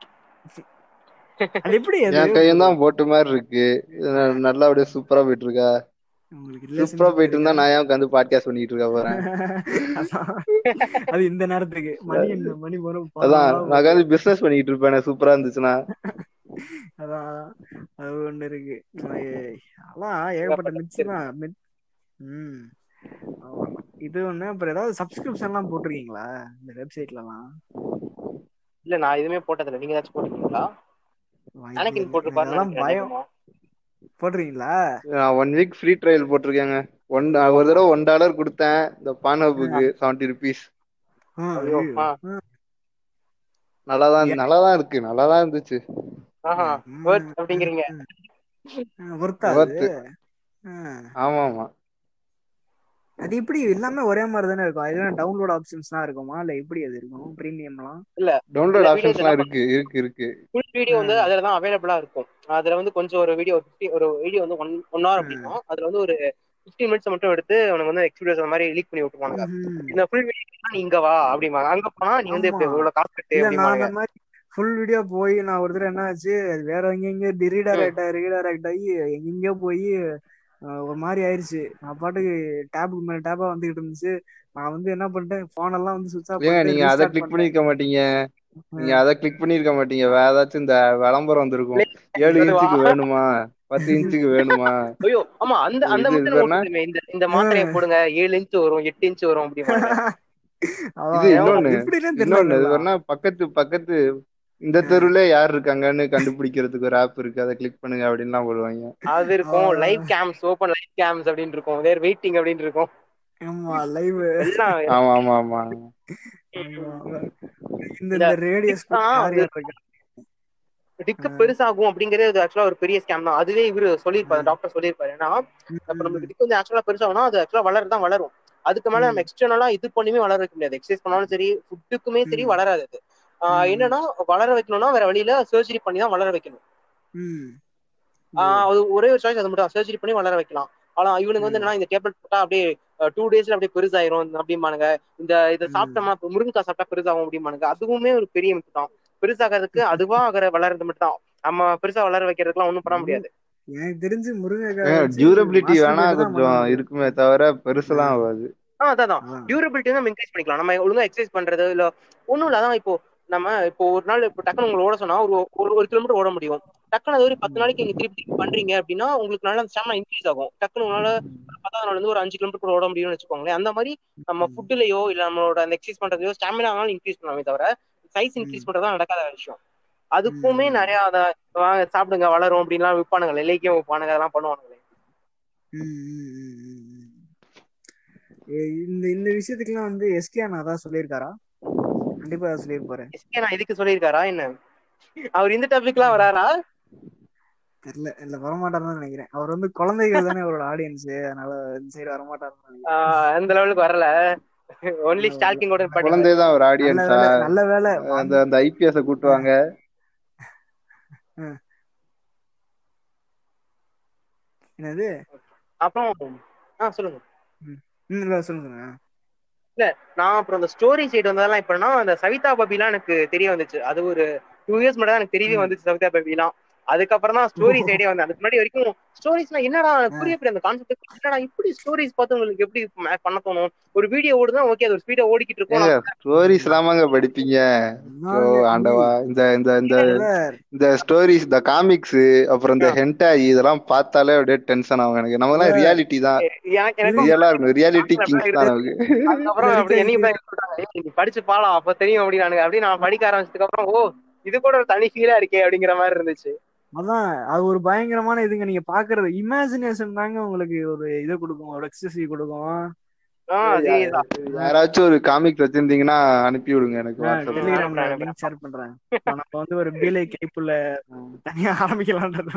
B: அது எப்படி அது
D: என் கையும் தான் போட்டு மாதிரி இருக்கு இது ந- நல்லா அப்படியே சூப்பரா போயிட்டு இருக்கா
B: உங்களுக்கு
D: சூப்பரா
B: ரிலேஷன்ஷிப்
D: போயிட்டு இருந்தா நான் ஏன் உட்காந்து பாட்காஸ்ட் பண்ணிட்டு இருக்க போறேன்
B: அதான். அது இந்த நேரத்துக்கு மணி என்ன மணி வரும்
D: அதான்
B: பதினொன்றா
D: நான் உட்காந்து பிசினஸ் பண்ணிட்டு இருப்பேன் சூப்பரா இருந்துச்சுன்னா
B: அதான் அதான். அது ஒண்ணு இருக்கு ஐய, அதான் ஏகப்பட்ட மிக்ஸ் தான் மிட் ம் ஆமா. இது ஒண்ணு அப்புறம் ஏதாவது சப்ஸ்கிரிப்ஷன் எல்லாம் போட்டிருக்கீங்களா இந்த வெப்சைட்ல எல்லாம்
C: இல்ல நான் எதுவுமே போட்டதில்ல நீங்க ஏதாச்சும் போட்டுருக்கீங்களா
B: வாய்ப்பே
C: எனக்கு
B: இல்லை.
C: போட்டிருப்பாருன்னு
B: அதெல்லாம்
C: நினைக்கிறேன்
B: பயம்
C: அநேகமா.
B: போடுறீங்களா
D: ஒன் வீக் ஃப்ரீ ட்ரையல் போட்டிருக்கேங்க ஒன் ஒரு தடவை ஒன் டாலர் கொடுத்தேன் இந்த பானோபுக்கு செவன்டி ருபீஸ்
B: ஆ,
C: ஐயோ,
B: ஐயோ.
C: ஆ.
B: ஆ.
D: நல்லா தான் நல்லா தான் இருக்கு நல்லா தான் இருந்துச்சு
C: ஆஹா
B: ம்,
C: worth அப்படிங்கிறீங்க
B: ஆ, worth ஆ
D: Worth.
B: அது? ஆ.
D: ஆமா ஆமா
B: அது எப்படி எல்லாமே ஒரே மாதிரி தானே இருக்கும் அதுல டவுன்லோட் ஆப்ஷன்ஸ்லாம் இருக்குமா இல்ல எப்படி அது இருக்கும் பிரீமியம்லாம்
D: டவுன்லோட்
C: இந்த
D: ஆப்ஷன்ஸ்லாம்
C: video
D: இருக்கு இருக்கு இருக்கு
C: ஃபுல் வீடியோ வந்து அதுல தான் அவைலபிளா இருக்கும் அதுல வந்து கொஞ்சம் ஒரு வீடியோ ஒரு வீடியோ வந்து ஒன் ஒன் ஹவர் அப்படின்னா அதுல வந்து ஒரு 15 மினிட்ஸ் மட்டும் எடுத்து உனக்கு வந்து எக்ஸ்பீரியன்ஸ் அந்த மாதிரி லீக் பண்ணி விட்டுருவாங்க
B: ம்ஹும்.
C: இந்த ஃபுல் வீடியோ நீ இங்க வா அப்படிம்பாங்க அங்க போனா நீ வந்து இப்ப
B: ஆமா.
C: இவ்வளவு காசு கட்டு
B: இல்ல நான்
C: அப்படிம்பாங்க
B: அந்த மாதிரி ஃபுல் வீடியோ போய் நான் ஒரு தடவை என்ன ஆச்சு அது வேற எங்கெங்க ரீடைரக்ட் ஆகி ரீடைரக்ட் ஆகி எங்கெங்கயோ போய் ஒரு மாதிரி ஆயிருச்சு நான் பாட்டுக்கு டேபுக்கு மேல டேபா வந்துகிட்டு இருந்துச்சு நான் வந்து என்ன பண்ணிட்டேன் போன் எல்லாம் வந்து சுவிட்ச் ஆஃப்
D: ஏங்க
B: பண்ணிட்டு
D: நீங்க அதை
B: ரீஸ்டார்ட்
D: கிளிக்
B: பண்ணிட்டேன்
D: பண்ணிருக்க மாட்டீங்க நீங்க அதை கிளிக் பண்ணிருக்க மாட்டீங்க வேற ஏதாச்சும் இந்த விளம்பரம் வந்திருக்கும் ஏழு
C: அதுவா?
D: இன்ச்சுக்கு வேணுமா பத்து இன்ச்சுக்கு வேணுமா
C: ஐயோ ஆமா அந்த அந்த
D: இது
C: மட்டும்
D: வேணா?
C: ஓட்டுமே இந்த இந்த மாத்திரையை போடுங்க ஏழு இன்ச் வரும் எட்டு இன்ச் வரும் அப்படிம்பாங்க
B: அதான்
D: இது இன்னொன்னு
B: எப்படின்னே
D: இன்னொன்னு இது
B: தெரியல
D: வேணா பக்கத்து பக்கத்து இந்த தெருவுல யார் இருக்காங்கன்னு கண்டுபிடிக்கிறதுக்கு ஒரு ஆப் இருக்கு அதை கிளிக் பண்ணுங்க அப்படின்லாம் போடுவாங்க
C: அது இருக்கும்
B: ஆ.
C: Live games open live games அப்படின்னு இருக்கும் வேற வெயிட்டிங் அப்படின்னு இருக்கும்
B: ஆமா லைவ்
C: எல்லாம்
D: ஆமா ஆமா ஆமா
B: இந்த இந்த ரேடியஸ்
C: ஆ,
B: யார்
C: அது-
B: யார் இருக்கா
C: டிக்கு பெருசாகும் அப்படிங்கறது ஆக்சுவலா ஒரு பெரிய ஸ்கேம் தான் அதுவே இவரு சொல்லியிருப்பாரு டாக்டர் சொல்லியிருப்பாரு ஏன்னா இப்ப நம்மளுக்கு டிக்கு வந்து ஆக்சுவலா பெருசாகும்னா அது ஆக்சுவலா வளரதான் வளரும் அதுக்கு மேல நம்ம எக்ஸ்டர்னலா இது பண்ணியுமே வளர வைக்க முடியாது எக்ஸசைஸ் பண்ணாலும் சரி ஃபுட்டுக்குமே சரி
B: ம்.
C: வளராது அது ஆ,
B: ம்.
C: என்னன்னா வளர வைக்கணும்னா வேற வழியில சர்ஜரி பண்ணி தான் வளர வைக்கணும்
B: ம்
C: ஆ, அது ஒரே ஒரு சாய்ஸ் அது மட்டும் சர்ஜரி பண்ணி வளர வைக்கலாம் ஆனா இவனுக்கு வந்து என்னன்னா இந்த டேப்லெட் போட்டா அப்படியே டூ டேஸ்ல அப்படியே பெருசாயிரும் அப்படிம்பானுங்க இந்த இதை
B: ம்.
C: சாப்பிட்டோம்னா இப்ப முருங்கைக்காய் சாப்பிட்டா பெருசாகும் அப்படிம்பானுங்க அதுவுமே ஒரு பெரிய மித்து தான் பெருசாகிறதுக்கு அதுவா ஆகிற வளர்றது மட்டும் தான் நம்ம பெருசா வளர வைக்கிறதுக்குலாம் ஒண்ணும் பண்ண முடியாது
B: எனக்கு தெரிஞ்சு முருங்கைக்காய் வச்சு
D: டியூரபிலிட்டி
B: master
D: வேணா
B: plate தான்
D: கொஞ்சம்
B: பண்ணுவாங்க.
D: இருக்குமே தவிர பெருசெல்லாம் ஆகாது
C: ஆ அதான்
B: அதான்.
C: டியூரபிலிட்டி வந்து நம்ம இன்க்ரீஸ் பண்ணிக்கலாம் நம்ம ஒழுங்கா எக்ஸசைஸ் பண்றது இல்ல ஒண்ணும் இல்ல அதான் இப்போ நம்ம இப்போ ஒரு நாள் இப்போ டக்குனு உங்களை ஓட சொன்னா ஒரு ஒரு ஒரு கிலோமீட்டர் ஓட முடியும் டக்குனு அது ஒரு பத்து நாளைக்கு நீங்க திருப்பி திருப்பி பண்றீங்க அப்படின்னா உங்களுக்கு நல்லா ஸ்டாமினா இன்க்ரீஸ் ஆகும் டக்குனு உங்களால பத்தாவது நாள் வந்து ஒரு அஞ்சு கிலோமீட்டர் கூட ஓட முடியும்னு வச்சுக்கோங்களேன் அந்த மாதிரி நம்ம ஃபுட்லயோ இல்ல நம்மளோட அந்த எக்ஸசைஸ் பண்றதையோ ஸ்டாமினானாலும் இன்க்ரீஸ் பண்ணலாமே தவிர சைஸ் இன்க்ரீஸ் பண்றதா நடக்காத விஷயம் அதுக்குமே
B: ம்.
C: நிறைய அத வாங்க சாப்பிடுங்க வளரும் அப்படின்லாம் விற்பானுங்க இலைக்கும் விற்பானுங்க அதெல்லாம் பண்ணுவானுங்களே
B: ம், ம், ம், ம், ம். ஏ, இந்த இந்த விஷயத்துக்குலாம் வந்து எஸ்கே நான் அதான் சொல்லியிருக்காரா கண்டிப்பா அதான் சொல்லியிருப்பாரு
C: எஸ்கே நான் இதுக்கு சொல்லியிருக்காரா என்ன அவர் இந்த டாபிக்லாம் வராரா
B: தெரியல இல்ல வரமாட்டாருன்னு நினைக்கிறேன் அவர் வந்து குழந்தைகள் தானே அவரோட ஆடியன்ஸ் அதனால இந்த சைடு வரமாட்டாருன்னு நினைக்கிறேன்
C: ஆஹ் அந்த லெவலுக்கு வரல ஒன்லி ஸ்டாக்கிங்கோட
D: குழந்தை தான் ஒரு
B: நல்ல
D: ஆடியன்ஸா
B: வேலை நல்ல வேலை
D: அந்த அந்த ஐபிஎஸ் கூட்டுவாங்க
B: என்னது
C: அப்புறம் ஆ சொல்லுங்க
B: ம், இல்ல சொல்லுங்க
C: நான் அப்புறம் அந்த ஸ்டோரி சைடு வந்ததெல்லாம் எப்படின்னா அந்த சவிதா பபிலாம் எனக்கு தெரிய வந்துச்சு அது ஒரு டூ இயர்ஸ் மட்டும் தான் எனக்கு தெரியவே
B: ம்.
C: வந்துச்சு சவிதா பபிலாம் அதுக்கப்புறம் தான் ஸ்டோரி சைடே வந்து அதுக்கு முன்னாடி வரைக்கும் ஸ்டோரிஸ்னா என்னடா எனக்கு புரிய புரிய அந்த கான்செப்ட் என்னடா இப்படி ஸ்டோரிஸ் பார்த்து உங்களுக்கு எப்படி ம- பண்ண தோணும் ஒரு வீடியோ ஓடுதான் ஓகே அது ஒரு ஸ்பீடா ஓடிக்கிட்டு இருக்கும்
D: ஏங்க ஸ்டோரிஸ் இல்லாமங்க படிப்பீங்க ஐயோ ஆண்டவா இந்த இந்த இந்த
B: சார்
D: இந்த ஸ்டோரிஸ் இந்த காமிக்ஸ் அப்புறம் இந்த ஹென்டாய் இதெல்லாம் பார்த்தாலே அப்படியே டென்ஷன் ஆகும் எனக்கு நமக்கெல்லாம் ரியாலிட்டி தான்
C: எனக்கு எனக்கு
D: ரியலா இருக்கும் ரியாலிட்டி கிங்ஸ் தான் நமக்கு
C: அதுக்கப்புறம் அப்படி என்னையும் போய் சொல்றாங்க "ஏய், நீ படிச்சு பாலா அப்ப தெரியும் அப்படின்னானுங்க அப்படி நான் படிக்க ஆரம்பிச்சதுக்கு அப்புறம் ஓ இது கூட ஒரு தனி ஃபீலா இருக்கே அப்படிங்கிற மாதிரி இருந்துச்சு
B: அதான் அது ஒரு பயங்கரமான இதுங்க நீங்க பாக்குறது இமேஜினேஷன் தாங்க உங்களுக்கு ஒரு இதை கொடுக்கும் ஒரு எக்ஸசி கொடுக்கும்
C: ஆஹ் அதேதான்
D: யாராச்சும் ஒரு காமிக்ஸ் வச்சிருந்தீங்கன்னா அனுப்பி விடுங்க எனக்கு வாட்ஸ்அப்ல
B: டெலிகிராம்ல
C: அனுப்புறேன்,
B: லிங்க் ஷேர் பண்றேன் இப்ப நம்ம வந்து ஒரு பீலை கைப்புள்ள தனியா ஆரம்பிக்கலான்றது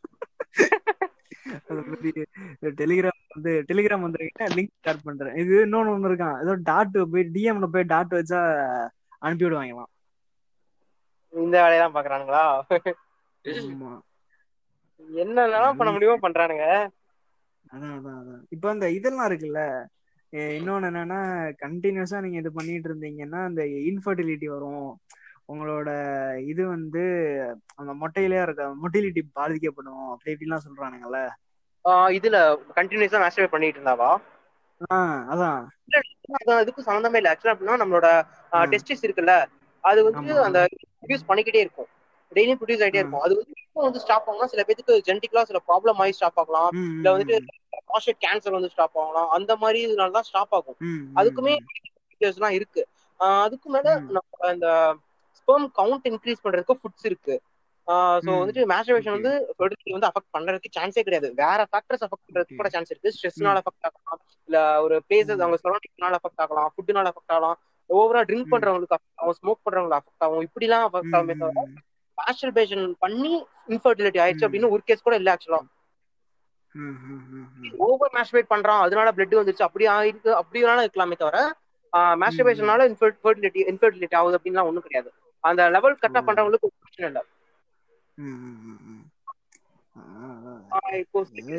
B: அது பத்தி டெலிகிராம் வந்து டெலிகிராம் வந்துருக்கீங்க லிங்க் ஷேர் பண்றேன் இது இன்னொன்னு ஒண்ணு இருக்கான் ஏதோ டாட் போய் டிஎம்ல போய் டாட் வச்சா அனுப்பி விடுவாங்களாம்
C: இந்த வேலையெல்லாம் பாக்குறானுங்களா
B: ஆமா
C: என்னென்னலாம் பண்ண முடியுமோ பண்றானுங்க
B: அதான் அதான் அதான் இப்போ அந்த இதெல்லாம் இருக்குல்ல எ, இன்னொன்னு என்னன்னா கண்டினியூஸா நீங்க இது பண்ணிட்டு இருந்தீங்கன்னா அந்த இன்ஃபர்டிலிட்டி வரும் உங்களோட இது வந்து அந்த மொட்டையிலே இருக்க மொட்டிலிட்டி பாதிக்கப்படும் அப்படி இப்படிலாம் சொல்றானுங்கல்ல
C: ஆஹ் இதுல கண்டினியூஸா மேஸ்டர் பண்ணிட்டு இருந்தாவா
B: ஆஹ் அதான்
C: அதான் இதுக்கும் சம்மந்தமே இல்ல ஆக்சுவலா அப்படின்னா நம்மளோட
B: ஆ.
C: டெஸ்டிஸ் இருக்குல்ல அது வந்து
B: ஆமா.
C: அந்த ப்ரொடியூஸ் பண்ணிக்கிட்டே இருக்கும் டெய்லியும் ப்ரொடியூஸ் ஆயிட்டே
B: ஆ.
C: இருக்கும் அது வந்து இப்போ வந்து ஸ்டாப் ஆகலாம் சில பேருக்கு ஜெனட்டிக்கலா சில ப்ராப்ளம் ஆகி ஸ்டாப் ஆகலாம்
B: ம், ம்,
C: இல்ல வந்துட்டு ப்ராஸ்டேட் கேன்சர் வந்து ஸ்டாப் ஆகலாம் அந்த மாதிரி இதனால தான் ஸ்டாப் ஆகும்
B: ம், ம்,
C: அதுக்குமே features எல்லாம் இருக்கு ஆஹ் அதுக்கு மேல
B: ம்.
C: நம்ம அந்த ஸ்பெர்ம் கவுண்ட் இன்க்ரீஸ் பண்றதுக்கு ஃபுட்ஸ் இருக்கு சோ
B: ம்.
C: வந்துட்டு மாஸ்டர்பேஷன்
B: Okay.
C: வந்து ஃபெர்டிலிட்டி வந்து அஃபெக்ட் பண்றதுக்கு சான்ஸே கிடையாது வேற ஃபேக்டர்ஸ் அஃபெக்ட் பண்றதுக்கு கூட சான்ஸ் இருக்கு ஸ்ட்ரெஸ்னால அஃபெக்ட் ஆகலாம் இல்ல ஒரு பிளேசஸ்
B: ம்.
C: அவங்க சரௌண்டிங்னால அஃபெக்ட் ஆகலாம் ஃபுட்னால அஃபெக்ட் ஆகலாம் ஓவரா ட்ரிங்க்
B: ம்.
C: பண்றவங்களுக்கு affect ஆகும் ஸ்மோக் பண்றவங்களுக்கு அஃபெக்ட் ஆகும் இப்படிலாம் அஃபெக்ட்
B: ம்,
C: ஆகுமே தவிர
B: ம்,
C: மாஸ்டர்பேஷன் பண்ணி இன்ஃபர்டிலிட்டி ஆயிடுச்சு
B: ம்.
C: அப்படின்னு ஒரு கேஸ் கூட இல்ல ஆக்சுவலா
B: ம், ம், ம், ம்.
C: ஓவர் மாஸ்டர்பேட் பண்றான் அதனால பிளட் வந்துருச்சு அப்படி ஆயிருக்கு அப்படி வேணாலும் இருக்கலாமே தவிர மாஸ்டர்பேஷனால இன்ஃபர்டிலிட்டி இன்ஃபர்டிலிட்டி ஆகுது அப்படின்லாம் ஒண்ணும் கிடையாது அந்த லெவல் கரெக்டா
B: ஓ.
C: பண்றவங்களுக்கு ஒரு பிரச்சனை இல்ல
B: ம், ம், ம், ம். ஆ, அதான்.
C: ஆஹ் இப்போ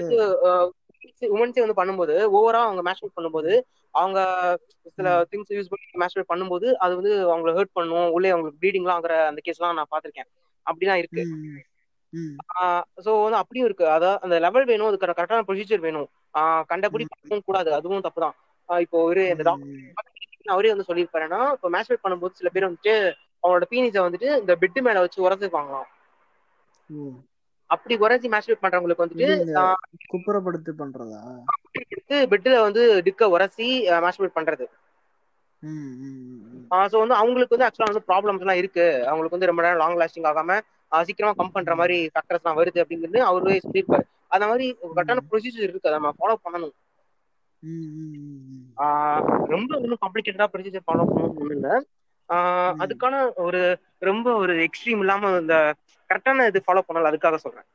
B: இது
C: உமன்ஸே வந்து பண்ணும்போது ஓவரா அவங்க மேஸ்டர்பேட் பண்ணும்போது அவங்க சில
B: ம்.
C: திங்ஸ் யூஸ் பண்ணி மேஸ்டர்பேட் பண்ணும்போது அது வந்து அவங்கள ஹர்ட் பண்ணும் உள்ளே அவங்களுக்கு ப்ளீடிங்லாம் ஆகுற அந்த கேஸ்லாம் நான் பார்த்திருக்கேன் அப்படிலாம் இருக்கு
B: ம், ம்.
C: ஸோ வந்து அப்படியும் இருக்கு அதான் அந்த லெவல் வேணும் அதுக்கு கரெக்டான ப்ரொசீஜர் வேணும் ஆஹ் கண்டபடி பண்ணவும் கூடாது அதுவும் தப்பு தான் இப்போ ஒரு இந்த
B: ம், ம்.
C: டாக்டர் அவரே வந்து சொல்லியிருப்பாருன்னா இப்போ மேஸ்டர்பேட் பண்ணும்போது சில பேர் வந்துட்டு அவங்களோட பீனிஸை வந்துட்டு இந்த பெட் மேல வச்சு உரசுவாங்களாம்
B: ஓ.
C: அப்படி உரசி மேஸ்டர்பேட் பண்றவங்களுக்கு வந்துட்டு
B: இது இந்த
C: ஆஹ்
B: குப்புறப்படுத்து பண்றதா
C: எடுத்து பெட்ல வந்து டிக்க உரசி மேஸ்டர்பேட் பண்றது
B: ம், ம், ம், ம்.
C: ஸோ வந்து அவங்களுக்கு வந்து ஆக்சுவலா வந்து ப்ராப்ளம்ஸ் எல்லாம் இருக்கு அவங்களுக்கு வந்து ரொம்ப நேரம் லாங் லாஸ்டிங் ஆகாம ஆஹ் சீக்கிரமா கம் பண்ற மாதிரி ஃபேக்டர்ஸ் எல்லாம் வருது அப்படிங்கிறது அவரே சொல்லியிருப்பாரு அந்த மாதிரி கரெக்டான ப்ரொசீஜர் இருக்கு அதை நம்ம ஃபாலோ பண்ணணும்
B: ம், ம், ம், ம்.
C: ஆஹ் ரொம்ப ஒன்றும் காம்ப்ளிகேட்டடா ப்ரொசீஜர் ஃபாலோ பண்ணணும் ஒன்றும் இல்லை ஆஹ்
B: ம்.
C: அதுக்கான ஒரு ரொம்ப ஒரு எக்ஸ்ட்ரீம் இல்லாம இந்த கரெக்டான இது ஃபாலோ பண்ணல அதுக்காக சொல்றேன்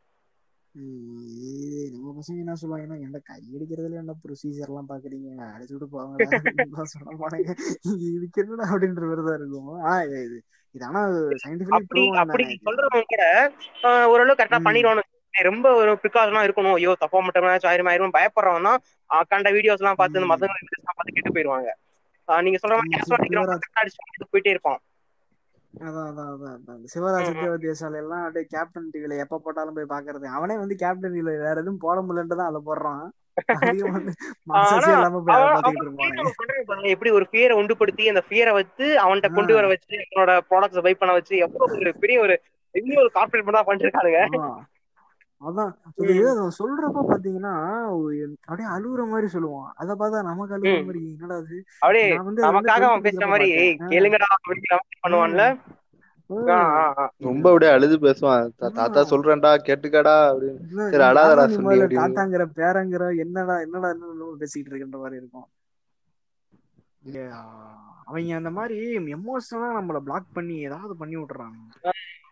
B: ம், இது நம்ம பசங்க என்ன சொல்லுவாங்கன்னா என்ன கை அடிக்கிறதுல என்ன ப்ரொசீஜர் எல்லாம் பாக்குறீங்க அடிச்சுட்டு போவாங்கடா அப்படின்னு சொல்ல போனாங்க இதுக்கு என்னடா அப்படின்ற மாதிரி தான் இருக்கும் ஆ இது இது ஆனா சயின்டிபிகலி
C: அப்படி
B: ப்ரூவ்
C: அப்படி சொல்றவங்க கூட ஆஹ் ஓரளவு கரெக்டா
B: ம்.
C: பண்ணிடுவானு ரொம்ப ஒரு ப்ரிகாஷனா இருக்கணும் ஐயோ தப்பா மட்டும் ஆயிரம் ஆயிரம் பயப்படுறவன் தான் கண்ட வீடியோஸ் எல்லாம் பார்த்து இந்த
B: ம்.
C: மதங்கள் videos எல்லாம் பார்த்து கெட்டு போயிருவாங்க ஆஹ் நீங்க சொல்ற மாதிரி
B: ஆமா,
C: கேஸ் அடிக்கிறவங்க
B: சிவராஜ்.
C: correct ஆ அடிச்சுட்டு போயிட்டே இருப்பான்
B: அதான் அதான் அதான் அதான் சிவராஜ்
C: ம், ம்.
B: சத்யவதிய சாலை எல்லாம் அப்படியே கேப்டன் டிவில எப்ப போட்டாலும் போய் பாக்குறது அவனே வந்து கேப்டன் டிவில வேற எதுவும் போட முடியலன்ட்டு தான் அதுல போடுறான் அதிகம் வந்து மனசாட்சி
C: ஆனா
B: இல்லாம போய் அதை
C: அவன்
B: பாத்துக்கிட்டு
C: அவன்
B: இருப்பானே
C: நம்ம பண்றது பாருங்க எப்படி ஒரு ஃபியரை உண்டுபடுத்தி அந்த ஃபியரை வச்சு அவன்கிட்ட கொண்டு வர வச்சு அவனோட ப்ராடக்ட்ஸ் பை பண்ண வச்சு எவ்வளவு ஒரு பெரிய ஒரு இன்னும் ஒரு கார்பரேட் பண்ணா பண்ணிருக்கானுங்க
B: ஆ. அதான் அது அவன் சொல்றப்ப பாத்தீங்கன்னா ஒரு அப்படியே அழுகுற மாதிரி சொல்லுவான் அத பார்த்தா நமக்கு அழுகுற
C: ம்.
B: மாதிரி என்னடா அது
C: அப்படியே
B: நான் வந்து அதை வந்து
C: நமக்காக அவன்
B: கருத்து
C: பேசுற
B: தெரியாம
C: மாதிரி ஏய்
B: பார்த்தேன்.
C: கேளுங்கடா அப்படிங்கிற மாதிரி பண்ணுவான்ல
B: ஆ.
C: ஆ, ஆ, ஆ.
D: ரொம்ப அப்படியே அழுது பேசுவான் தா- தாத்தா சொல்றேன்டா கேட்டுக்கடா அப்படின்னு
B: என்ன
D: சரி
B: நீ
D: அழாதடா
B: யாரா நீ
D: சொல்லி
B: முதல்ல
D: அப்படின்னு
B: தாத்தாங்கிற பேரங்கிற என்னடா என்னடா என்ன பேசிக்கிட்டு இருக்கின்ற மாதிரி இருக்கும் ஏ, அவங்க அந்த மாதிரி எமோஷனலா நம்மள பிளாக் பண்ணி ஏதாவது பண்ணி விட்டுறாங்க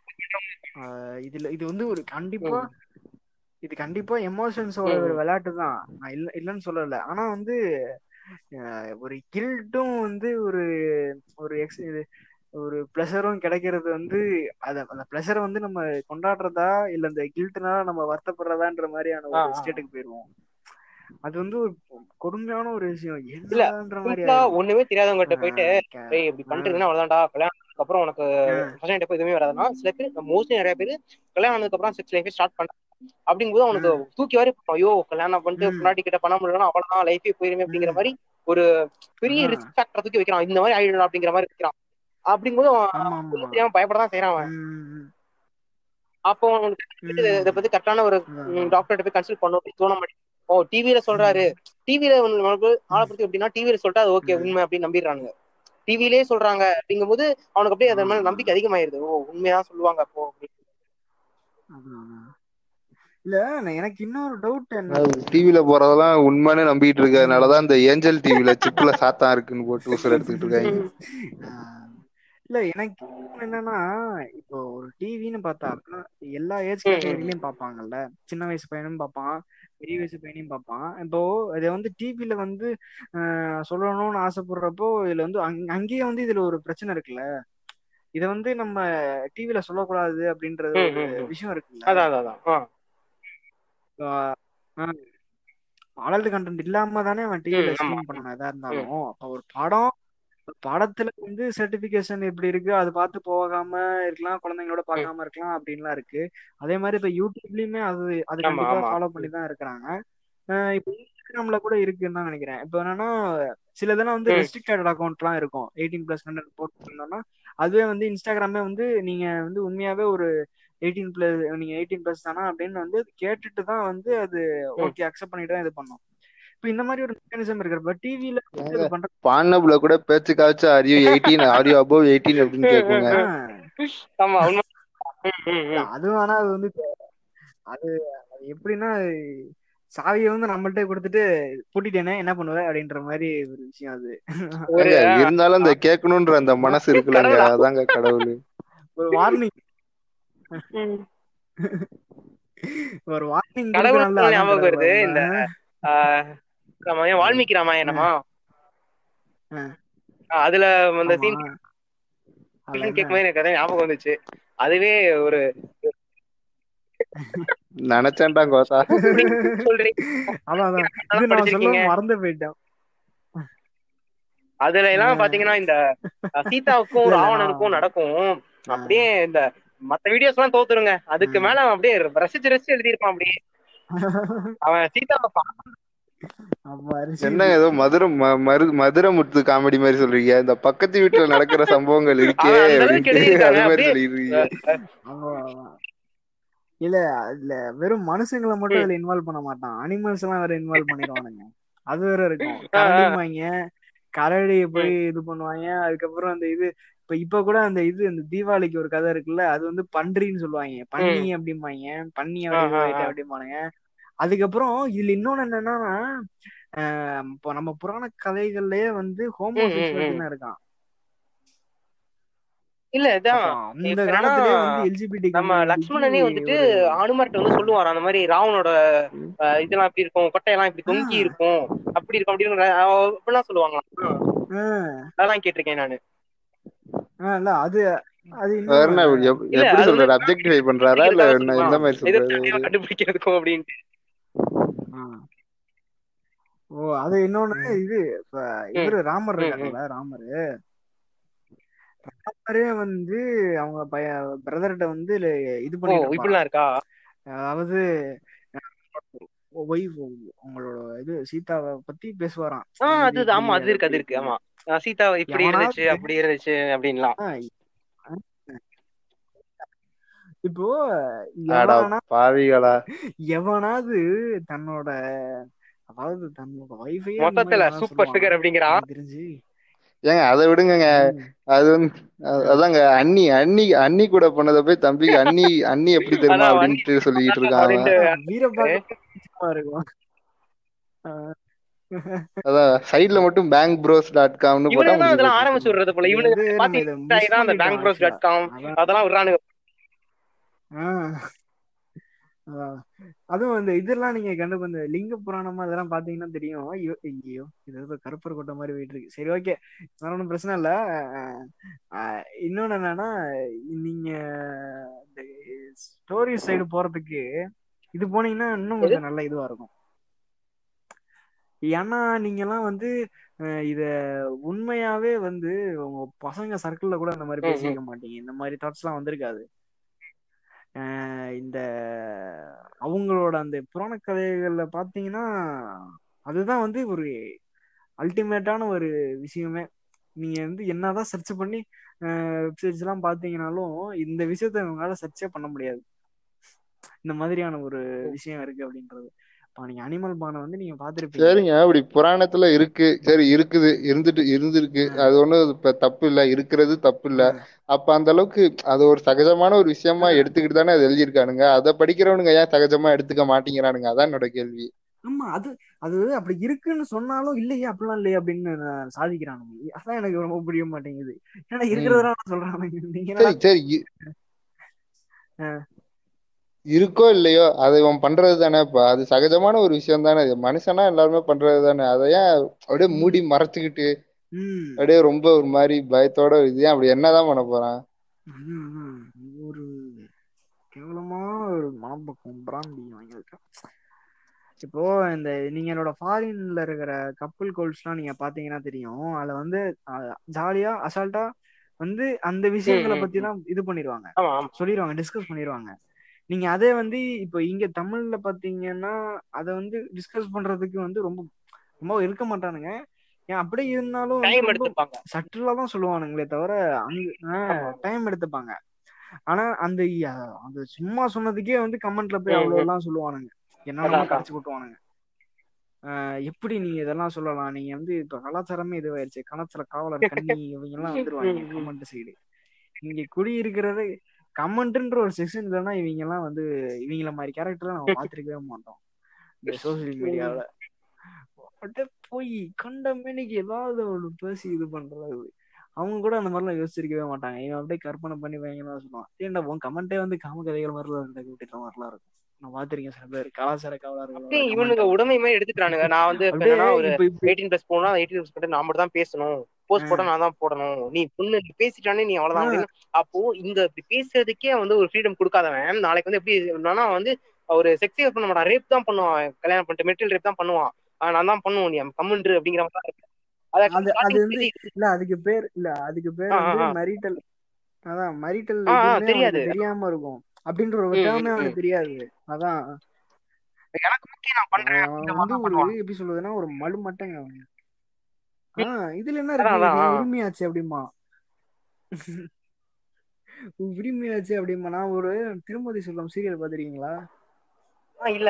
B: ஆஹ் இதுல இது வந்து ஒரு கண்டிப்பா இது கண்டிப்பா எமோஷன்ஸோட ஒரு விளையாட்டு தான் நான் இல்ல இல்லைன்னு சொல்லல ஆனா வந்து ஆஹ் ஒரு கில்ட்டும் வந்து ஒரு ஒரு எக்ஸ் இது ஒரு ப்ளஷரும் கிடைக்கிறது வந்து அத அந்த ப்ளஷரை வந்து நம்ம கொண்டாடுறதா இல்ல இந்த கில்ட்னால நம்ம வருத்தப்படுறதான்ற மாதிரியான
C: ஆ,
B: ஒரு
C: ஆ.
B: ஸ்டேட்டுக்கு போயிருவோம் அது வந்து ஒரு கொடுமையான ஒரு விஷயம்
C: இல்ல,
B: என்னன்ற மாதிரி
C: சிம்பிளா
B: ஆயிரும்.
C: ஒண்ணுமே தெரியாதவங்ககிட்ட போயிட்டு
B: ஆஹ் க-
C: ஏய் இப்படி பண்றதுன்னா அவ்வளவுதான்டா கல்யாணத்துக்கு அப்புறம் உனக்கு
B: ஆஹ்
C: ஃபர்ஸ்ட் டைம் எதுவுமே வராதுன்னா சில பேர் மோஸ்ட்லி நிறைய பேர் கல்யாணம் ஆனதுக்கு அப்புறம் செக்ஸ் லைஃபே ஸ்டார்ட் பண்றாங்க அப்படிங்கும்போது அவனுக்கு தூக்கி வாரி போடும். ஐயோ கல்யாணம் பண்ணிட்டு
B: ம்.
C: முன்னாடி கிட்ட பண்ண முடியலன்னா அவ்வளவுதான் லைஃபே போயிருமே அப்படிங்கிற மாதிரி ஒரு பெரிய
B: ஆ.
C: ரிஸ்க் ஃபேக்டர் தூக்கி வைக்கிறான் இந்த மாதிரி ஆயிடலாம் அப்படிங்கிற மாதிரி வைக்கிறான் அப்படிங்கும்போது அவன்
B: ஆமா ஆமா
C: ஒண்ணும் தெரியாம பயப்படதான் செய்யறான் அவன்
B: ம், ம்,
C: அப்போ அவனுக்கு
B: ம்.
C: இதை இதை பத்தி கரெக்டான ஒரு
B: அதான்.
C: டாக்டர்கிட்ட போய் கன்சல்ட் பண்ணும் அப்படின்னு தோண மாட்டேங்குது ஓ டிவில சொல்றாரு டிவில நமக்கு ஆளை பத்தி எப்படின்னா டிவில சொல்லிட்டு அது ஓகே
B: ம்.
C: உண்மை அப்படின்னு நம்பிடுறானுங்க டிவிலே சொல்றாங்க அப்படிங்கும்போது அவனுக்கு அப்படியே அதன் மேல
B: ஆ.
C: நம்பிக்கை அதிகமாயிருது ஓ உண்மையா சொல்லுவாங்க அப்போ அப்படின்னு.
B: அதான், அதான். இல்ல நான் எனக்கு இன்னொரு டவுட் என்ன
D: டிவில போறதெல்லாம் உண்மைன்னு நம்பிட்டு இருக்கறதுனாலதான் இந்த ஏஞ்சல் டிவில சிப்ல சாத்தான் இருக்குன்னு போட்டு உசுர எடுத்துக்கிட்டு இருக்காங்க
B: ஆஹ் இல்ல எனக்கு இன்னொன்னு என்னன்னா இப்போ ஒரு டிவின்னு பார்த்தா எல்லா ஏஜ்
C: ம், ம்.
B: கேட்டகரியிலயும் பார்ப்பாங்கல்ல சின்ன வயசு பையனும் பார்ப்பான் பெரிய வயசு பையனையும் பார்ப்பான் இப்போ இதை வந்து டிவில வந்து ஆஹ் சொல்லணும்னு ஆசைப்படுறப்போ இதுல வந்து அங்க- அங்கேயே வந்து இதுல ஒரு பிரச்சனை இருக்குல்ல இத வந்து நம்ம டிவில சொல்லக்கூடாது அப்படின்றது
C: ம்,
B: ஒரு
C: ம், ம்.
B: விஷயம் இருக்குல்ல
C: அதான் அதான் அதான் ஆ.
B: அடல்ட் கண்டென்ட் இல்லாம தானே அவன் டிவில
C: ம், ஆமா.
B: ஸ்ட்ரீம் பண்ணணும் எதா இருந்தாலும் அப்ப ஒரு படம் ஒரு படத்துல வந்து சர்டிபிகேஷன் எப்படி இருக்கு அது பார்த்து போகாம இருக்கலாம் குழந்தைங்களோட பார்க்காம இருக்கலாம் அப்படின்லாம் இருக்கு அதே மாதிரி இப்ப யூடியூப்லயுமே அது அது
C: ஆமா,
B: கண்டிப்பா
C: ஆமா.
B: ஃபாலோ பண்ணி தான் இருக்கிறாங்க அஹ் இப்போ இன்ஸ்டாகிராம்ல கூட இருக்குன்னு தான் நினைக்கிறேன் இப்போ என்னன்னா சிலதெல்லாம் வந்து
C: ம்.
B: ரெஸ்ட்ரிக்டட் அக்கௌண்ட்லாம் இருக்கும் எயிட்டீன் பிளஸ் கண்டென்ட் போட்டுருந்தோம்னா அதுவே வந்து இன்ஸ்டாகிராமே வந்து நீங்க வந்து உண்மையாவே ஒரு எயிட்டீன் பிளஸ் நீங்க எயிட்டீன் பிளஸ் தானா அப்படின்னு வந்து கேட்டுட்டு தான் வந்து அது ஓகே அக்செப்ட் பண்ணிட்டு தான் இது பண்ணும் இப்போ இந்த மாதிரி ஒரு மெக்கானிசம் இருக்கிறப்ப டிவில இது பண்ற
D: பாண்டப்ல கூட பேச்சு காய்ச்சா are you eighteen are you above eighteen அப்படின்னு கேட்குங்க
B: ஆஹ்
C: ஆமா உண்மை
B: அதுவும் ஆனா அது வந்து அது அது எப்படின்னா சாவியை வந்து நம்மள்ட்ட கொடுத்துட்டு பூட்டிட்டேனே என்ன பண்ணுவ அப்படின்ற மாதிரி ஒரு விஷயம் அது
C: ஒரு
D: ஏங்க, இருந்தாலும் அந்த கேட்கணுன்ற அந்த மனசு இருக்குல்லங்க
C: கடவுளா?
D: அதாங்க கடவுள்
B: ஒரு வார்னிங்
C: ம்.
B: ஒரு வார்னிங்
C: கடவுளுக்கு ஞாபகம் வருது இந்த ஆஹ், ராமாயணம் வால்மீகி ராமாயணமா
B: ஆ.
C: ஆ, அதுல அந்த சீன் கேட்கும்போது எனக்கு அதான் ஞாபகம் வந்துச்சு அதுவே ஒரு
D: நினைச்சேன்டா கோசா
C: சொல்றீங்க
B: அதான் அதான் இது நான் சொல்ல
C: படிச்சிருக்கீங்க.
B: மறந்து போயிட்டேன்
C: அதுல எல்லாம் பாத்தீங்கன்னா இந்த அஹ், சீதாவுக்கும்
B: இல்ல, இல்ல,
C: ராவணனுக்கும்
B: நான்-
C: நடக்கும் அப்படியே இந்த மத்த வீடியோஸ் எல்லாம் தோத்துருங்க அதுக்கு மேல அவன் அப்படியே ரசிச்சு ரசிச்சு எழுதியிருப்பான் அப்படியே அவன் சீதாவை பா-
B: ஆமா, அரிசி.
D: என்ன ஏதோ மதுரை ம- மரு மதுரை முத்து காமெடி மாதிரி சொல்றீங்க இந்த பக்கத்து வீட்டுல நடக்கிற சம்பவங்கள் இருக்கே
C: அவன் அந்த அளவுக்கு
D: அப்படின்ட்டு
C: எழுதியிருக்காங்க,
D: அது மாதிரி
C: அப்படியே.
D: சொல்லிடுறீங்க
B: ஆமா, ஆமா. இல்ல அதுல வெறும் மனுஷங்களை மட்டும் அதுல இன்வால்வ் பண்ண மாட்டான் அனிமல்ஸ் எல்லாம் வேற இன்வால்வ் பண்ணிடுவானுங்க அது வேற இருக்கும் கரடிமாங்க கரடிய போய் இது பண்ணுவாங்க அதுக்கப்புறம் அந்த இது இப்ப இப்ப கூட அந்த இது அந்த தீபாவளிக்கு ஒரு கதை இருக்குல்ல அது வந்து பன்றின்னு சொல்லுவாங்க பன்னி அப்படிம்பாங்க பன்னி
C: ஆ, ஆ, ஆ.
B: அப்படிம்பானுங்க அதுக்கப்புறம் இதுல இன்னொன்னு என்னன்னா ஆஹ் இப்போ நம்ம புராண கதைகள்லயே வந்து ஹோமோசெக்சுவாலிட்டி இருக்கான்
C: இல்ல இதான்
B: அப்ப அந்த
C: இப்ப
B: காலத்திலேயே
C: என்னன்னா,
B: வந்து எல்ஜிபிடி
C: நம்ம லக்ஷ்மணனே வந்துட்டு அனுமார்ட்ட வந்து சொல்லுவார் அந்த மாதிரி ராவனோட அஹ், இதெல்லாம் இப்படி இருக்கும் கொட்டையெல்லாம் இப்படி தொங்கி
B: ஆ.
C: இருக்கும் அப்படி இருக்கும் அப்படி இருக்கும் அஹ் இப்படிலாம் சொல்லுவாங்க அதெல்லாம் கேட்டிருக்கேன் நானு
B: இல்ல அது அது
D: வேற என்ன
B: இன்னும்
D: எப்-
C: இல்ல,
D: எப்படி
C: அது
D: சொல்றாரு
C: வந்து
D: அப்ஜெக்டிஃபை பண்றாரா இல்ல என்ன எந்த மாதிரி
C: எது
D: சொல்றாரு
C: கண்டுபிடிக்கிறதுக்கும் அப்படின்ட்டு
B: ஆ. ஓ அது இன்னொன்னு இது இப்ப இவரு ராமர்
C: ம்,
B: இருக்காங்கல்ல ராமரு ராமரே வந்து அவங்க பைய பிரதர்கிட்ட வந்து இது
C: ஓ
B: பண்ணிட்டு இருப்பான்.
C: இப்படிலாம் இருக்கா
B: அதாவது ஒய்ஃப் உங்களோட இது சீதாவை பத்தி பேசுவாராம்
C: ஆ
B: இது
C: அது
B: இப்படி,
C: ஆமா அது இருக்கு அது இருக்கு ஆமா அஹ் சீதா இப்படி
B: எவனாவது-
C: இருந்துச்சு அப்படி இருந்துச்சு அப்படின்லாம்
B: ஆ, இப்போ
D: அடா
B: எவனா
D: பாவிகளா
B: எவனாவது தன்னோட அதாவது தன்னோட வைஃபையே
C: மொத்தத்துல சூப்பர் ஃபிகர் அப்படிங்கிறான்
B: தெரிஞ்சு
D: ஏங்க அதை விடுங்கங்க
B: ம்.
D: அது வந்து அ- அதாங்க அண்ணி அண்ணி அண்ணி கூட பண்ணத போய் தம்பிக்கு அண்ணி அண்ணி எப்படி தெரியுமா
C: அதான்
D: அப்படின்ட்டு சொல்லிட்டு இருக்கான் அவன்.
C: அப்படின்ட்டு
B: வீரபாக இருக்கும்
D: அதான் சைடுல மட்டும் பேங்க் ப்ரோஸ் டாட் காம்னு போட்டா
C: இவனுதான்
D: முடிஞ்சு
C: அதெல்லாம்
D: போச்சு.
C: ஆரம்பிச்சு விடுறது போல
B: இது
C: இவனுக்கு
B: வந்து நம்ம இதை miss
C: பாத்தீங்கன்னா அந்த
B: பண்ணிட்டோம்
C: பேங்க் ப்ரோஸ் டாட் காம்
B: அதான்.
C: அதெல்லாம் விடுறானுங்க
B: ஆ. அதான். அதுவும் இந்த இதெல்லாம் நீங்க கண்டு இந்த லிங்க புராணமா இதெல்லாம் பாத்தீங்கன்னா தெரியும் ஐயோ ஐயோ இது ஏதோ கருப்பர் கொட்ட மாதிரி போயிட்டு இருக்கு சரி ஓகே வேற ஒன்றும் பிரச்சனை இல்ல அஹ், அஹ், இன்னொன்னு என்னன்னா நீங்க இந்த ஸ்டோரி சைடு போறதுக்கு இது போனீங்கன்னா இன்னும் கொஞ்சம் நல்ல இதுவா இருக்கும் ஏன்னா நீங்க எல்லாம் வந்து அஹ், இத உண்மையாவே வந்து உங்க பசங்க சர்க்கிள்ல கூட அந்த மாதிரி
C: ம், ம்.
B: பேசிக்க மாட்டீங்க இந்த மாதிரி தாட்ஸ் எல்லாம் வந்திருக்காது அஹ், இந்த அவங்களோட அந்த புராண கதைகள்ல பாத்தீங்கன்னா அதுதான் வந்து ஒரு அல்டிமேட்டான ஒரு விஷயமே நீங்க வந்து என்னதான் சர்ச் பண்ணி வெப்சைட்ஸ் எல்லாம் பாத்தீங்கன்னாலும் இந்த விஷயத்த உங்களால சர்ச்சே பண்ண முடியாது இந்த மாதிரியான ஒரு விஷயம் இருக்கு அப்படின்றது இப்ப நீங்க அனிமல் பானை வந்து நீங்க பாத்திருப்பீங்க
D: சரிங்க அப்படி புராணத்துல இருக்கு சரி இருக்குது இருந்துட்டு இருந்திருக்கு அது ஒண்ணும் இப்ப தப்பு இல்ல இருக்கிறது தப்பு இல்ல அப்ப அந்த அளவுக்கு அது ஒரு சகஜமான ஒரு விஷயமா எடுத்துக்கிட்டு தானே அது எழுதியிருக்கானுங்க அதை படிக்கிறவனுங்க ஏன் சகஜமா எடுத்துக்க மாட்டேங்கிறானுங்க அதான் என்னோட கேள்வி
B: ஆமா அது அது அப்படி இருக்குன்னு சொன்னாலும் இல்லையே அப்படிலாம் இல்லையே அப்படின்னு நான் சாதிக்கிறானுங்க அதான் எனக்கு ரொம்ப புரிய மாட்டேங்குது ஏன்னா இருக்கிறதெல்லாம் சொல்றானுங்க நீங்க
D: சரி சரி இ- இருக்கோ இல்லையோ அதை இவன் பண்றது தானே இப்ப அது சகஜமான ஒரு விஷயம் தானே மனுஷனா எல்லாருமே பண்றது தானே அதை ஏன் அப்படியே மூடி மறைச்சுக்கிட்டு
B: ம்
D: அப்படியே ரொம்ப ஒரு மாதிரி பயத்தோட இது ஏன் அப்படி என்னதான் பண்ண போறான்
B: அதான், அதான். இது ஒரு கேவலமான ஒரு மனப்பக்கம் பிராந்தி வாங்கியிருக்கேன் இப்போ இந்த நீங்க என்னோட ஃபாரின்ல இருக்கிற கப்பல் கோல்ஸ்லாம் நீங்க பாத்தீங்கன்னா தெரியும் அதுல வந்து ஜாலியா அசால்ட்டா வந்து அந்த விஷயங்களை
C: ம், ம்,
B: பத்தி எல்லாம் இது பண்ணிடுவாங்க
C: ஆமா ஆமா
B: சொல்லிடுவாங்க டிஸ்கஸ் பண்ணிடுவாங்க நீங்க அதே வந்து இப்போ இங்க தமிழ்ல பாத்தீங்கன்னா அதை வந்து டிஸ்கஸ் பண்றதுக்கு வந்து ரொம்ப ரொம்ப இருக்க மாட்டானுங்க ஏன் அப்படியே இருந்தாலும் வந்து
C: டைம்
B: ரொம்ப
C: எடுத்துப்பாங்க
B: சட்டிலா தான் சொல்லுவானுங்களே தவிர அங்க டைம் எடுத்துப்பாங்க ஆனா அந்த அஹ், அந்த சும்மா சொன்னதுக்கே வந்து கமெண்ட்ல போய்
C: ம்,
B: அவ்வளவு
C: ம்.
B: எல்லாம் சொல்லுவானுங்க
C: அதான்,
B: என்னென்னமோ
C: அதான்.
B: கரைச்சு கொட்டுவானுங்க ஆஹ் எப்படி நீங்க இதெல்லாம் சொல்லலாம் நீங்க வந்து இப்ப கலாச்சாரமே இதுவாயிருச்சு கலாச்சார காவலர் கண்ணி இவங்க எல்லாம் வந்துருவாங்க
C: ம், ம்.
B: கமெண்ட் சைடு இங்க குடி இருக்கிறது கமெண்ட்ன்ற ஒரு செக்ஷன் இல்லைன்னா இவங்க எல்லாம் வந்து இவங்கள மாதிரி கேரக்டர்லாம் நம்ம பார்த்திருக்கவே மாட்டோம் இந்த சோசியல் மீடியாவுல அப்படியே போய் கண்ட மேனிக்கு ஏதாவது ஒரு பேசி இது பண்றது அவங்க கூட அந்த மாதிரிலாம் யோசிச்சிருக்கவே மாட்டாங்க இவன் அப்படியே கற்பனை பண்ணி பயங்கரமா சொல்லுவான் ஏன்டா உன் கமெண்டே வந்து காம கதைகள் மாதிரிலாம் இருந்தா விட்டுற மாதிரிலாம் இருக்கும் நான் பார்த்திருக்கேன் சில பேர் கலாச்சார
C: அப்படியே
B: கவலாளர்கள்
C: இவனுங்க உடமை மாதிரி எடுத்துக்கிறானுங்க நான் வந்து இப்ப
B: அப்படியே
C: என்னன்னா ஒரு
B: இப்ப இப்ப
C: எயிட்டீன் பிளஸ் போனா எயிட்டீன் பிளஸ் கிட்ட நான் மட்டும் தான் பேசணும் போஸ்ட் போட்டா நான் தான் போடணும் நீ பொண்ணு நீ பேசிட்டானே நீ அவ்வளவுதான் அப்படின்னு அப்போ இந்த இப்படி பேசுறதுக்கே வந்து ஒரு ஃப்ரீடம் கொடுக்காதவன் நாளைக்கு வந்து எப்படி என்னன்னா வந்து ஒரு செக்ஸியல் பண்ண மாட்டான் ரேப் தான் பண்ணுவான் கல்யாணம் பண்ணிட்டு மெட்டீரியல் ரேப் தான் பண்ணுவான் ஆஹ் நான் தான் பண்ணுவோம் நீ கமெண்ட் அப்படிங்கிற மாதிரி தான் இருக்கு. அத
B: அது அது
C: starting
B: வந்து
C: சரி.
B: இல்ல அதுக்கு பேர் இல்ல அதுக்கு பேர்
C: ஆ,
B: வந்து
C: ஆ, ஆ.
B: மரிட்டல் அதான் மரிட்டல்
C: ஆ, ஆ,
B: இதுன்னே
C: தெரியாது.
B: அவனுக்கு தெரியாம இருக்கும் அப்படின்ற ஒரு
C: ம்,
B: டேர்மே
C: ம்,
B: அவனுக்கு தெரியாது அதான்
C: எனக்கு ஓகே நான் பண்றேன்
B: அவன்
C: அப்படிங்கிற
B: வந்து
C: மாதிரி தான்
B: ஒரு
C: பண்ணுவான்
B: எப்படி சொல்றதுன்னா ஒரு மலு மட்டங்க அவன் ஆஹ் இதுல என்ன
C: அதான்,
B: இருக்கு
C: அதான்,
B: இது
C: ஆ.
B: உரிமையாச்சு அப்படிமா உரிமையாச்சு அப்படிமா நான் ஒரு திருமதி சொல்லம் சீரியல் பாத்திருக்கீங்களா
C: ஆ, இல்ல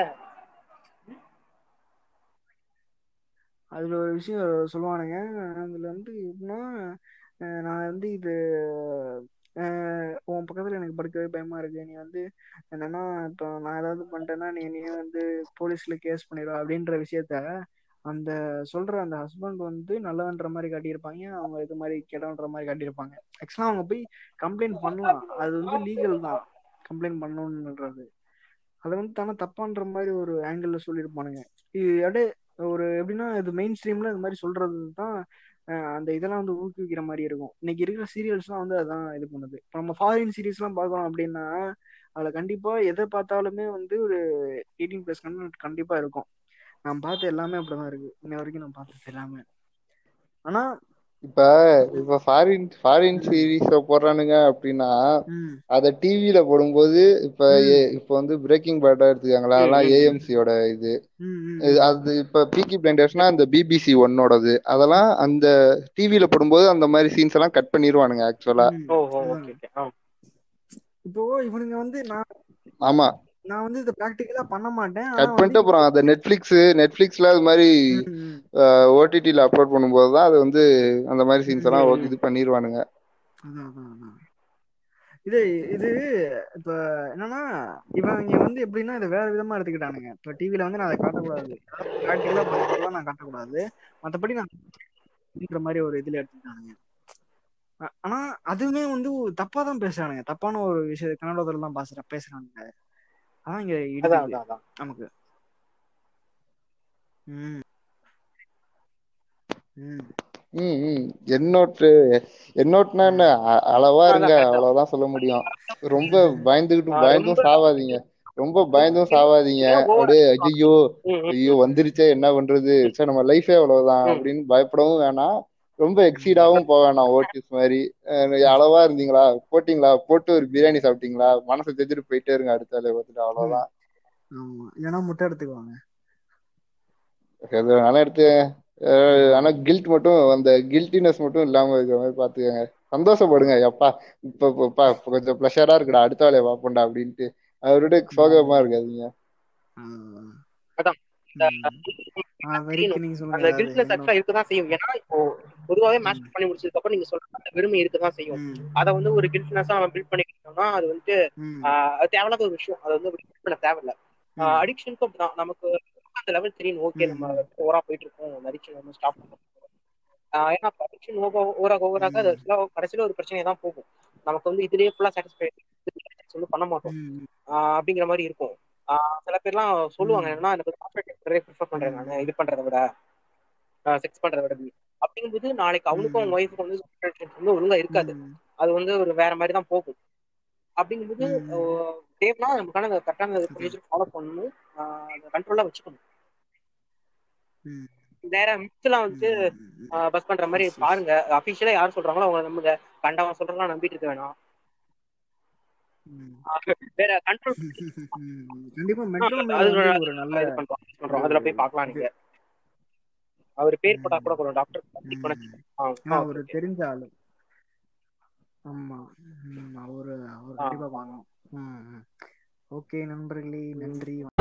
B: அதுல ஒரு விஷயம் சொல்லுவானுங்க அதுல வந்து எப்படின்னா அஹ் நான் வந்து இது அஹ் உன் பக்கத்துல எனக்கு படுக்கவே பயமா இருக்கு நீ வந்து என்னன்னா இப்போ நான் ஏதாவது பண்ணிட்டேன்னா நீ நீ வந்து போலீஸ்ல கேஸ் பண்ணிடுவ அப்படின்ற விஷயத்த அந்த சொல்ற அந்த ஹஸ்பண்ட் வந்து நல்லவன்ற மாதிரி காட்டியிருப்பாங்க அவங்க இது மாதிரி கெட்டவன்ற மாதிரி காட்டியிருப்பாங்க ஆக்சுவலா அவங்க போய் கம்ப்ளைண்ட் பண்ணலாம் அது வந்து லீகல் தான் கம்ப்ளைண்ட் பண்ணணுன்றது அதை வந்து தானே தப்பான்ற மாதிரி ஒரு ஆங்கிள் சொல்லியிருப்பானுங்க இது அப்படியே ஒரு எப்படின்னா இது மெயின் ஸ்ட்ரீம்ல இந்த மாதிரி சொல்றது தான் அஹ் அந்த இதெல்லாம் வந்து ஊக்குவிக்கிற மாதிரி இருக்கும் இன்னைக்கு இருக்கிற சீரியல்ஸ்லாம் வந்து அதான் இது பண்ணுது இப்போ நம்ம ஃபாரின் சீரீஸ்லாம் பார்க்கறோம் அப்படின்னா அதுல கண்டிப்பா எதை பார்த்தாலுமே வந்து ஒரு எயிட்டீன் பிளஸ் கண்டென்ட் கண்டிப்பா இருக்கும் நான் பார்த்த எல்லாமே அப்படிதான் இருக்கு இன்ன வரைக்கும் நான் பார்த்தது எல்லாமே ஆனா
D: இப்ப இப்ப ஃபாரின் ஃபாரின் சீரீஸ் போடுறானுங்க அப்படின்னா
B: ம்
D: அத டிவில போடும்போது இப்ப
B: ம்.
D: ஏ- இப்ப வந்து பிரேக்கிங் பேட்டா எடுத்துக்காங்களா அதெல்லாம்
C: ம், ம், ம்.
D: ஏஎம்சியோட இது
B: ம் ம்
D: இது- அது இப்ப பீக்கி பிளைண்டர்ஸ்னா அந்த பிபிசி ஒன்னோடது அதெல்லாம் அந்த டிவில போடும்போது அந்த மாதிரி சீன்ஸ் எல்லாம் கட் பண்ணிடுவானுங்க ஆக்சுவலா
B: ம்.
C: ஓ ஓ
B: அதான்.
C: ஓகே ஓகே ஆ
B: இப்போ இவனுங்க வந்து நான்
D: ஆமா
B: நான் வந்து இதை ப்ராக்டிக்கலா பண்ண மாட்டேன் ஆனா
D: கட்
B: வந்து
D: பண்ணிட்டு அப்புறம் அந்த நெட்ஃபிளிக்ஸ் நெட்ஃபிளிக்ஸ்ல அது மாதிரி
B: ம், ம்.
D: ஓடிடில அப்லோட் பண்ணும்போது தான் அது வந்து அந்த மாதிரி சீன்ஸ் எல்லாம்
C: ம்,
D: ஓ- இது பண்ணிடுவானுங்க
B: அதான் அதான் அதான் இது இது இப்ப என்னன்னா இவங்க வந்து எப்படின்னா இதை வேற விதமா எடுத்துக்கிட்டானுங்க இப்ப டிவில வந்து நான் அதை காட்டக்கூடாது ப்ராக்டிக்கலா பண்றதெல்லாம் நான் காட்டக்கூடாது மத்தபடி நான் அப்படின்ற மாதிரி ஒரு இதுல எடுத்துக்கிட்டானுங்க ஆ- ஆனா அதுவுமே வந்து தப்பா தான் பேசுறானுங்க தப்பான ஒரு விஷயம் கன்னடத்துல தான் பேசுற பேசுறானுங்க அதான் இங்க
C: அதான்
B: இடிக்குது
C: அதான் அதான்
B: நமக்கு ம் ம்
D: ம் ம் என்னோட்டு என்னோட்டுனா என்ன அ- அளவா இருங்க
C: அதான் கரெக்ட்
D: அவ்வளவுதான் சொல்ல முடியும் ரொம்ப பயந்துகிட்டு
C: தான்
D: பயந்தும்
C: ரொம்ப
D: சாவாதீங்க ரொம்ப பயந்தும் சாவாதீங்க
C: ஏன் ஓவர்
D: அப்படியே ஐயோ
C: ம் ம்
D: ஐயோ வந்துருச்சே என்ன பண்றது சரி நம்ம லைஃபே அவ்வளவுதான்
C: ம்
D: அப்படின்னு பயப்படவும் வேணாம் ரொம்ப எக்ஸீடாவும் போக வேணாம் ஓட்டிஸ் மாதிரி அஹ் அளவா இருந்தீங்களா போட்டீங்களா போட்டு ஒரு பிரியாணி சாப்பிட்டீங்களா மனசை தேத்திட்டு போயிட்டே இருங்க அடுத்த வேலையை பார்த்துட்டு
B: ம்
D: அவ்வளவுதான்
B: ஆமா இல்லைன்னா முட்டை எடுத்துக்குவாங்க
D: எது வேணாலும் எடுத்து அஹ்
B: ம்
D: ஆனா கில்ட் மட்டும் அந்த கில்ட்டினஸ் மட்டும் இல்லாம இருக்கிற மாதிரி பாத்துக்கோங்க சந்தோஷப்படுங்க எப்பா இப்ப இப்ப இப்ப இப்ப கொஞ்சம் ப்ளஷரா இருக்குடா அடுத்த வேலையை பார்ப்போம்டா அப்படின்ட்டு அவருடைய சோகமா
B: ம்
D: இருக்காதீங்க
B: ஆ
C: அதான் இந்த
B: ம் ஆ வெறிக்கு நீங்க சொல்லுங்க
C: அந்த
B: ஏதாவது
C: கில்ட்னஸ்
B: என்ன
C: ஆக்சுவலா இருக்கதான் செய்யும் ஏன்னா இப்போ பொதுவாகவே மேட்ச்
B: ம்
C: பண்ணி முடிச்சதுக்கு அப்புறம் நீங்க சொல்ற அந்த வெறுமை இருக்கதான் செய்யும்
B: ம்
C: அதை வந்து ஒரு கில்ட்னஸா நம்ம பில்ட் பண்ணிக்கிட்டோம்னா அது வந்துட்டு
B: ம்
C: ஆஹ் அது தேவையில்லாத ஒரு விஷயம் அதை வந்து பில்ட் பண்ண தேவையில்ல
B: ம்
C: அடிக்ஷனுக்கும் அப்படிதான் நமக்கு அந்த லெவல் தெரியும் ஓகே நம்ம
B: ம்
C: ஓவரா போயிட்டு இருக்கோம் அந்த அடிக்ஷன் வந்து ஸ்டாப் பண்ணணும் ஆஹ் ஏன்னா அடிக்ஷன் ஓவராக ஓவராக அது
B: ம்
C: actually கடைசியில ஒரு பிரச்சனையா தான் போகும் நமக்கு வந்து இதுலயே ஃபுல்லா சாட்டிஸ்ஃபை வந்து பண்ண மாட்டோம்
B: ம்
C: ஆஹ் அப்படிங்கிற மாதிரி இருக்கும் ஆஹ் சில பேர்லாம் சொல்லுவாங்க
B: ம்
C: என்னன்னா எனக்கு கார்பரேட் ப்ரிஃபர் பண்றேன்
B: ம்
C: நான் இது பண்றதை விட செக்ஸ் பண்றதை விட அப்படிங்கும்போது நாளைக்கு அவனுக்கும் அவங்க
B: ம்
C: ஒய்ஃபுக்கும் வந்து sexual வந்து ஒழுங்கா இருக்காது
B: ம்
C: அது வந்து ஒரு வேற மாதிரி தான் போகும் அப்படிங்கும்போது
B: ம்
C: டேவ்னா நமக்கான கரெக்டான
B: அதான்
C: ப்ரொசீஜர் ஃபாலோ பண்ணணும் ஆஹ் அதை கண்ட்ரோலா வச்சுக்கணும்
B: ம்
C: வேற மிச்செல்லாம் வந்துட்டு
B: ம்
C: பஸ் பண்ற மாதிரி
B: எஸ் எஸ்
C: பாருங்க அபிஷியலா யார் சொல்றாங்களோ அவங்க நம்புங்க கண்டவன் சொல்றதெல்லாம் நம்பிட்டு இருக்க வேணாம்
B: ம்
C: ஆஹ் வேற கண்ட்ரோல்
B: ம் கண்டிப்பா மெட்ரோ மேல
C: அது
B: வந்து ஒரு நல்ல
C: இது பண்றோம் சொல்றோம்
B: ஒரு
C: அதுல போய் பார்க்கலாம்
B: இது
C: நீங்க அவர் பேர் போட்டா கூட
B: ம்
C: ஒரு டாக்டர் கிளிக் பண்ண
B: ம்
C: ஆ
B: ஏன்னா
C: ஓகே
B: அவரு
C: ஓகே
B: தெரிஞ்ச ஆளு ஆமா ம் அவரு அவர்
C: ஆ
B: கண்டிப்பா பார்க்கணும் ம் ஓகே நண்பர்களே
C: ம்.
B: நன்றி